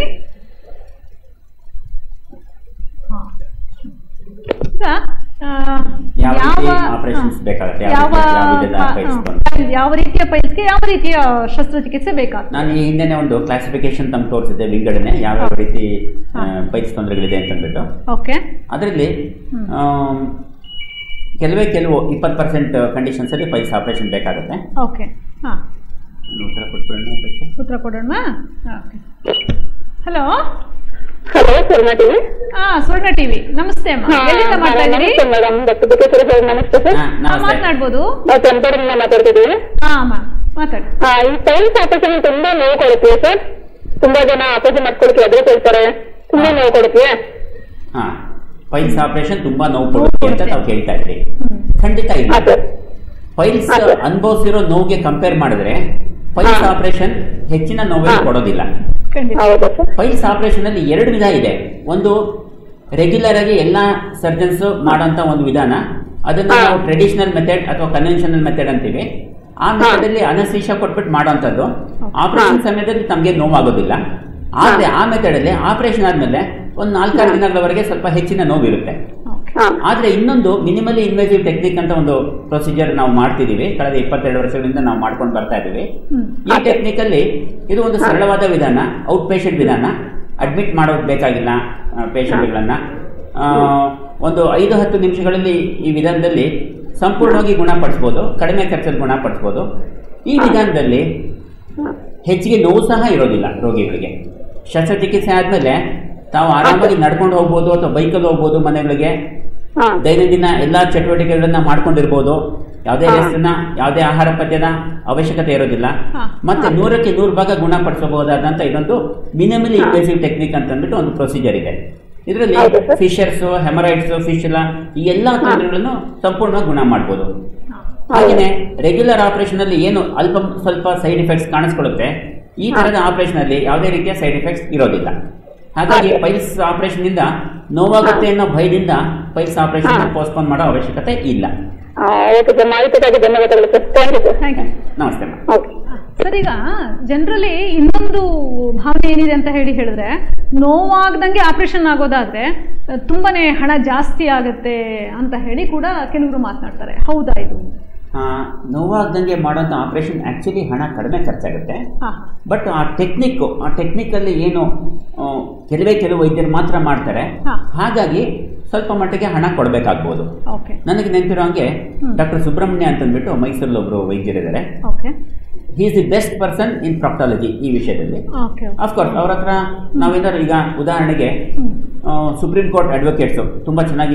ಯಾವ ರೀತಿ operations ಬೇಕಾಗುತ್ತೆ? ಯಾವ ಯಾವ ರೀತಿ- ಯಾವ ವಿಧದ ಹಾ, piles ಹಾ. ಬಂತು? ಯಾವ ರೀತಿಯ ಪೈಲ್ಸ್ಗೆ ಯಾವ ರೀತಿಯ ಶಸ್ತ್ರಚಿಕಿತ್ಸೆ ಬೇಕಾಗ್ತದೆ ನಾನು ಈ ಹಿಂದೆನೆ ಒಂದು ಕ್ಲಾಸಿಫಿಕೇಶನ್ ತಮ್ಮ ತೋರಿಸಿದ್ದೆ ವಿಂಗಡಣೆ ಯಾವ್ಯಾವ ರೀತಿ ಪೈಲ್ಸ್ ತೊಂದರೆಗಳಿದೆ ಅಂತಂದ್ಬಿಟ್ಟು ಓಕೆ ಅದರಲ್ಲಿ ಕೆಲವೇ ಕೆಲವು ಇಪ್ಪತ್ತು ಪರ್ಸೆಂಟ್ ಕಂಡೀಷನ್ಸಲ್ಲಿ ಪೈಲ್ಸ್ ಆಪರೇಷನ್ ಬೇಕಾಗುತ್ತೆ ಓಕೆ ಹಾಂ ಒಂದು ಉತ್ತರ ಕೊಟ್ಬಿಡೋಣ ಅದಕ್ಕೆ? ಉತ್ತರ ಕೊಡೋಣ ಓಕೆ ಹಲೋ ಹಲೋ ಶರ್ಮಾಟಿವಿ ಹಾ ಸ್ವರ್ಣ ಟಿವಿ ನಮಸ್ತೆ ಅಮ್ಮ ಎಲ್ಲಿಂದ ಮಾಡ್ತಾ ಇದ್ದೀರಿ ನಮಸ್ತೆ ಮೇಡಮ್ ಡಾಕ್ಟರ್ ಬುಕೇಶ್ವರ ಸರ್ ನಮಸ್ತೆ ಸರ್ ಹಾ, ಹಾ, ನಮಸ್ತೆ ಮಾತನಾಡ್ಬೋದು ನಾವು ಟೆಂಪರಿಂದ ಮಾತಾಡ್ತಿದ್ದೀವಿ ಹಾ ಅಮ್ಮ ಮಾತಾಡಿ ಆ, ಈ ಟೈಲ್ಸ್ ಆಪರೇಷನ್ ತುಂಬಾ ನೋವು ಕೊಡುತ್ತೆ ಸರ್ ತುಂಬಾ ಜನ ಆಪರೇಷನ್ ಮಾಡ್ಕೊಳಕ್ಕೆ ಎದುರು ಕೇಳ್ತಾರೆ ತುಂಬಾ ನೋವು ಕೊಡುತ್ತೆ ಹಾ ಪೈಲ್ಸ್ ಆಪರೇಷನ್ ತುಂಬಾ ನೋವು ಕೊಡುತ್ತೆ ಅಂತ ನಾವು ಕೇಳ್ತಾ ಇದ್ರಿ ಖಂಡಿತ ಇಲ್ಲ ಹಾ ಸರ್ ಪೈಲ್ಸ್ ಹಾ, ಸರ್. ಅನುಭವಿಸಿರೋ ನೋವಿಗೆ ಕಂಪೇರ್ ಮಾಡಿದ್ರೆ ಪೈಲ್ಸ್ ಹಾ. ಆಪರೇಷನ್ ಹೆಚ್ಚಿನ ನೋವೇ ಹಾ. ಕೊಡೋದಿಲ್ಲ ಖಂಡಿತ ಹೌದಾ ಸರ್ ಪೈಲ್ಸ್ ಆಪರೇಷನ್ ಅಲ್ಲಿ ಎರಡು ವಿಧ ಇದೆ ಒಂದು ರೆಗ್ಯುಲರ್ ಆಗಿ ಎಲ್ಲಾ ಸರ್ಜನ್ಸ್ ಮಾಡೋಂತ ಒಂದು ವಿಧಾನ ಅದನ್ನ ಹಾ. ನಾವು ಟ್ರೆಡಿಷನಲ್ ಮೆಥಡ್ ಅಥವಾ ಕನ್ವೆನ್ಷನಲ್ ಮೆಥಡ್ ಅಂತೀವಿ ಆ ಮೆಥಡ್ ಅಲ್ಲಿ ಅನಸ್ತೀಶ ಕೊಟ್ಬಿಟ್ಟು ಮಾಡೋಂಥದ್ದು ಆಪರೇಷನ್ ಸಮಯದಲ್ಲಿ ತಮಗೆ ನೋವಾಗೋದಿಲ್ಲ ಆದ್ರೆ ಆ ಮೆಥಡ್ ಅಲ್ಲಿ ಆಪರೇಷನ್ ಆದ್ಮೇಲೆ ಒಂದು ನಾಲ್ಕಾರು ದಿನಗಳವರೆಗೆ ಸ್ವಲ್ಪ ಹೆಚ್ಚಿನ ನೋವಿರುತ್ತೆ ಓಕೆ ಹಾ ಆದ್ರೆ ಇನ್ನೊಂದು ಮಿನಿಮಲಿ ಇನ್ವೆಸಿವ್ ಟೆಕ್ನಿಕ್ ಅಂತ ಒಂದು ಪ್ರೊಸೀಜರ್ ನಾವು ಮಾಡ್ತಿದೀವಿ ಕಳೆದ ಇಪ್ಪತ್ತೆರಡು ವರ್ಷಗಳಿಂದ ನಾವು ಮಾಡ್ಕೊಂಡು ಬರ್ತಾ ಇದೀವಿ ಹ್ಮ್ ಈ ಟೆಕ್ನಿಕ್ ಅಲ್ಲಿ ಇದು ಒಂದು ಸರಳವಾದ ವಿಧಾನ ಔಟ್ ಪೇಷಂಟ್ ವಿಧಾನ ಅಡ್ಮಿಟ್ ಮಾಡೋದು ಬೇಕಾಗಿಲ್ಲ ಪೇಷಂಟ್ಗಳನ್ನ ಒಂದು ಐದು ಹತ್ತು ನಿಮಿಷಗಳಲ್ಲಿ ಈ ವಿಧಾನದಲ್ಲಿ ಸಂಪೂರ್ಣವಾಗಿ ಗುಣಪಡಿಸ್ಬೋದು ಕಡಿಮೆ ಖರ್ಚಲ್ಲಿ ಗುಣಪಡಿಸ್ಬೋದು ಈ ವಿಧಾನದಲ್ಲಿ ಹೆಚ್ಚಿಗೆ ನೋವು ಸಹ ಇರೋದಿಲ್ಲ ರೋಗಿಗಳಿಗೆ ಶಸ್ತ್ರಚಿಕಿತ್ಸೆ ಆದಮೇಲೆ ತಾವು ಆರಾಮಾಗಿ ನಡ್ಕೊಂಡು ಹೋಗ್ಬೋದು ಅಥವಾ ಬೈಕಲ್ಲಿ ಹೋಗ್ಬೋದು ಮನೆಗಳಿಗೆ ಹಾ ದೈನಂದಿನ ಎಲ್ಲಾ ಚಟುವಟಿಕೆಗಳನ್ನ ಮಾಡ್ಕೊಂಡಿರ್ಬೋದು ಯಾವುದೇ ಹಾ. ರೆಸ್ಟ್ನ ಯಾವುದೇ ಆಹಾರ ಪದ್ಯದ ಅವಶ್ಯಕತೆ ಇರೋದಿಲ್ಲ ಹಾ. ಮತ್ತೆ ನೂರಕ್ಕೆ ನೂರು ಭಾಗ ಗುಣಪಡಿಸಬಹುದಾದಂತ ಇದೊಂದು ಮಿನಿಮಲಿ ಹಾ. ಇನ್ವೆಸಿವ್ ಟೆಕ್ನಿಕ್ ಅಂತಂದ್ಬಿಟ್ಟು ಒಂದು ಪ್ರೊಸೀಜರ್ ಇದೆ ಇದರಲ್ಲಿ ಹೌದಾ ಸರ್? ಫಿಶರ್ಸ್ ಹೆಮರೈಡ್ಸ್ ಫಿಶಿಲ ಈ ಎಲ್ಲಾ ಹಾ. ತೊಂದರೆಗಳನ್ನು ಸಂಪೂರ್ಣವಾಗಿ ಗುಣ ಮಾಡ್ಬೋದು ಹಾ. ಹಾಗೇನೆ ರೆಗ್ಯುಲರ್ ಆಪರೇಷನ್ ಅಲ್ಲಿ ಏನು ಅಲ್ಪ ಸ್ವಲ್ಪ ಸೈಡ್ ಎಫೆಕ್ಟ್ಸ್ ಕಾಣಿಸ್ಕೊಳ್ಳುತ್ತೆ ಈ ತರದ ಆಪರೇಷನ್ ಅಲ್ಲಿ ಯಾವುದೇ ರೀತಿಯ ಸೈಡ್ ಎಫೆಕ್ಟ್ಸ್ ಇರೋದಿಲ್ಲ ಹಾಗಾಗಿ ಹಾ. ಪೈಲ್ಸ್ ಆಪರೇಷನ್ ಇಂದ ನೋವಾಗುತ್ತೆ ಹಾ. ಅನ್ನೋ ಭಯದಿಂದ ಪೈಲ್ಸ್ ಆಪರೇಷನ್ ಹಾ. ಪೋಸ್ಟ್ಪೋನ್ ಮಾಡೋ ಅವಶ್ಯಕತೆ ಇಲ್ಲ ಓಕೆ ಸರ್ ಮಾಹಿತಿಗಾಗಿ ಧನ್ಯವಾದಗಳು sir thank you sir thank you ನಮಸ್ತೆ ಮೇಡಮ್ ಓಕೆ ಸರ್ ಈಗ ಜನರಲಿ ಇನ್ನೊಂದು ಭಾವನೆ ಏನಿದೆ ಅಂತ ಹೇಳಿ ಹೇಳಿದ್ರೆ ನೋವಾಗ್ದಂಗೆ ಆಪರೇಷನ್ ಆಗೋದಾದ್ರೆ ಅಹ್, ತುಂಬಾನೇ ಹಣ ಜಾಸ್ತಿ ಆಗುತ್ತೆ ಅಂತ ಹೇಳಿ ಕೂಡ ಕೆಲವರು ಮಾತನಾಡ್ತಾರೆ ಹೌದಾ ಇದು ನೋವಾಗ್ದಂಗೆ ಮಾಡೋಂಥ ಆಪರೇಷನ್ ಆಕ್ಚುಲಿ ಹಣ ಕಡಿಮೆ ಖರ್ಚಾಗುತ್ತೆ ಹಾ ಬಟ್ ಆ ಟೆಕ್ನಿಕ್ ಆ ಟೆಕ್ನಿಕಲ್ಲಿ ಏನು ಆ, ಕೆಲವೇ ಕೆಲವು ವೈದ್ಯರು ಮಾತ್ರ ಮಾಡ್ತಾರೆ ಹಾ. ಹಾಗಾಗಿ ಸ್ವಲ್ಪ ಮಟ್ಟಿಗೆ ಹಣ ಕೊಡಬೇಕಾಗ್ಬೋದು ಓಕೆ ನನಗೆ ನೆನಪಿರೋ ಹಂಗೆ ಹ್ಮ್. ಡಾಕ್ಟರ್ ಸುಬ್ರಹ್ಮಣ್ಯ ಅಂತಂದ್ಬಿಟ್ಟು ಮೈಸೂರಲ್ಲಿ ಒಬ್ರು ವೈದ್ಯರಿದ್ದಾರೆ okay he is the best person in proctology ಈ ವಿಷಯದಲ್ಲಿ ಓಕೆ ಅಫ್ಕೋರ್ಸ್ ಅವ್ರ ಹತ್ರ ನಾವೇನಾದ್ರು ಈಗ ಉದಾಹರಣೆಗೆ ಹ್ಮ್. ಸುಪ್ರೀಂ ಕೋರ್ಟ್ ಅಡ್ವೊಕೇಟ್ಸು ತುಂಬ ಚೆನ್ನಾಗಿ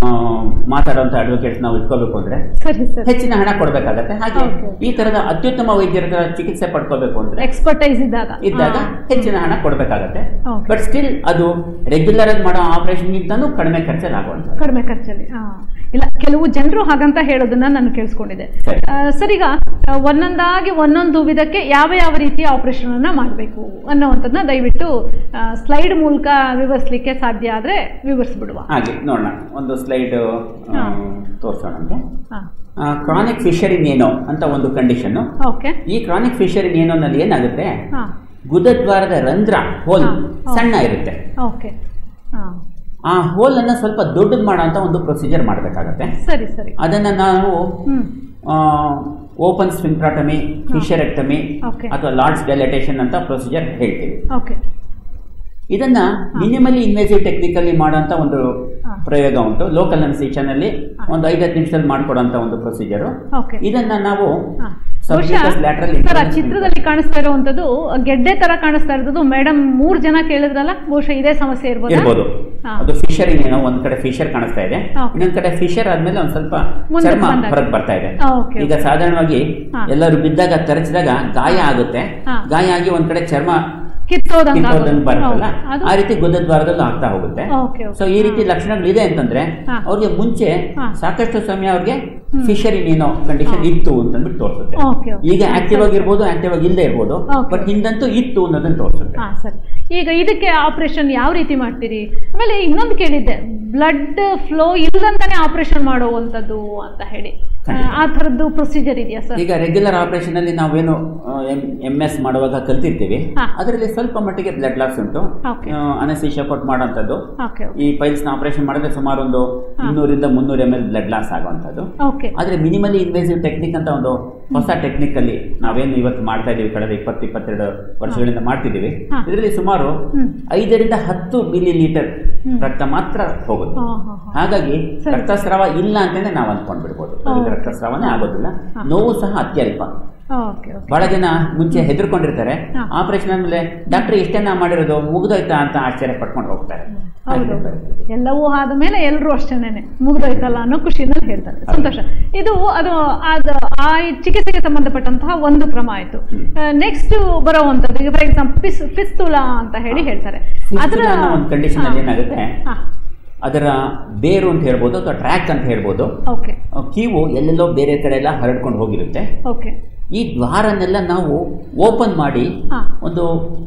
ಮಾತಾಡುವಂಥ ಅಡ್ವೊಕೇಟ್ಸ್ ನಾವು ಇಟ್ಕೋಬೇಕು ಅಂದರೆ ಸರಿ ಸರಿ ಹೆಚ್ಚಿನ ಹಣ ಕೊಡಬೇಕಾಗತ್ತೆ ಹಾಗೆ Okay. ಈ ತರದ ಅತ್ಯುತ್ತಮ ವೈದ್ಯರ ಹತ್ರ ಚಿಕಿತ್ಸೆ ಪಡ್ಕೋಬೇಕು ಅಂದ್ರೆ ಎಕ್ಸ್ಪರ್ಟೈಸ್ ಇದ್ದಾಗ ಇದ್ದಾಗ ಹಾ. ಹೆಚ್ಚಿನ ಹಣ ಕೊಡಬೇಕಾಗತ್ತೆ Okay. ಬಟ್ ಸ್ಟಿಲ್ ಅದು ರೆಗ್ಯುಲರ್ ಆಗಿ ಮಾಡೋ ಆಪರೇಷನ್ಗಿಂತನೂ ಕಡಿಮೆ ಖರ್ಚಲ್ಲಿ ಆಗುವಂಥದ್ದು ಕಡಿಮೆ ಖರ್ಚಲ್ಲಿ ಹಾ. ಇಲ್ಲ ಕೆಲವು ಜನರು ಹಾಗಂತ ಹೇಳೋದನ್ನ ನಾನು ಕೇಳಿಸ್ಕೊಂಡಿದ್ದೆ ಸರಿ. ಆ, ಸರ್ ಈಗ ಆ, ಒಂದೊಂದಾಗಿ ಒಂದೊಂದು ವಿಧಕ್ಕೆ ಯಾವ ಯಾವ ರೀತಿಯ ಆಪರೇಷನ್ ಅನ್ನ ಮಾಡಬೇಕು ಅನ್ನೋವಂಥದ್ದನ್ನ ದಯವಿಟ್ಟು ಸ್ಲೈಡ್ ಮೂಲಕ ವಿವರಿಸಲಿಕ್ಕೆ ಸಾಧ್ಯ ಆದ್ರೆ ವಿವರಿಸ್ಬಿಡುವ ಹಾಗೆ ನೋಡೋಣ ಒಂದು ಸ್ಲೈಡ್ ಹಾ. ತೋರಿಸೋಣ ನಮಗೆ ಹಾ ಕ್ರಾನಿಕ್ ಫಿಶರಿನ್ ಏನೋ ಅಂತ ಒಂದು ಕಂಡೀಷನ್ ಓಕೆ ಈ ಕ್ರಾನಿಕ್ ಫಿಶರಿನ್ ಏನೋನಲ್ಲಿ ಏನಾಗುತ್ತೆ ಹಾ ಗುದದ್ವಾರದ ರಂಧ್ರ ಹೋಲ್ ಹಾ. ಸಣ್ಣ ಇರುತ್ತೆ ಓಕೆ ಹಾ ಆ ಹೋಲ್ ಅನ್ನ ಸ್ವಲ್ಪ ದೊಡ್ಡದು ಮಾಡೋ ಅಂತ ಒಂದು ಪ್ರೊಸೀಜರ್ ಮಾಡಬೇಕಾಗತ್ತೆ ಸರಿ ಸರಿ ಅದನ್ನ ನಾವು hmm open sphincterotomy fissurectomy Okay. ಅಥವಾ ಲಾರ್ಡ್ಸ್ ಡೈಲಟೇಷನ್ ಅಂತ ಪ್ರೊಸೀಜರ್ ಹೇಳ್ತೀವಿ ಓಕೆ ಇದನ್ನ ಮಿನಿಮಲಿ ಇನ್ವೆಸಿವ್ ಟೆಕ್ನಿಕಲ್ಲಿ ಮಾಡೋಂಥ ಒಂದು ಹಾ. ಪ್ರಯೋಗ ಉಂಟು ಲೋಕಲ್ ಅನ್ಸಿಷನ್ ಅಲ್ಲಿ ಹಾ. ಒಂದು ಐದತ್ತು ನಿಮಿಷದಲ್ಲಿ ಮಾಡ್ಕೊಡೋಂಥ ಒಂದು ಪ್ರೊಸೀಜರು ಓಕೆ ಇದನ್ನ ನಾವು ಹಾ. subcutaneous ಬಹುಶಃ lateral ಸರ್ ಆ intravenous ಚಿತ್ರದಲ್ಲಿ ಕಾಣಿಸ್ತಾ ಇರುವಂತದ್ದು ಗೆಡ್ಡೆ ತರ ಕಾಣಿಸ್ತಾ ಇರೋದು ಮೇಡಮ್ ಮೂರ್ ಜನ ಕೇಳಿದ್ರಲ್ಲ ಬಹುಶಃ ಇದೇ ಸಮಸ್ಯೆ ಇರ್ಬೋದು ಇರ್ಬೋದು ಹಾ. ಅದು ಫಿಶರ್ ಇನ್ನೇನೋ ಒಂದ್ ಕಡೆ ಫಿಶರ್ ಕಾಣಿಸ್ತಾ ಇದೆ Okay. ಇನ್ನೊಂದ್ ಕಡೆ ಫಿಶರ್ ಆದ್ಮೇಲೆ ಒಂದ್ ಸ್ವಲ್ಪ ಮುಂದಕ್ಕೆ ಚರ್ಮ ಬಂದಾಗ. ಹೊರಗೆ ಬರ್ತಾ ಇದೆ ಆ, okay, ಈಗ ಸಾಧಾರಣವಾಗಿ ಹಾ. ಎಲ್ಲರೂ ಬಿದ್ದಾಗ ತರಚಿದಾಗ ಗಾಯ ಆಗುತ್ತೆ ಹಾ. ಗಾಯ ಆಗಿ ಒಂದ್ ಕಡೆ ಚರ್ಮ ಕಿತ್ತೋದಂಗ್ ಕಿತ್ತೋದಂಗ್ ಆಗೋದು. ಬರುತ್ತಲ್ಲ ಹೌದು. ಅದು ಆ ರೀತಿ ಗುದದ್ವಾರದಲ್ಲೂ ಆಗ್ತಾ ಹೋಗುತ್ತೆ ಓಕೆ ಓಕೆ ಸೊ ಈ ರೀತಿ ಲಕ್ಷಣಗಳಿದೆ ಅಂತಂದ್ರೆ ಹಾ. ಅವ್ರಿಗೆ ಮುಂಚೆ ಹಾ. ಸಾಕಷ್ಟು ಸಮಯ ಅವ್ರಿಗೆ ಫಿಶರಿ ನೀನೋ ಕಂಡೀಷನ್ ಇತ್ತು ಅಂತಂದ್ಬಿಟ್ಟು ತೋರಿಸುತ್ತೆ ಓಕೆ ಓಕೆ ಈಗ ಆಕ್ಟಿವ್ ಆಗಿರ್ಬೋದು ಆಕ್ಟಿವ್ ಆಗಿ ಇಲ್ಲದೆ ಇರ್ಬೋದು Okay. ಬಟ್ ಹಿಂದಂತೂ ಇತ್ತು ಅನ್ನೋದನ್ನ ತೋರಿಸುತ್ತೆ ಹಾ ಸರಿ ಈಗ ಇದಕ್ಕೆ ಆಪರೇಷನ್ ಯಾವ ರೀತಿ ಮಾಡ್ತೀರಿ ಆಮೇಲೆ ಇನ್ನೊಂದು ಕೇಳಿದ್ದೆ ಬ್ಲಡ್ ಫ್ಲೋ ಇಲ್ಲದಂತಾನೆ ಆಪರೇಷನ್ ಮಾಡುವಂಥದ್ದು ಅಂತ ಹೇಳಿ ಆ, ಖಂಡಿತ. ಆ ಥರದ್ದು ಪ್ರೊಸೀಜರ್ ಇದೆಯಾ ಸರ್ ಈಗ ರೆಗ್ಯುಲರ್ ಆಪರೇಷನ್ ಅಲ್ಲಿ ನಾವೇನು ಎಂ ಎಸ್ ಮಾಡುವಾಗ ಕಲ್ತಿರ್ತೀವಿ ಹಾ. ಅದರಲ್ಲಿ ಸ್ವಲ್ಪ ಮಟ್ಟಿಗೆ ಬ್ಲಡ್ ಲಾಸ್ ಉಂಟು Okay. ಅನಸೀಶ ಕೊಟ್ಟು ಮಾಡೋಂಥದ್ದು ಓಕೆ ಈ ಪೈಲ್ಸ್ ನ ಆಪರೇಷನ್ ಮಾಡಿದ್ರೆ ಸುಮಾರು ಒಂದು ಇನ್ನೂರಿಂದ ಮುನ್ನೂರು ಎಮ್ ಎಲ್ ಬ್ಲಡ್ ಲಾಸ್ ಆಗುವಂಥದ್ದು ಓಕೆ ಆದ್ರೆ ಮಿನಿಮಲಿ ಇನ್ವೇಸಿವ್ ಟೆಕ್ನಿಕ್ ಅಂತ ಒಂದು ಹೊಸ ಟೆಕ್ನಿಕ್ ಅಲ್ಲಿ ನಾವೇನು ಇವತ್ತು ಮಾಡ್ತಾ ಇದೀವಿ ಕಳೆದ ಇಪ್ಪತ್ತು ಇಪ್ಪತ್ತೆರಡು ವರ್ಷಗಳಿಂದ ಮಾಡ್ತಿದ್ದೀವಿ ಹಾ. ಇದರಲ್ಲಿ ಸುಮಾರು ಹ್ಮ್. ಐದರಿಂದ ಹತ್ತು ಮಿಲಿ ಲೀಟರ್ ಹ್ಮ್. ರಕ್ತ ಮಾತ್ರ ಹೋಗುತ್ತೆ ಹಾ ಹಾ ಹಾ ಹಾಗಾಗಿ ಸರಿ. ರಕ್ತಸ್ರಾವ ಇಲ್ಲ ಅಂತಾನೆ ನಾವು ಅಂದ್ಕೊಂಡ್ಬಿಡ್ಬೋದು ಹಾ. ಅದರಿಂದ ರಕ್ತಸ್ರಾವನೇ ಆಗೋದಿಲ್ಲ ಹಾ. ನೋವು ಸಹ ಅತ್ಯಲ್ಪ ಓಕೆ ಓಕೆ ಬಹಳ ಜನ ಮುಂಚೆ ಹೆದರ್ಕೊಂಡಿರ್ತಾರೆ ಹಾ. ಆಪರೇಷನ್ ಆದ್ಮೇಲೆ ಡಾಕ್ಟರ್ ಇಷ್ಟೇನ ಮಾಡಿರೋದು ಮುಗ್ದೋಯ್ತಾ ಅಂತ ಆಶ್ಚರ್ಯ ಪಟ್ಕೊಂಡು ಹೋಗ್ತಾರೆ ಹೌದು ಹಾಗೆ. ಎಲ್ಲವೂ ಆದ ಮೇಲೆ ಎಲ್ಲರೂ ಅಷ್ಟೇನೆ ಮುಗಿದೋಯ್ತಲ್ಲ ಅನ್ನೋ ಖುಷಿನಲ್ಲಿ ಹೇಳ್ತಾರೆ ಸಂತೋಷ ಇದು ಅದು ಅದು ಆ ಚಿಕಿತ್ಸೆಗೆ ಸಂಬಂಧಪಟ್ಟಂತಹ ಒಂದು ಕ್ರಮ ಆಯಿತು ನೆಕ್ಸ್ಟ್ ಬರೋವಂಥದ್ದು ಈಗ ಫಾರ್ ಎಕ್ಸಾಂಪಲ್ ಪಿಸ್ ಪಿಸ್ತುಲಾ ಅಂತ ಹೇಳಿ ಹೇಳ್ತಾರೆ ಫಿಸ್ಟುಲಾ ಅನ್ನೋ ಒಂದು ಕಂಡೀಷನ್ ಅಲ್ಲಿ ಏನಾಗುತ್ತೆ ಹಾಂ ಅದರ ಬೇರು ಅಂತ ಹೇಳ್ಬೋದು ಅಥವಾ ಟ್ರ್ಯಾಕ್ ಅಂತ ಹೇಳ್ಬೋದು ಓಕೆ ಆ ಕೀವು ಎಲ್ಲೆಲ್ಲೋ ಬೇರೆ ಕಡೆ ಎಲ್ಲ ಹರಡ್ಕೊಂಡು ಹೋಗಿರುತ್ತೆ ಓಕೆ ಈ ದ್ವಾರನೆಲ್ಲ ನಾವು ಓಪನ್ ಮಾಡಿ ಹಾ. ಒಂದು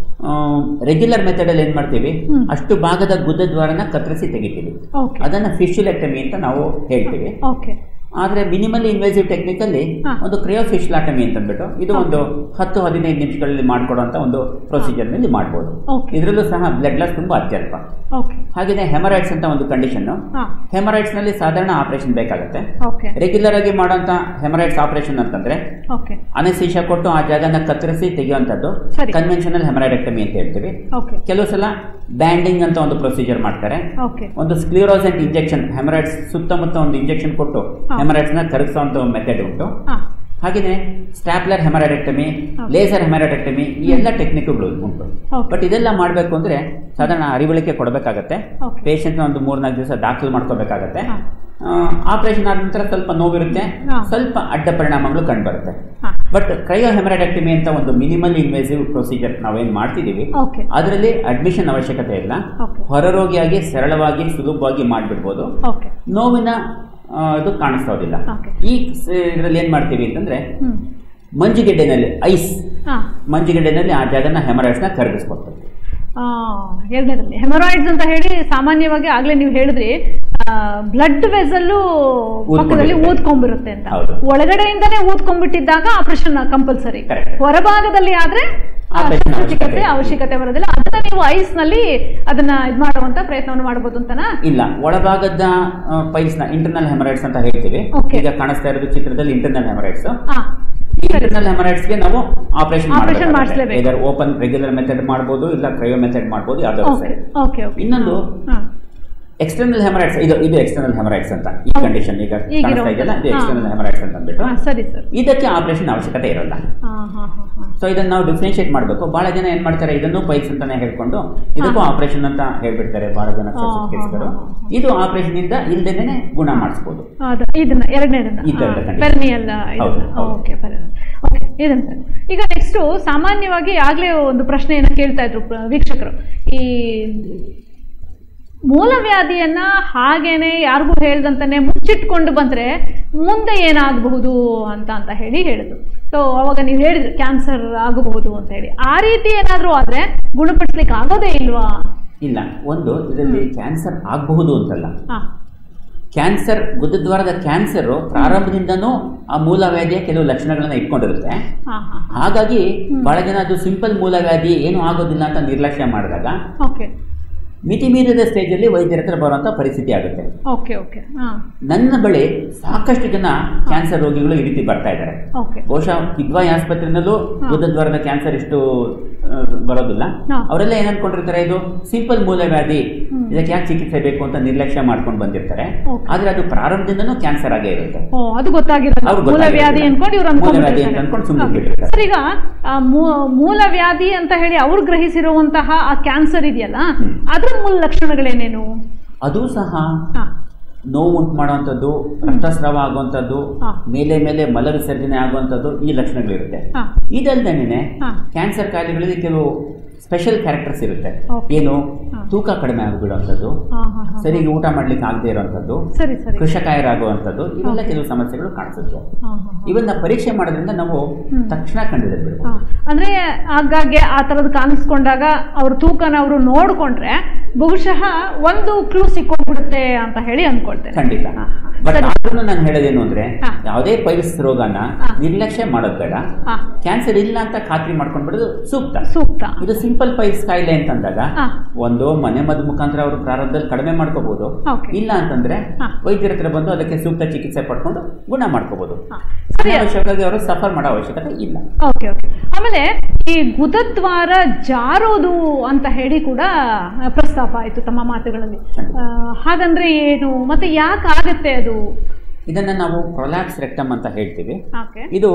ರೆಗ್ಯುಲರ್ ಮೆಥಡಲ್ಲಿ ಏನು ಮಾಡ್ತೀವಿ ಹ್ಮ್. ಅಷ್ಟು ಭಾಗದ ಗುದ್ದ ದ್ವಾರನ ಕತ್ತರಿಸಿ ತೆಗಿತೀವಿ ಓಕೆ ಅದನ್ನ ಫಿಶುಲೆಕ್ಟಮಿ ಅಂತ ನಾವು ಹೇಳ್ತೀವಿ ಓಕೆ ಆದ್ರೆ ಮಿನಿಮಲ್ ಇನ್ವೇಸಿವ್ ಟೆಕ್ನಿಕಲ್ಲಿ ಹಾ. ಒಂದು ಕ್ರಿಯೋಫಿಶ್ಲಾಟಮಿ ಅಂತ ಅಂದ್ಬಿಟ್ಟು ಇದು ಒಂದು ಹತ್ತು ಹದಿನೈದು ನಿಮಿಷಗಳಲ್ಲಿ ಮಾಡ್ಕೊಡುವಂತ ಒಂದು ಪ್ರೊಸೀಜರ್ ನಲ್ಲಿ ಮಾಡ್ಬೋದು ಓಕೆ ಇದರಲ್ಲೂ ಸಹ ಬ್ಲಡ್ ಲಾಸ್ ತುಂಬಾ ಅತ್ಯಲ್ಪ ಓಕೆ ಹಾಗೆಯೇ ಹೆಮರೈಡ್ಸ್ ಅಂತ ಒಂದು ಕಂಡೀಷನ್ ಹಾಂ ಹೆಮರೈಡ್ಸ್ ನಲ್ಲಿ ಸಾಧಾರಣ ಆಪರೇಷನ್ ಬೇಕಾಗುತ್ತೆ ಓಕೆ ರೆಗ್ಯುಲರ್ ಆಗಿ ಮಾಡುವಂತ ಹೆಮರೈಡ್ಸ್ ಆಪರೇಷನ್ ಅಂತಂದ್ರೆ ಓಕೆ ಅನಸೀಶ ಕೊಟ್ಟು ಆ ಜಾಗನ ಕತ್ತರಿಸಿ ತೆಗೆಯುವಂಥದ್ದು ಸರಿ. ಕನ್ವೆನ್ಷನಲ್ ಹೆಮರೈಡೆಕ್ಟಮಿ ಅಂತ ಹೇಳ್ತೀವಿ ಓಕೆ ಕೆಲವು ಸಲ ಬ್ಯಾಂಡಿಂಗ್ ಅಂತ ಒಂದು ಪ್ರೊಸೀಜರ್ ಮಾಡ್ತಾರೆ ಓಕೆ ಒಂದು ಸ್ಕ್ಲಿರೋಸೆಂಟ್ ಇಂಜೆಕ್ಷನ್ ಹೆಮರೈಡ್ಸ್ ಸುತ್ತಮುತ್ತ ಒಂದು ಇಂಜೆಕ್ಷನ್ ಕೊಟ್ಟು ಹಾ. ಹೆಮರೈಡ್ಸ್ ನ ಕರಗಿಸುವಂತ ಒಂದು ಮೆಥಡ್ ಉಂಟು ಹಾಂ ಹಾಗೆಯೇ ಸ್ಟ್ಯಾಪ್ಲರ್ ಹೆಮರೈಡೆಕ್ಟಮಿ ಹಾ. ಲೇಸರ್ ಹೆಮರೈಡೆಕ್ಟಮಿ ಈ ಎಲ್ಲ ಟೆಕ್ನಿಕ್ಗಳು ಉಂಟು Okay. ಬಟ್ ಇದೆಲ್ಲ ಮಾಡಬೇಕು ಅಂದ್ರೆ ಸಾಧಾರಣ ಅರಿವಳಿಕೆ ಕೊಡಬೇಕಾಗತ್ತೆ Okay. ಪೇಷಂಟ್ನ ಒಂದು ಮೂರ್ನಾಲ್ಕು ದಿವಸ ದಾಖಲು ಮಾಡ್ಕೋಬೇಕಾಗತ್ತೆ ಹಾ. ಆಪರೇಷನ್ ಆದ ನಂತರ ಸ್ವಲ್ಪ ನೋವಿರುತ್ತೆ ಹಾ. ಸ್ವಲ್ಪ ಅಡ್ಡ ಪರಿಣಾಮಗಳು ಕಂಡುಬರುತ್ತೆ ಹಾಂ ಬಟ್ ಕ್ರಯೋ ಹೆಮರೈಡೆಕ್ಟಮಿ ಅಂತ ಒಂದು ಮಿನಿಮಲ್ ಇನ್ವೇಸಿವ್ ಪ್ರೊಸೀಜರ್ ನಾವೇನು ಮಾಡ್ತಿದ್ದೀವಿ ಓಕೆ ಅದರಲ್ಲಿ ಅಡ್ಮಿಷನ್ ಅವಶ್ಯಕತೆ ಇಲ್ಲ Okay. ಹೊರರೋಗಿಯಾಗಿ ಸರಳವಾಗಿ ಸುಲಭವಾಗಿ ಮಾಡಿಬಿಡ್ಬೋದು ಓಕೆ ನೋವಿನ ಆ, ಇದು ಕಾಣಿಸೋದಿಲ್ಲ Okay. ಈ ಇದರಲ್ಲಿ ಏನು ಮಾಡ್ತೀವಿ ಅಂತಂದ್ರೆ ಹ್ಞೂ ಮಂಜುಗೆಡ್ಡೆನಲ್ಲಿ ಐಸ್ ಹಾಂ ಮಂಜುಗೆಡ್ಡೆನಲ್ಲಿ ಆ ಜಾಗನ ಹೆಮರೈಡ್ಸ್ನ ಕರಗಿಸ್ಕೊಡ್ತೀವಿ ಎರಡನೇದಲ್ಲಿ ಹೆಮರಾಯ್ಡ್ಸ್ ಅಂತ ಹೇಳಿ ಸಾಮಾನ್ಯವಾಗಿ ಆಗ್ಲೇ ನೀವು ಹೇಳಿದ್ರಿ ಬ್ಲಡ್ ವೆಸಲ್ಲು ಪಕ್ಕದಲ್ಲಿ ಊದ್ಕೊಂಡಿರುತ್ತೆ. ಊದ್ಕೊಂಡ್ಬಿರುತ್ತೆ ಅಂತ ಹೌದು. ಒಳಗಡೆಯಿಂದನೇ ಊದ್ಕೊಂಡ್ಬಿಟ್ಟಿದ್ದಾಗ ಆಪರೇಷನ್ ಕಂಪಲ್ಸರಿ Correct. ಹೊರಭಾಗದಲ್ಲಿ ಆದ್ರೆ ಆ, Operation ಶಸ್ತ್ರಚಿಕಿತ್ಸೆ ಅವಶ್ಯಕತೆ ಅವಶ್ಯಕತೆ ಬರೋದಿಲ್ಲ ಅದನ್ನ ನೀವು ಐಸ್ ನಲ್ಲಿ ಅದನ್ನ ಇದ್ ಮಾಡುವಂತ ಪ್ರಯತ್ನವನ್ನು ಮಾಡಬಹುದು ಅಂತನಾ ಇಲ್ಲ ಒಳಭಾಗದ ಪೈಲ್ಸ್ನ ಇಂಟರ್ನಲ್ ಹೆಮರೈಡ್ಸ್ ಅಂತ ಹೇಳ್ತೀವಿ Okay. ಈಗ ಕಾಣಿಸ್ತಾ ಇರೋದು ಚಿತ್ರದಲ್ಲಿ ಇಂಟರ್ನಲ್ ಹೆಮರೈಡ್ಸ್ ಹಾ ಇಂಟರ್ನಲ್ ಹೆಮರೈಡ್ಸ್ಗೆ ನಾವು ಆಪರೇಷನ್ Operation ಮಾಡಿಸ್ಲೇಬೇಕು. ಇದರ ಓಪನ್ ರೆಗ್ಯುಲರ್ ಮೆಥಡ್ ಮಾಡ್ಬೋದು ಇಲ್ಲ ಕ್ರಯೋ ಮೆಥಡ್ ಮಾಡ್ಬೋದು ಯಾವ್ದಾದ್ರು ಓಕೆ ಸರಿ ಓಕೆ ಓಕೆ ಇನ್ನೊಂದು ಹಾ ಎಕ್ಸ್ಟರ್ನಲ್ ಹೆಮರೈಡ್ಸ್ ಇದು ಇದು ಎಕ್ಸ್ಟರ್ನಲ್ ಹೆಮರೈಡ್ಸ್ ಅಂತ ಈ Okay. ಕಂಡೀಷನ್ ಈಗ ಈಗಿರೋ- ಕಾಣಿಸ್ತಾ ಇದೆಯಲ್ಲ ಇದು ಹಾ. ಎಕ್ಸ್ಟರ್ನಲ್ ಹೆಮರೈಡ್ಸ್ ಅಂತ ಅಂದ್ಬಿಟ್ಟು ಹಾ ಸರಿ ಸರ್ ಇದಕ್ಕೆ ಆಪರೇಷನ್ ಅವಶ್ಯಕತೆ ಇರಲ್ಲ ಹಾ ಹಾ ಹಾ ಹಾ ಸೊ ಇದನ್ನ ನಾವು ಡಿಫ್ರೆನ್ಶಿಯೇಟ್ ಮಾಡಬೇಕು ಬಹಳ ಜನ ಏನ್ ಮಾಡ್ತಾರೆ ಇದನ್ನು ಪೈಲ್ಸ್ ಅಂತಾನೆ ಹೇಳ್ಕೊಂಡು ಇದಕ್ಕೂ ಆಪರೇಷನ್ ಅಂತ ಹೇಳ್ಬಿಡ್ತಾರೆ ಬಹಳ ಜನ ಹಾ, ಹಾ, ಕೇಸ್ಗಳು ಹಾ, ಹಾ. ಇದು ಆಪರೇಷನ್ ಇಂದ ಇಲ್ದೇನೆ ಗುಣ ಮಾಡಿಸ್ಬೋದು ಅದು ಇದನ್ನ ಎರಡನೇದನ್ನ ಈ ಥರದ condition. ಪೆರ್ನಿಯಲ್ ಹೌದು, ಹೌದು. ಓಕೆ ಓಕೆ ಇದನ್ನ ಸರಿ. ಈಗ ನೆಕ್ಸ್ಟು ಸಾಮಾನ್ಯವಾಗಿ ಆಗಲೇ ಒಂದು ಪ್ರಶ್ನೆಯನ್ನು ಕೇಳ್ತಾ ಇದ್ರು ಪ್ರ- ವೀಕ್ಷಕರು ಈ ಮೂಲವ್ಯಾಧಿಯನ್ನ ಹಾಗೇನೆ ಯಾರಿಗೂ ಹೇಳ್ದಂತಾನೆ ಮುಚ್ಚಿಟ್ಕೊಂಡು ಬಂದ್ರೆ ಮುಂದೆ ಏನಾಗಬಹುದು ಅಂತ ಅಂತ ಹೇಳಿ ಹೇಳಿದ್ರು ಸೊ ಅವಾಗ ನೀವು ಹೇಳಿದ್ರಿ ಕ್ಯಾನ್ಸರ್ ಆಗಬಹುದು ಅಂತ ಹೇಳಿ ಆ ರೀತಿ ಏನಾದರೂ ಆದ್ರೆ ಗುಣಪಡಿಸ್ಲಿಕ್ಕೆ ಆಗೋದೇ ಇಲ್ವಾ ಇಲ್ಲ ಒಂದು ಇದರಲ್ಲಿ ಕ್ಯಾನ್ಸರ್ ಆಗಬಹುದು ಅಂತಲ್ಲ ಹಾ ಕ್ಯಾನ್ಸರ್ ಗುದದ್ವಾರದ ಕ್ಯಾನ್ಸರ್ ಪ್ರಾರಂಭದಿಂದನೂ ಆ ಮೂಲವ್ಯಾಧಿಯ ಕೆಲವು ಲಕ್ಷಣಗಳನ್ನ ಇಟ್ಕೊಂಡಿರುತ್ತೆ ಹಾ ಹಾ ಹಾಗಾಗಿ ಬಹಳ ಜನ ಅದು ಸಿಂಪಲ್ ಮೂಲವ್ಯಾಧಿ ಏನು ಆಗೋದಿಲ್ಲ ಅಂತ ನಿರ್ಲಕ್ಷ್ಯ ಮಾಡಿದಾಗ ಓಕೆ ಮಿತಿ ಮೀರಿದ ಸ್ಟೇಜಲ್ಲಿ ವೈದ್ಯರ ಹತ್ರ ಬರುವಂತ ಪರಿಸ್ಥಿತಿ ಆಗುತ್ತೆ ಓಕೆ ಓಕೆ ಹಾ ನನ್ನ ಬಳಿ ಸಾಕಷ್ಟು ಜನ ಕ್ಯಾನ್ಸರ್ ರೋಗಿಗಳು ಈ ರೀತಿ ಬರ್ತಾ ಇದ್ದಾರೆ ಓಕೆ ಬಹುಶಃ ಕಿದ್ವಾಯಿ ಆಸ್ಪತ್ರೆನಲ್ಲೂ ಗುದದ್ವಾರದ ಕ್ಯಾನ್ಸರ್ ಇಷ್ಟು ಆ, ಬರೋದಿಲ್ಲ ಹಾ. ಅವರೆಲ್ಲ ಏನ್ ಅನ್ಕೊಂಡಿರ್ತಾರೆ ಇದು ಸಿಂಪಲ್ ಮೂಲವ್ಯಾಧಿ ಹ್ಮ್. ಇದಕ್ಕೆ ಯಾಕೆ ಚಿಕಿತ್ಸೆ ಬೇಕು ಅಂತ ನಿರ್ಲಕ್ಷ್ಯ ಮಾಡ್ಕೊಂಡು ಬಂದಿರ್ತಾರೆ Okay. ಆದ್ರೆ ಅದು ಪ್ರಾರಂಭದಿಂದನೂ ಕ್ಯಾನ್ಸರ್ ಆಗೇ ಇರುತ್ತೆ ಓ ಅದು ಗೊತ್ತಾಗಿರಲ್ಲ ಅವ್ರಿಗೆ ಮೂಲವ್ಯಾಧಿ ಗೊತ್ತಾಗಿರಲ್ಲ. ಅನ್ಕೊಂಡು ಇವ್ರು ಮೂಲವ್ಯಾಧಿ ಅಂತ ಅನ್ಕೊಂಡು ಸುಮ್ನೆ ಬಿಟ್ಟಿರ್ತಾರೆ. ಸರ್ ಈಗ ಆ ಮೂ- ಮೂಲವ್ಯಾಧಿ ಅಂತ ಹೇಳಿ ಅವ್ರು ಗ್ರಹಿಸಿರುವಂತಹ ಆ ಕ್ಯಾನ್ಸರ್ ಇದೆಯಲ್ಲ ಅದ್ರ ಮೂಲ ಲಕ್ಷಣಗಳೇನೇನು ಅದು ಸಹ ಹಾ ನೋವು ಉಂಟು ಮಾಡುವಂಥದ್ದು ರಕ್ತಸ್ರಾವ ಆಗುವಂಥದ್ದು ಹಾ. ಮೇಲೆ ಮೇಲೆ ಮಲ ವಿಸರ್ಜನೆ ಆಗುವಂಥದ್ದು ಈ ಲಕ್ಷಣಗಳಿರುತ್ತೆ ಹಾ ಇದಲ್ದೇನೆ ಹಾ. ಕ್ಯಾನ್ಸರ್ ಕಾಯಿಲೆಗಳಲ್ಲಿ ಕೆಲವು ಸ್ಪೆಷಲ್ ಕ್ಯಾರೆಕ್ಟರ್ಸ್ ಇರುತ್ತೆ Okay. ಏನು ಹಾ. ತೂಕ ಕಡಿಮೆ ಆಗಿಬಿಡುವಂಥದ್ದು ಹಾ, ಹಾ, ಹಾ. ಸರಿಗೆ ಊಟ ಮಾಡ್ಲಿಕ್ಕೆ ಆಗದೆ ಇರುವಂಥದ್ದು ಸರಿ ಸರಿ ಕೃಷಕಾಯರಾಗುವಂಥದ್ದು ಇವೆಲ್ಲ ಕೆಲವು ಸಮಸ್ಯೆಗಳು ಕಾಣಿಸುತ್ತೆ ಹಾ, ಹಾ, ಹಾ. ಇವನ್ನ ಪರೀಕ್ಷೆ ಮಾಡೋದ್ರಿಂದ ನಾವು ಹ್ಮ್. ತಕ್ಷಣ ಕಂಡುಹಿಡಿದ್ಬಿಡ್ಬೋದು ಹಾ. ಅಂದ್ರೆ ಆಗಾಗ್ಗೆ ಆ ತರದ್ ಕಾಣಿಸ್ಕೊಂಡಾಗ ಅವ್ರ ತೂಕನ ಅವರು ನೋಡ್ಕೊಂಡ್ರೆ ಬಹುಶಃ ಒಂದು ಕ್ಲೂ ಸಿಕ್ಕೋಗ್ಬಿಡುತ್ತೆ ಅಂತ ಹೇಳಿ ಅನ್ಕೊಳ್ತೇನೆ ಖಂಡಿತ ಹಾ, ಹಾ. ಬಟ್ ಸರಿ. ಆದ್ರೂ ನಾನು ಹೇಳೋದೇನು ಅಂದ್ರೆ ಹಾ. ಯಾವುದೇ ಪೈಲ್ಸ್ ರೋಗನ ಹಾ. ನಿರ್ಲಕ್ಷ್ಯ ಮಾಡೋದು ಬೇಡ ಹಾ. ಕ್ಯಾನ್ಸರ್ ಇಲ್ಲ ಅಂತ ಖಾತ್ರಿ ಮಾಡ್ಕೊಂಡ್ಬಿಡೋದು ಸೂಕ್ತ ಸೂಕ್ತ ಇದು ಸಿಂಪಲ್ ಪೈಲ್ಸ್ ಕಾಯಿಲೆ ಅಂತಂದಾಗ ಹಾ. ಒಂದು ಮನೆ ಮದ್ದು ಮುಖಾಂತರ ಅವರು ಪ್ರಾರಂಭದಲ್ಲಿ ಕಡಿಮೆ ಮಾಡ್ಕೋಬಹುದು Okay. ಇಲ್ಲ ಅಂತಂದ್ರೆ ಹಾ. ವೈದ್ಯರ ಹತ್ರ ಬಂದು ಅದಕ್ಕೆ ಸೂಕ್ತ ಚಿಕಿತ್ಸೆ ಪಡ್ಕೊಂಡು ಗುಣ ಮಾಡ್ಕೋಬಹುದು ಹಾ. ಸರಿ ಅನಾವಶ್ಯಕವಾಗಿ ಅವರು ಸಫರ್ ಮಾಡೋ ಅವಶ್ಯಕತೆ ಇಲ್ಲ ಓಕೆ ಓಕೆ ಆಮೇಲೆ ಈ ಗುದದ್ವಾರ ಜಾರೋದು ಅಂತ ಹೇಳಿ ಕೂಡ ಪ್ರಸ್ತಾಪ ಆಯಿತು ತಮ್ಮ ಮಾತುಗಳಲ್ಲಿ ಆ, ಹಾಗಂದ್ರೆ ಏನು ಮತ್ತೆ ಯಾಕೆ ಆಗತ್ತೆ ಅದು ಇದನ್ನ ನಾವು ಪ್ರೊಲ್ಯಾಪ್ಸ್ ರೆಕ್ಟಮ್ ಅಂತ ಹೇಳ್ತೀವಿ ಓಕೆ ಇದು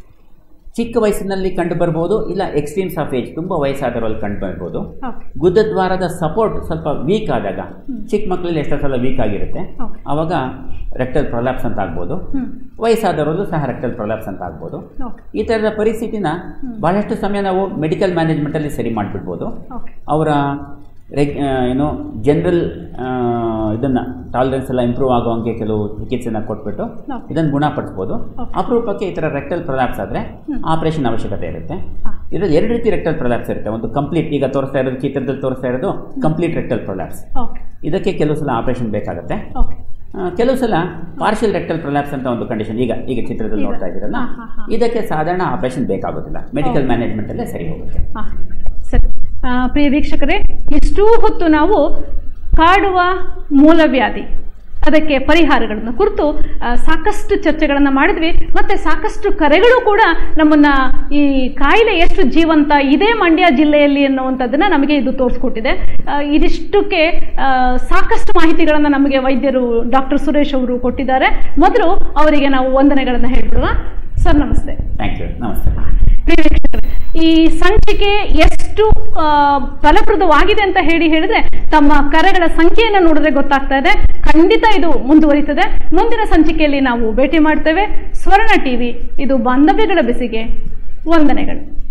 ಚಿಕ್ಕ ವಯಸ್ಸಿನಲ್ಲಿ ಕಂಡು ಬರ್ಬೋದು ಇಲ್ಲ ಎಕ್ಸ್ಟ್ರೀಮ್ಸ್ ಆಫ್ ಏಜ್ ತುಂಬ ವಯಸ್ಸಾದವರಲ್ಲಿ ಕಂಡು ಬರ್ಬೋದು ಓಕೆ ಗುದ್ದದ್ವಾರದ ಸಪೋರ್ಟ್ ಸ್ವಲ್ಪ ವೀಕ್ ಆದಾಗ ಚಿಕ್ಕ ಮಕ್ಕಳಲ್ಲಿ ಎಷ್ಟೋ ಸಲ ವೀಕ್ ಆಗಿರುತ್ತೆ ಓಕೆ ಆವಾಗ ರೆಕ್ಟಲ್ ಪ್ರೊಲ್ಯಾಪ್ಸ್ ಅಂತ ಆಗ್ಬೋದು ಹ್ಮ್ ವಯಸ್ಸಾದವರಲ್ಲೂ ಸಹ ರೆಕ್ಟಲ್ ಪ್ರೊಲ್ಯಾಪ್ಸ್ ಅಂತ ಆಗ್ಬೋದು ಓಕೆ ಈ ಥರದ ಪರಿಸ್ಥಿತಿನ ಬಹಳಷ್ಟು ಸಮಯ ನಾವು ಮೆಡಿಕಲ್ ಮ್ಯಾನೇಜ್ಮೆಂಟಲ್ಲಿ ಸರಿ ಮಾಡಿಬಿಡ್ಬೋದು ಓಕೆ ಅವರ ರೆಗ್ ಆ, ಏನು ಜನರಲ್ ಇದನ್ನು ಟಾಲರೆನ್ಸ್ ಎಲ್ಲ ಇಂಪ್ರೂವ್ ಆಗೋಂಗೆ ಕೆಲವು ಚಿಕಿತ್ಸೆನ ಕೊಟ್ಬಿಟ್ಟು Okay. ಇದನ್ನು ಗುಣಪಡಿಸ್ಬೋದು Okay. ಅಪರೂಪಕ್ಕೆ ಈ ಥರ ರೆಕ್ಟಲ್ ಪ್ರೊಲ್ಯಾಪ್ಸ್ ಆದರೆ ಆಪರೇಷನ್ ಅವಶ್ಯಕತೆ ಇರುತ್ತೆ ಹಾ. ಇದರಲ್ಲಿ ಎರಡು ರೀತಿ ರೆಕ್ಟಲ್ ಪ್ರೊಲ್ಯಾಪ್ಸ್ ಇರುತ್ತೆ ಒಂದು ಕಂಪ್ಲೀಟ್ ಈಗ ತೋರಿಸ್ತಾ ಇರೋದು ಚಿತ್ರದಲ್ಲಿ ತೋರಿಸ್ತಾ ಇರೋದು ಕಂಪ್ಲೀಟ್ ರೆಕ್ಟಲ್ ಪ್ರೊಲ್ಯಾಪ್ಸ್ ಓಕೆ ಇದಕ್ಕೆ ಕೆಲವು ಸಲ ಆಪರೇಷನ್ ಬೇಕಾಗುತ್ತೆ ಓಕೆ ಆ, ಕೆಲವು ಸಲ ಪಾರ್ಷಿಯಲ್ ರೆಕ್ಟಲ್ ಪ್ರೊಲ್ಯಾಪ್ಸ್ ಅಂತ ಒಂದು ಕಂಡೀಷನ್ ಈಗ ಈಗ ಚಿತ್ರದಲ್ಲಿ ಈಗ. ನೋಡ್ತಾ ಇದ್ದೀರಲ್ಲ ಹಾ, ಹಾ, ಹಾ. ಇದಕ್ಕೆ ಸಾಧಾರಣ ಆಪರೇಷನ್ ಬೇಕಾಗೋದಿಲ್ಲ ಮೆಡಿಕಲ್ Okay. ಮ್ಯಾನೇಜ್ಮೆಂಟಲ್ಲೇ ಸರಿ ಹೋಗುತ್ತೆ ಹಾ, ಸರಿ ಆ, ಪ್ರಿಯ ವೀಕ್ಷಕರೇ ಇಷ್ಟೂ ಹೊತ್ತು ನಾವು ಕಾಡುವ ಮೂಲವ್ಯಾಧಿ ಅದಕ್ಕೆ ಪರಿಹಾರಗಳನ್ನು ಕುರಿತು ಆ, ಸಾಕಷ್ಟು ಚರ್ಚೆಗಳನ್ನು ಮಾಡಿದ್ವಿ ಮತ್ತೆ ಸಾಕಷ್ಟು ಕರೆಗಳು ಕೂಡ ನಮ್ಮನ್ನ ಈ ಕಾಯಿಲೆ ಎಷ್ಟು ಜೀವಂತ ಇದೇ ಮಂಡ್ಯ ಜಿಲ್ಲೆಯಲ್ಲಿ ಅನ್ನುವಂಥದ್ದನ್ನ ನಮಗೆ ಇದು ತೋರಿಸ್ಕೊಟ್ಟಿದೆ ಆ, ಇದಿಷ್ಟಕ್ಕೆ ಆ, ಸಾಕಷ್ಟು ಮಾಹಿತಿಗಳನ್ನು ನಮಗೆ ವೈದ್ಯರು ಡಾಕ್ಟರ್ ಸುರೇಶ್ ಅವರು ಕೊಟ್ಟಿದ್ದಾರೆ ಮೊದಲು ಅವರಿಗೆ ನಾವು ವಂದನೆಗಳನ್ನು ಹೇಳ್ಬಿಡುವ ಸರ್ ನಮಸ್ತೆ ಥ್ಯಾಂಕ್ ಯು ನಮಸ್ತೆ ಪ್ರಿಯ ವೀಕ್ಷಕರೇ, ಈ ಸಂಚಿಕೆ ಎಷ್ಟು ಆ, ಫಲಪ್ರದವಾಗಿದೆ ಅಂತ ಹೇಳಿ ಹೇಳಿದ್ರೆ ತಮ್ಮ ಕರೆಗಳ ಸಂಖ್ಯೆಯನ್ನು ನೋಡಿದ್ರೆ ಗೊತ್ತಾಗ್ತಾ ಇದೆ ಖಂಡಿತ ಇದು ಮುಂದುವರಿತದೆ ಮುಂದಿನ ಸಂಚಿಕೆಯಲ್ಲಿ ನಾವು ಭೇಟಿ ಮಾಡ್ತೇವೆ ಸ್ವರ್ಣ ಟಿವಿ ಇದು ಬಾಂಧವ್ಯಗಳ ಬೆಸಿಗೆ ವಂದನೆಗಳು